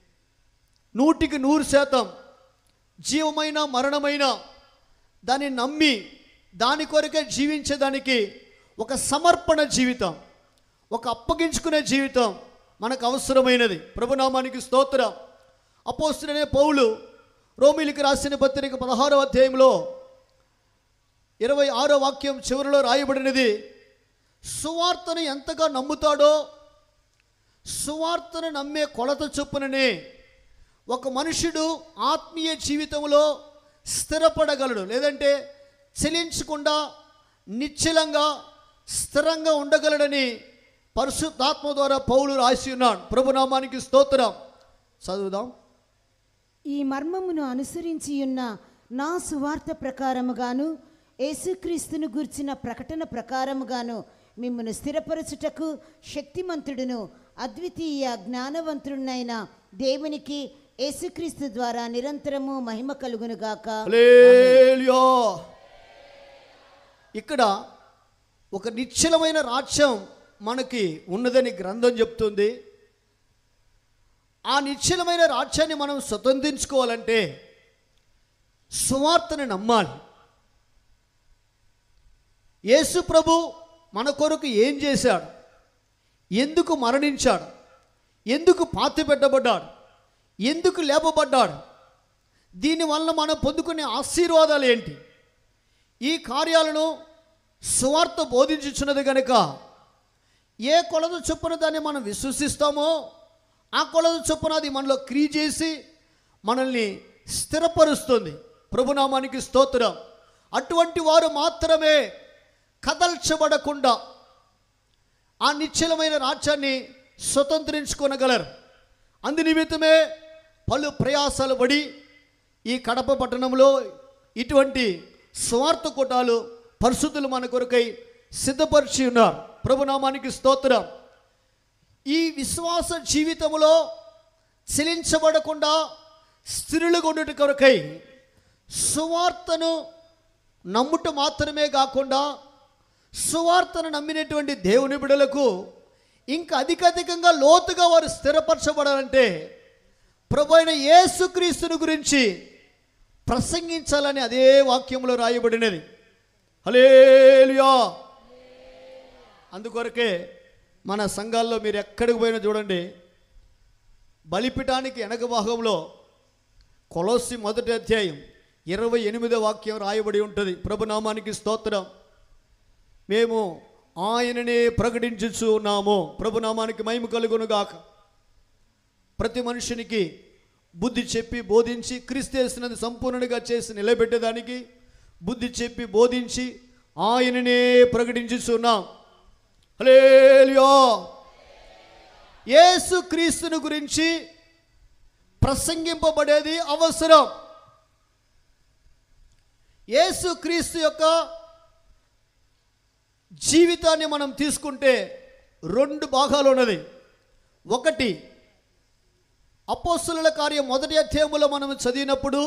నూటికి నూరు శాతం జీవమైన మరణమైన దాన్ని నమ్మి దాని కొరకే జీవించేదానికి ఒక సమర్పణ జీవితం ఒక అప్పగించుకునే జీవితం మనకు అవసరమైనది ప్రభునామానికి స్తోత్రం అపోస్తుడనే పౌలు రోమిలికి రాసిన పత్రిక పదహారో అధ్యాయంలో ఇరవై ఆరో వాక్యం చివరిలో రాయబడినది సువార్తను ఎంతగా నమ్ముతాడో సువార్తను నమ్మే కొలత చొప్పుననే ఒక మనుషుడు ఆత్మీయ జీవితంలో స్థిరపడగలడు లేదంటే చెలించకుండా నిశ్చలంగా స్థిరంగా ఉండగలడని పరిశుద్ధాత్మ ద్వారా పౌలు రాసి ఉన్నాడు ప్రభునామానికి స్తోత్రం చదువుదాం ఈ మర్మమును అనుసరించి ఉన్న నా సువార్త ప్రకారముగాను యేసుక్రీస్తును గూర్చిన ప్రకటన ప్రకారముగాను మిమ్మను స్థిరపరచుటకు శక్తిమంతుడును అద్వితీయ జ్ఞానవంతుడునైన దేవునికి యేసుక్రీస్తు ద్వారా నిరంతరము మహిమ కలుగునుగాక హల్లెలూయా. ఇక్కడ ఒక నిశ్చలమైన రాజ్యం మనకి ఉన్నదని గ్రంథం చెప్తుంది ఆ నిశ్చలమైన రాజ్యాన్ని మనం స్వతంత్రించుకోవాలంటే సువార్తని నమ్మాలి యేసు ప్రభు మన కొరకు ఏం చేశాడు ఎందుకు మరణించాడు ఎందుకు పాతి పెట్టబడ్డాడు ఎందుకు లేపబడ్డాడు దీనివల్ల మనం పొందుకునే ఆశీర్వాదాలు ఏంటి ఈ కార్యాలను సువార్త బోధించుచున్నది కనుక ఏ కొలత చొప్పున దాన్ని మనం విశ్వసిస్తామో ఆ కొలత చొప్పున అది మనలో క్రియ చేసి మనల్ని స్థిరపరుస్తుంది ప్రభునామానికి స్తోత్రం అటువంటి వారు మాత్రమే కదల్చబడకుండా ఆ నిశ్చలమైన రాజ్యాన్ని స్వతంత్రించుకొనగలరు అందు నిమిత్తమే పలు ప్రయాసాలు పడి ఈ కడప పట్టణంలో ఇటువంటి స్వార్థ కూటాలు పరిశుద్ధులు మన కొరకై సిద్ధపరిచి ఉన్నారు ప్రభునామానికి స్తోత్రం ఈ విశ్వాస జీవితంలో చెలించబడకుండా స్థిరులుగా ఉండుట కొరకై సువార్తను నమ్ముట మాత్రమే కాకుండా సువార్తను నమ్మినటువంటి దేవుని బిడలకు ఇంకా అధికాధికంగా లోతుగా వారు స్థిరపరచబడాలంటే ప్రభు అయిన యేసుక్రీస్తుని గురించి ప్రసంగించాలని అదే వాక్యంలో రాయబడినది హలేలుయా అందుకొరకే మన సంఘాల్లో మీరు ఎక్కడికి పోయినా చూడండి బలిపీఠానికి వెనక భాగంలో కొలసి మొదటి అధ్యాయం ఇరవై ఎనిమిదో వాక్యం రాయబడి ఉంటుంది ప్రభునామానికి స్తోత్రం మేము ఆయననే ప్రకటించుచు ఉన్నాము ప్రభునామానికి మహిమ కలుగును గాక ప్రతి మనుషునికి బుద్ధి చెప్పి బోధించి క్రీస్తేసినది సంపూర్ణంగా చేసి నిలబెట్టేదానికి బుద్ధి చెప్పి బోధించి ఆయననే ప్రకటించుచున్నాం హలేలుయా యేసు క్రీస్తుని గురించి ప్రసంగింపబడేది అవసరం యేసు క్రీస్తు యొక్క జీవితాన్ని మనం తీసుకుంటే రెండు భాగాలు ఉన్నది ఒకటి అపోస్తుల కార్యం మొదటి అధ్యాయములో మనం చదివినప్పుడు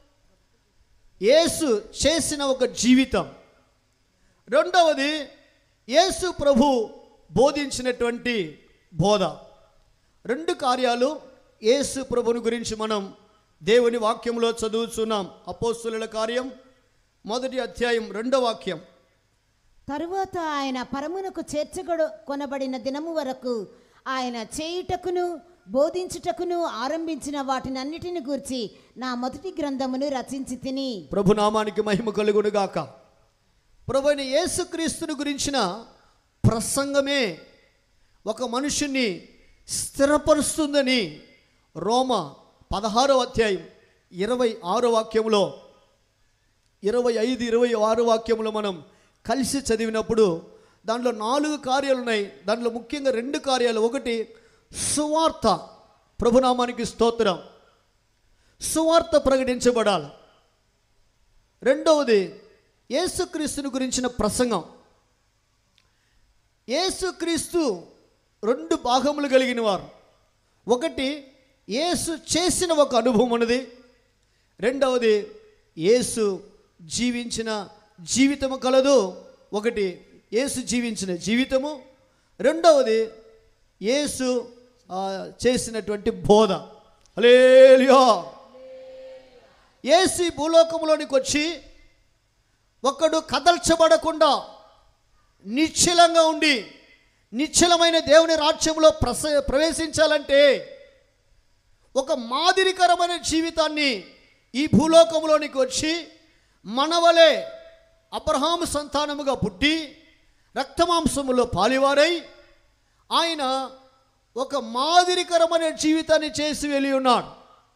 యేసు చేసిన ఒక జీవితం రెండవది యేసు ప్రభు బోధించినటువంటి బోధ రెండు కార్యాలు యేసు ప్రభుని గురించి మనం దేవుని వాక్యంలో చదువుతున్నాం అపోస్తుల కార్యం మొదటి అధ్యాయం రెండో వాక్యం తరువాత ఆయన పరమునకు చేర్చగడు కొనబడిన దినము వరకు ఆయన చేయుటకును బోధించుటకును ఆరంభించిన వాటినన్నిటిని గూర్చి నా మొదటి గ్రంథమును రచించి తిని ప్రభునామానికి మహిమ కలుగును గాక ప్రభు అయిన యేసుక్రీస్తుని గురించిన ప్రసంగమే ఒక మనుషుని స్థిరపరుస్తుందని రోమ పదహారో అధ్యాయం ఇరవై ఆరో వాక్యంలో ఇరవై ఐదు ఇరవై ఆరు వాక్యంలో మనం కలిసి చదివినప్పుడు దాంట్లో నాలుగు కార్యాలు ఉన్నాయి దాంట్లో ముఖ్యంగా రెండు కార్యాలు ఒకటి సువార్త ప్రభునామానికి స్తోత్రం సువార్త ప్రకటించబడాలి రెండవది యేసుక్రీస్తుని గురించిన ప్రసంగం యేసుక్రీస్తు రెండు భాగములు కలిగిన వారు ఒకటి యేసు చేసిన ఒక అనుభవం ఉన్నది రెండవది యేసు జీవించిన జీవితము కలదు ఒకటి యేసు జీవించిన జీవితము రెండవది యేసు ఆ, చేసినటువంటి బోధ హల్లెలూయా యేసు ఈ భూలోకంలోనికి వచ్చి ఒకడు కదల్చబడకుండా నిశ్చలంగా ఉండి నిశ్చలమైన దేవుని రాజ్యంలో ప్రస ప్రవేశించాలంటే ఒక మాదిరికరమైన జీవితాన్ని ఈ భూలోకంలోనికి వచ్చి మనవలే అబ్రహాము సంతానముగా పుట్టి రక్తమాంసములో పాలివారై ఆయన ఒక మాదిరికరమైన జీవితాన్ని చేసి వెళ్ళి ఉన్నాడు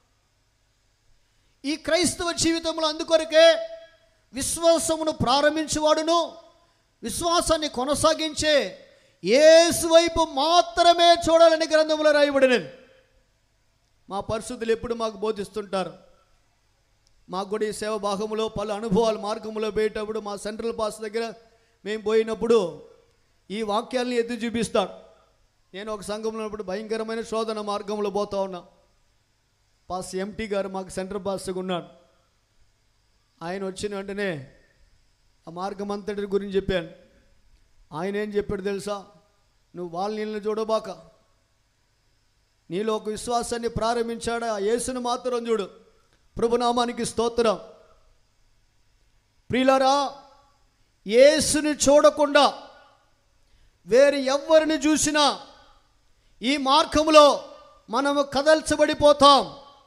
ఈ క్రైస్తవ జీవితంలో అందుకొరకే విశ్వాసమును ప్రారంభించేవాడును విశ్వాసాన్ని కొనసాగించే యేసు వైపు మాత్రమే చూడాలని గ్రంథంలో రాయబడినది మా పరిస్థితులు ఎప్పుడు మాకు బోధిస్తుంటారు మాకు కూడా ఈ సేవ భాగంలో పలు అనుభవాలు మార్గంలో పోయేటప్పుడు మా సెంట్రల్ పాస్ దగ్గర మేము పోయినప్పుడు ఈ వాక్యాలను ఎత్తి చూపిస్తాడు నేను ఒక సంఘంలో ఉన్నప్పుడు భయంకరమైన శోధన మార్గంలో పోతా ఉన్నా పాస్ ఎంటీ గారు మాకు సెంటర్ పాస్గా ఉన్నాడు ఆయన వచ్చిన వెంటనే ఆ మార్గం అంతటి గురించి చెప్పాను ఆయన ఏం చెప్పాడు తెలుసా నువ్వు వాళ్ళ నీళ్ళని చూడబాక నీలో ఒక విశ్వాసాన్ని ప్రారంభించాడు ఆ యేసును మాత్రం చూడు ప్రభునామానికి స్తోత్రం ప్రియులారా యేసుని చూడకుండా వేరే ఎవ్వరిని చూసినా ఈ మార్గములో మనము కదల్చబడిపోతాం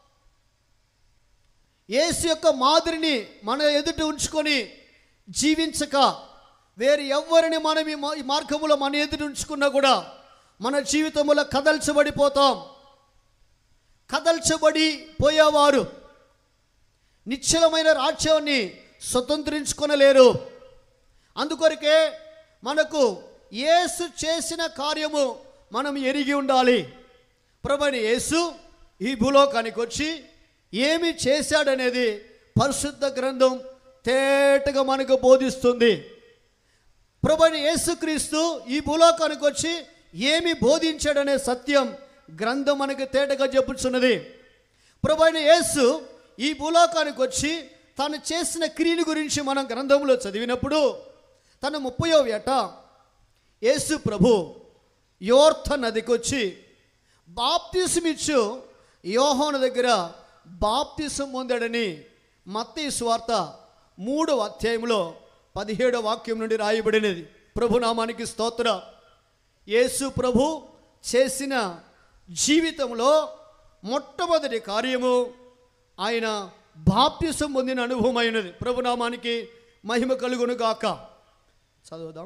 యేసు యొక్క మాదిరిని మన ఎదుట ఉంచుకొని జీవించక వేరు ఎవ్వరిని మనం ఈ మా- ఈ మార్గములో మన ఎదుట ఉంచుకున్నా కూడా మన జీవితంలో కదల్చబడిపోతాం కదల్చబడి పోయేవారు నిశ్చలమైన రాజ్యాన్ని స్వతంత్రించుకొనలేరు అందుకొరకే మనకు యేసు చేసిన కార్యము మనం ఎరిగి ఉండాలి ప్రభుని యేసు ఈ భూలోకానికి వచ్చి ఏమి చేశాడనేది పరిశుద్ధ గ్రంథం తేటగా మనకు బోధిస్తుంది ప్రభుని యేసుక్రీస్తు ఈ భూలోకానికి వచ్చి ఏమి బోధించాడనే సత్యం గ్రంథం మనకి తేటగా చెప్పుచున్నది ప్రభుని యేసు ఈ భూలోకానికి వచ్చి తాను చేసిన క్రియల గురించి మనం గ్రంథంలో చదివినప్పుడు తన ముప్పయో ఏట యేసు ప్రభు యోర్ధ నదికి వచ్చి బాప్తిసమిచ్చు యోహోను దగ్గర బాప్తిసం పొందాడని మత్తయి స్వార్త మూడవ అధ్యాయంలో పదిహేడవ వాక్యం నుండి రాయబడినది ప్రభునామానికి స్తోత్ర యేసు ప్రభు చేసిన జీవితంలో మొట్టమొదటి కార్యము ఆయన బాప్తిసం పొందిన అనుభవం అయినది ప్రభునామానికి మహిమ కలుగును గాక చదువుదాం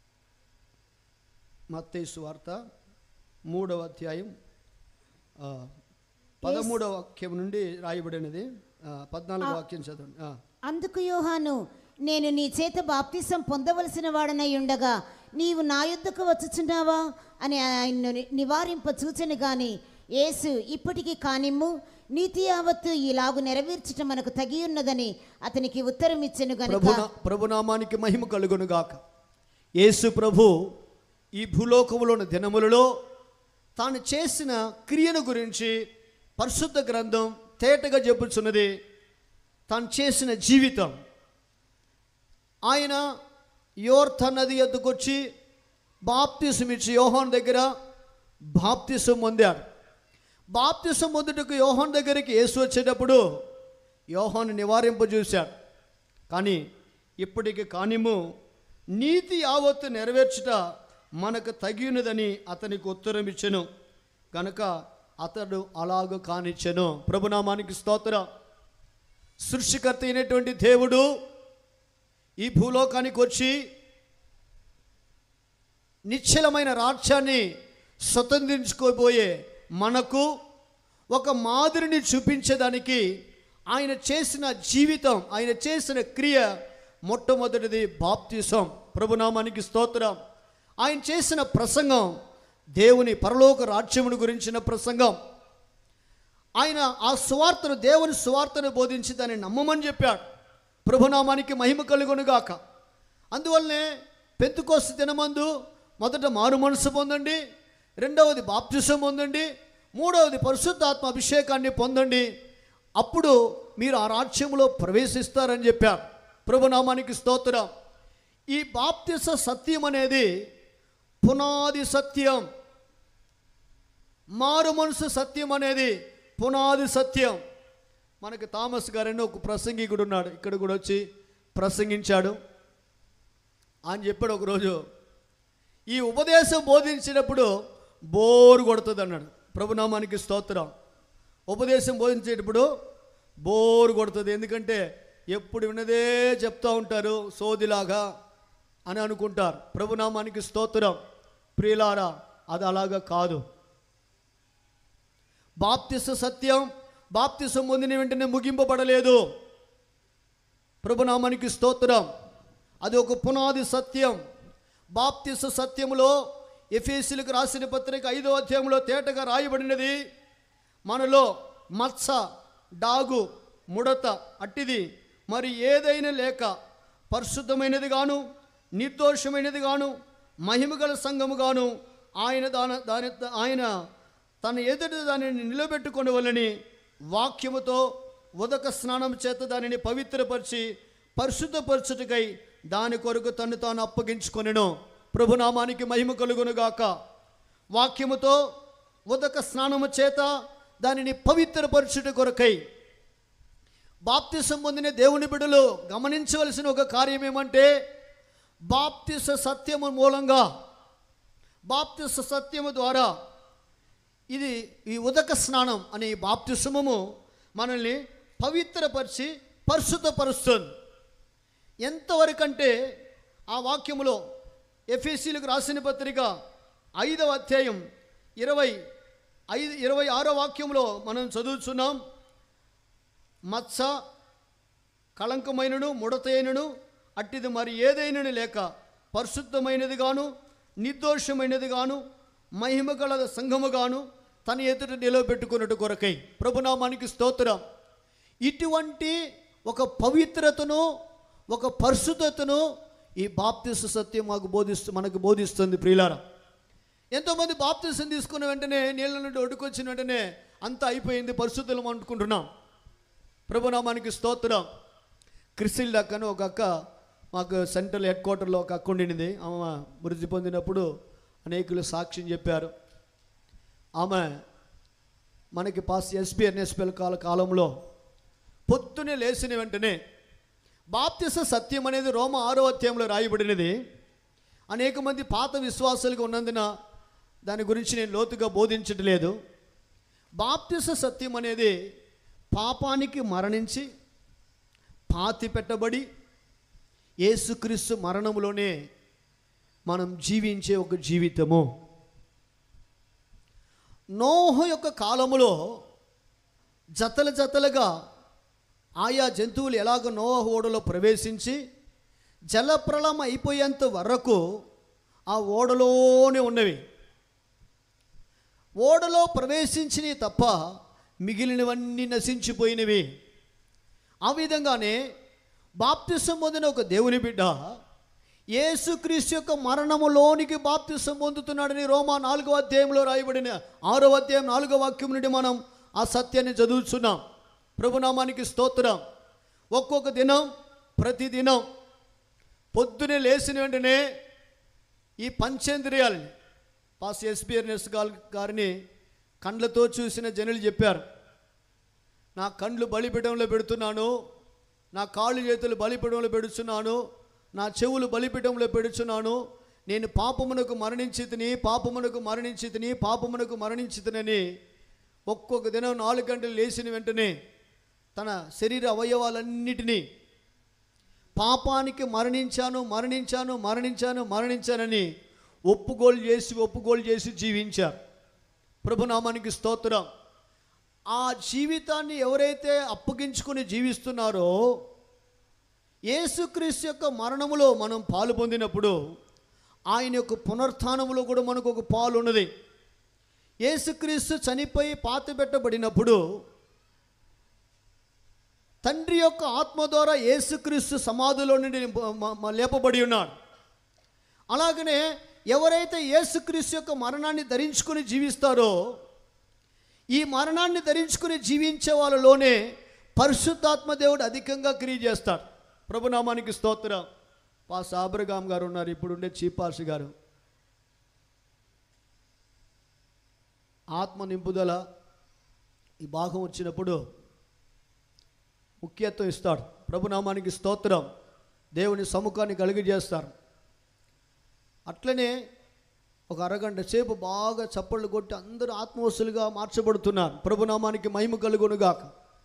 మత్తయి వార్త మూడవ అధ్యాయం ఆ, పదమూడవ వాక్యం నుండి రాయబడినది ఆ, పద్నాలుగో వాక్యం చదవండి ఆ. అందుకు యోహాను నేను నీ చేత బాప్తిసం పొందవలసిన వాడనై ఉండగా నీవు నా యుద్ధకు వచ్చుచున్నావా అని ఆయన్ను ని- నివారింప చూచను గాని యేసు ఇప్పటికి కానిమ్ము నీతి యావత్తు ఈలాగు నెరవేర్చటం మనకు తగి ఉన్నదని అతనికి ఉత్తరం ఇచ్చెను గనుక ప్రభునా ప్రభునామానికి మహిమ కలుగును గాక యేసు ప్రభు ఈ భూలోకములోని దినములలో తాను చేసిన క్రియను గురించి పరిశుద్ధ గ్రంథం తేటగా చెప్పుచున్నది తాను చేసిన జీవితం ఆయన యోర్ధ నది ఎద్దుకొచ్చి బాప్తిసం ఇచ్చి యోహాన్ దగ్గర బాప్తిసం పొందాడు బాప్తిసం పొందుటకు యోహాన్ దగ్గరికి యేసు వచ్చేటప్పుడు యోహాను నివారింపజూశాడు కానీ ఇప్పటికి కానిము నీతి యావత్తు నెరవేర్చుట మనకు తగినదని అతనికి ఉత్తరం ఇచ్చెను కనుక అతడు అలాగ కానిచ్చెను ప్రభునామానికి స్తోత్ర సృష్టికర్త అయినటువంటి దేవుడు ఈ భూలోకానికి వచ్చి నిశ్చలమైన రాజ్యాన్ని స్వతంత్రించుకోబోయే మనకు ఒక మాదిరిని చూపించడానికి ఆయన చేసిన జీవితం ఆయన చేసిన క్రియ మొట్టమొదటిది బాప్తిసం ప్రభునామానికి స్తోత్రం ఆయన చేసిన ప్రసంగం దేవుని పరలోక రాజ్యమును గురించిన ప్రసంగం ఆయన ఆ సువార్తను దేవుని సువార్తను బోధించి దాన్ని నమ్మమని చెప్పాడు ప్రభునామానికి మహిమ కలుగునుగాక అందువల్లనే పెంతుకోస్తు దినమందు మొదట మారు మనసు పొందండి రెండవది బాప్తిసం పొందండి మూడవది పరిశుద్ధాత్మ అభిషేకాన్ని పొందండి అప్పుడు మీరు ఆ రాజ్యంలో ప్రవేశిస్తారని చెప్పారు ప్రభునామానికి స్తోత్రం ఈ బాప్తిస సత్యం అనేది పునాది సత్యం మారు మనసు సత్యం అనేది పునాది సత్యం మనకి థామస్ గారని ఒక ప్రసంగికుడు ఉన్నాడు ఇక్కడ కూడా వచ్చి ప్రసంగించాడు అని చెప్పాడు ఒకరోజు ఈ ఉపదేశం బోధించినప్పుడు బోరు కొడుతుంది అన్నాడు ప్రభునామానికి స్తోత్రం ఉపదేశం బోధించేటప్పుడు బోరు కొడుతుంది ఎందుకంటే ఎప్పుడు విన్నదే చెప్తా ఉంటారు సోదిలాగా అని అనుకుంటారు ప్రభునామానికి స్తోత్రం ప్రియులారా అది అలాగా కాదు బాప్తిస సత్యం బాప్తిసం పొందిన వెంటనే ముగింపబడలేదు ప్రభునామానికి స్తోత్రం అది ఒక పునాది సత్యం బాప్తిస సత్యములో ఎఫీసీలకు రాసిన పత్రిక ఐదో అధ్యాయంలో తేటగా రాయబడినది మనలో మత్స డాగు ముడత అట్టిది మరి ఏదైనా లేక పరిశుద్ధమైనది గాను నిర్దోషమైనది గాను మహిమగల సంఘము గాను ఆయన దాని దాని ఆయన తన ఎదుట దానిని నిలబెట్టుకొనవలని వాక్యముతో ఉదక స్నానం చేత దానిని పవిత్రపరిచి పరిశుద్ధపరచుటకై దాని కొరకు తను తాను అప్పగించుకొనెను ప్రభునామానికి మహిమ కలుగునుగాక వాక్యముతో ఉదక స్నానము చేత దానిని పవిత్రపరచుట కొరకై బాప్తిసం పొందిన దేవుని బిడ్డలు గమనించవలసిన ఒక కార్యం ఏమంటే బాప్తిస సత్యము మూలంగా బాప్తిస సత్యము ద్వారా ఇది ఈ ఉదక స్నానం అనే ఈ బాప్తిసమము మనల్ని పవిత్రపరిచి పరిశుద్ధపరుస్తుంది ఎంతవరకంటే ఆ వాక్యములో ఎఫ్ఎస్సీలకు రాసిన పత్రిక ఐదవ అధ్యాయం ఇరవై ఐదు ఇరవై ఆరో వాక్యంలో మనం చదువుతున్నాం మత్స కళంకమైనను ముడతైనను అట్టిది మరి ఏదైనను లేక పరిశుద్ధమైనది గాను నిర్దోషమైనది గాను మహిమ గల సంఘము గాను తన ఎదుట నిలబెట్టుకున్నట్టు కొరకై ప్రభునామానికి స్తోత్రం ఇటువంటి ఒక పవిత్రతను ఒక పరిశుద్ధతను ఈ బాప్తిస్త సత్యం మాకు బోధిస్తూ మనకు బోధిస్తుంది ప్రియులారా ఎంతోమంది బాప్తిసం తీసుకున్న వెంటనే నీళ్ళ నుండి ఒడుకొచ్చిన వెంటనే అంతా అయిపోయింది పరిశుద్ధులం అనుకుంటున్నాం ప్రభునామానికి స్తోత్రం క్రిసిల్ అక్కను ఒక అక్క మాకు సెంట్రల్ హెడ్ క్వార్టర్లో ఒక అక్క ఉండింది ఆమె మృతి పొందినప్పుడు అనేకులు సాక్ష్యం చెప్పారు ఆమె మనకి పాస్ ఎస్పీ ఎన్ఎస్పీఎల్ కాల కాలంలో పొద్దునే లేచిన వెంటనే బాప్తిస సత్యం అనేది రోమ ఆరో అధ్యాయంలో రాయబడినది అనేక మంది పాత విశ్వాసాలుగా ఉన్నందున దాని గురించి నేను లోతుగా బోధించట్లేదు బాప్తిస సత్యం అనేది పాపానికి మరణించి పాతి పెట్టబడి యేసుక్రీస్తు మరణంలోనే మనం జీవించే ఒక జీవితము నోహు యొక్క కాలములో జతల జతలుగా ఆయా జంతువులు ఎలాగ నోహ ఓడలో ప్రవేశించి జలప్రళం అయిపోయేంత వరకు ఆ ఓడలోనే ఉన్నవి ఓడలో ప్రవేశించినవి తప్ప మిగిలినవన్నీ నశించిపోయినవి ఆ విధంగానే బాప్తిసం పొందిన ఒక దేవుని బిడ్డ యేసుక్రీస్తు యొక్క మరణములోనికి బాప్తిసం పొందుతున్నాడని రోమా నాలుగో అధ్యాయంలో రాయబడిన ఆరో అధ్యాయం నాలుగో వాక్యం నుండి మనం ఆ సత్యాన్ని చదువుతున్నాం ప్రభునామానికి స్తోత్రం ఒక్కొక్క దినం ప్రతి దినం పొద్దునే లేచిన వెంటనే ఈ పంచేంద్రియాలని పాస్ ఎస్పీఆర్ఎస్ గారిని కండ్లతో చూసిన జనులు చెప్పారు నా కండ్లు బలిపీఠంలో పెడుతున్నాను నా కాళ్ళు చేతులు బలిపీఠంలో పెడుతున్నాను నా చెవులు బలిపీఠంలో పెడుతున్నాను నేను పాపమునకు మరణించి తిని పాపమునకు మరణించి తిని పాపమునకు మరణించి తినని ఒక్కొక్క దినం నాలుగు గంటలు లేచిన వెంటనే తన శరీర అవయవాలన్నిటినీ పాపానికి మరణించాను మరణించాను మరణించాను మరణించానని ఒప్పుగోలు చేసి ఒప్పుగోలు చేసి జీవించారు ప్రభునామానికి స్తోత్రం ఆ జీవితాన్ని ఎవరైతే అప్పగించుకుని జీవిస్తున్నారో యేసుక్రీస్తు యొక్క మరణములో మనం పాలు పొందినప్పుడు ఆయన యొక్క పునరుత్థానములో కూడా మనకు ఒక పాలు ఉన్నది యేసుక్రీస్తు చనిపోయి పాతిపెట్టబడినప్పుడు తండ్రి యొక్క ఆత్మ ద్వారా యేసుక్రీస్తు సమాధిలో నుండి మ- మ- లేపబడి ఉన్నాడు అలాగనే ఎవరైతే యేసుక్రీస్తు యొక్క మరణాన్ని ధరించుకుని జీవిస్తారో ఈ మరణాన్ని ధరించుకుని జీవించే వాళ్ళలోనే పరిశుద్ధాత్మ దేవుడు అధికంగా క్రియ చేస్తాడు ప్రభునామానికి స్తోత్రం పాస్ ఆబ్రగాం గారు ఉన్నారు ఇప్పుడు ఉండే చీపాస్ గారు ఆత్మ నింపుదల ఈ భాగం వచ్చినప్పుడు ముఖ్యత్వం ఇస్తాడు ప్రభునామానికి స్తోత్రం దేవుని సముఖాన్ని కలిగి చేస్తారు అట్లనే ఒక అరగంట సేపు బాగా చప్పళ్ళు కొట్టి అందరూ ఆత్మవసులుగా మార్చబడుతున్నారు ప్రభునామానికి మహిమ కలుగునుగాక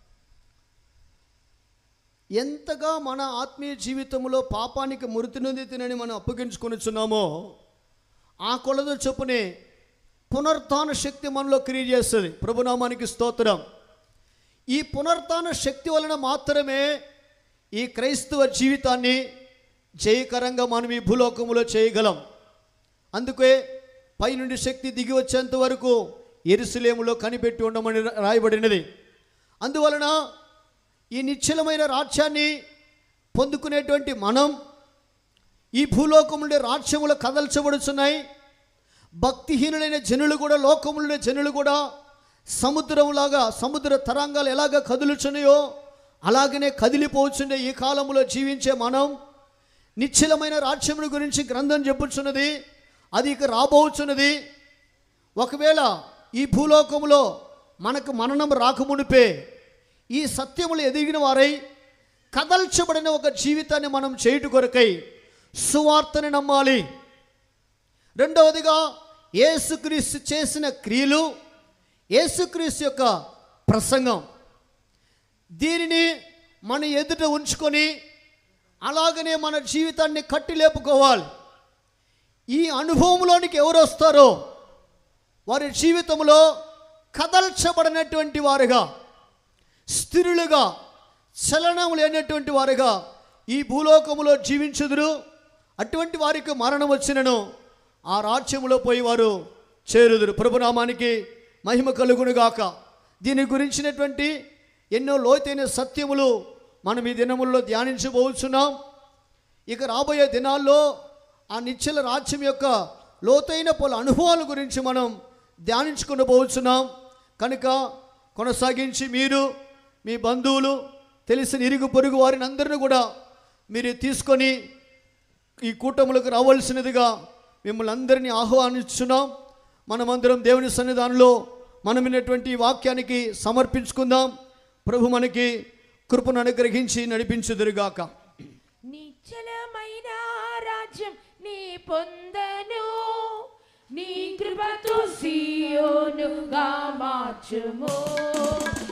ఎంతగా మన ఆత్మీయ జీవితంలో పాపానికి మృతి నొందితినని మనం అప్పగించుకొనిచున్నామో ఆ కొలద చొప్పునే పునరుత్థాన శక్తి మనలో క్రియ చేస్తుంది ప్రభునామానికి స్తోత్రం ఈ పునరుత్థాన శక్తి వలన మాత్రమే ఈ క్రైస్తవ జీవితాన్ని జయకరంగా మనం ఈ భూలోకములో చేయగలం అందుకే పైనుండి శక్తి దిగి వచ్చేంత వరకు ఎరుసలేములో కనిపెట్టి ఉండమని రా- రాయబడినది అందువలన ఈ నిశ్చలమైన రాజ్యాన్ని పొందుకునేటువంటి మనం ఈ భూలోకం నుండి రాజ్యములు కదల్చబడుచున్నాయి భక్తిహీనులైన జనులు కూడా లోకములైన జనులు కూడా సముద్రంలాగా సముద్ర తరంగాలు ఎలాగ కదులుచున్నాయో అలాగనే కదిలిపోవచ్చుండే ఈ కాలంలో జీవించే మనం నిశ్చలమైన రాజ్యముల గురించి గ్రంథం చెప్పుచున్నది అది ఇక రాబోచున్నది ఒకవేళ ఈ భూలోకములో మనకు మరణం రాకమునిపే ఈ సత్యములు ఎదిగిన వారై కదల్చబడిన ఒక జీవితాన్ని మనం చేయుట కొరకై సువార్తని నమ్మాలి రెండవదిగా యేసుక్రీస్తు చేసిన క్రియలు యేసుక్రీస్తు యొక్క ప్రసంగం దీనిని మన ఎదుట ఉంచుకొని అలాగనే మన జీవితాన్ని కట్టి లేపుకోవాలి ఈ అనుభవంలోనికి ఎవరు వస్తారో వారి జీవితంలో కదల్చబడినటువంటి వారుగా స్థిరులుగా చలనం లేనటువంటి వారుగా ఈ భూలోకములో జీవించుదురు అటువంటి వారికి మరణం వచ్చినను ఆ రాజ్యములో పోయి వారు చేరుదురు ప్రభునామానికి మహిమ కలుగునుగాక దీని గురించినటువంటి ఎన్నో లోతైన సత్యములు మనం ఈ దినముల్లో ధ్యానించబోతున్నాం ఇక రాబోయే దినాల్లో ఆ నిశ్చల రాజ్యం యొక్క లోతైన పలు అనుభవాల గురించి మనం ధ్యానించుకుని పోవచ్చున్నాం కనుక కొనసాగించి మీరు మీ బంధువులు తెలిసిన ఇరుగు పొరుగు వారిని అందరిని కూడా మీరు తీసుకొని ఈ కూటములకు రావాల్సినదిగా మిమ్మల్ని అందరినీ ఆహ్వానిస్తున్నాం మనమందరం దేవుని సన్నిధానంలో మనమైనటువంటి ఈ వాక్యానికి సమర్పించుకుందాం ప్రభు మనకి కృపను అనుగ్రహించి నడిపించుదురుగాక నిశ్చలమైన రాజ్యం నీ పొందను నీ కృపతో సియోనుగా మార్చుము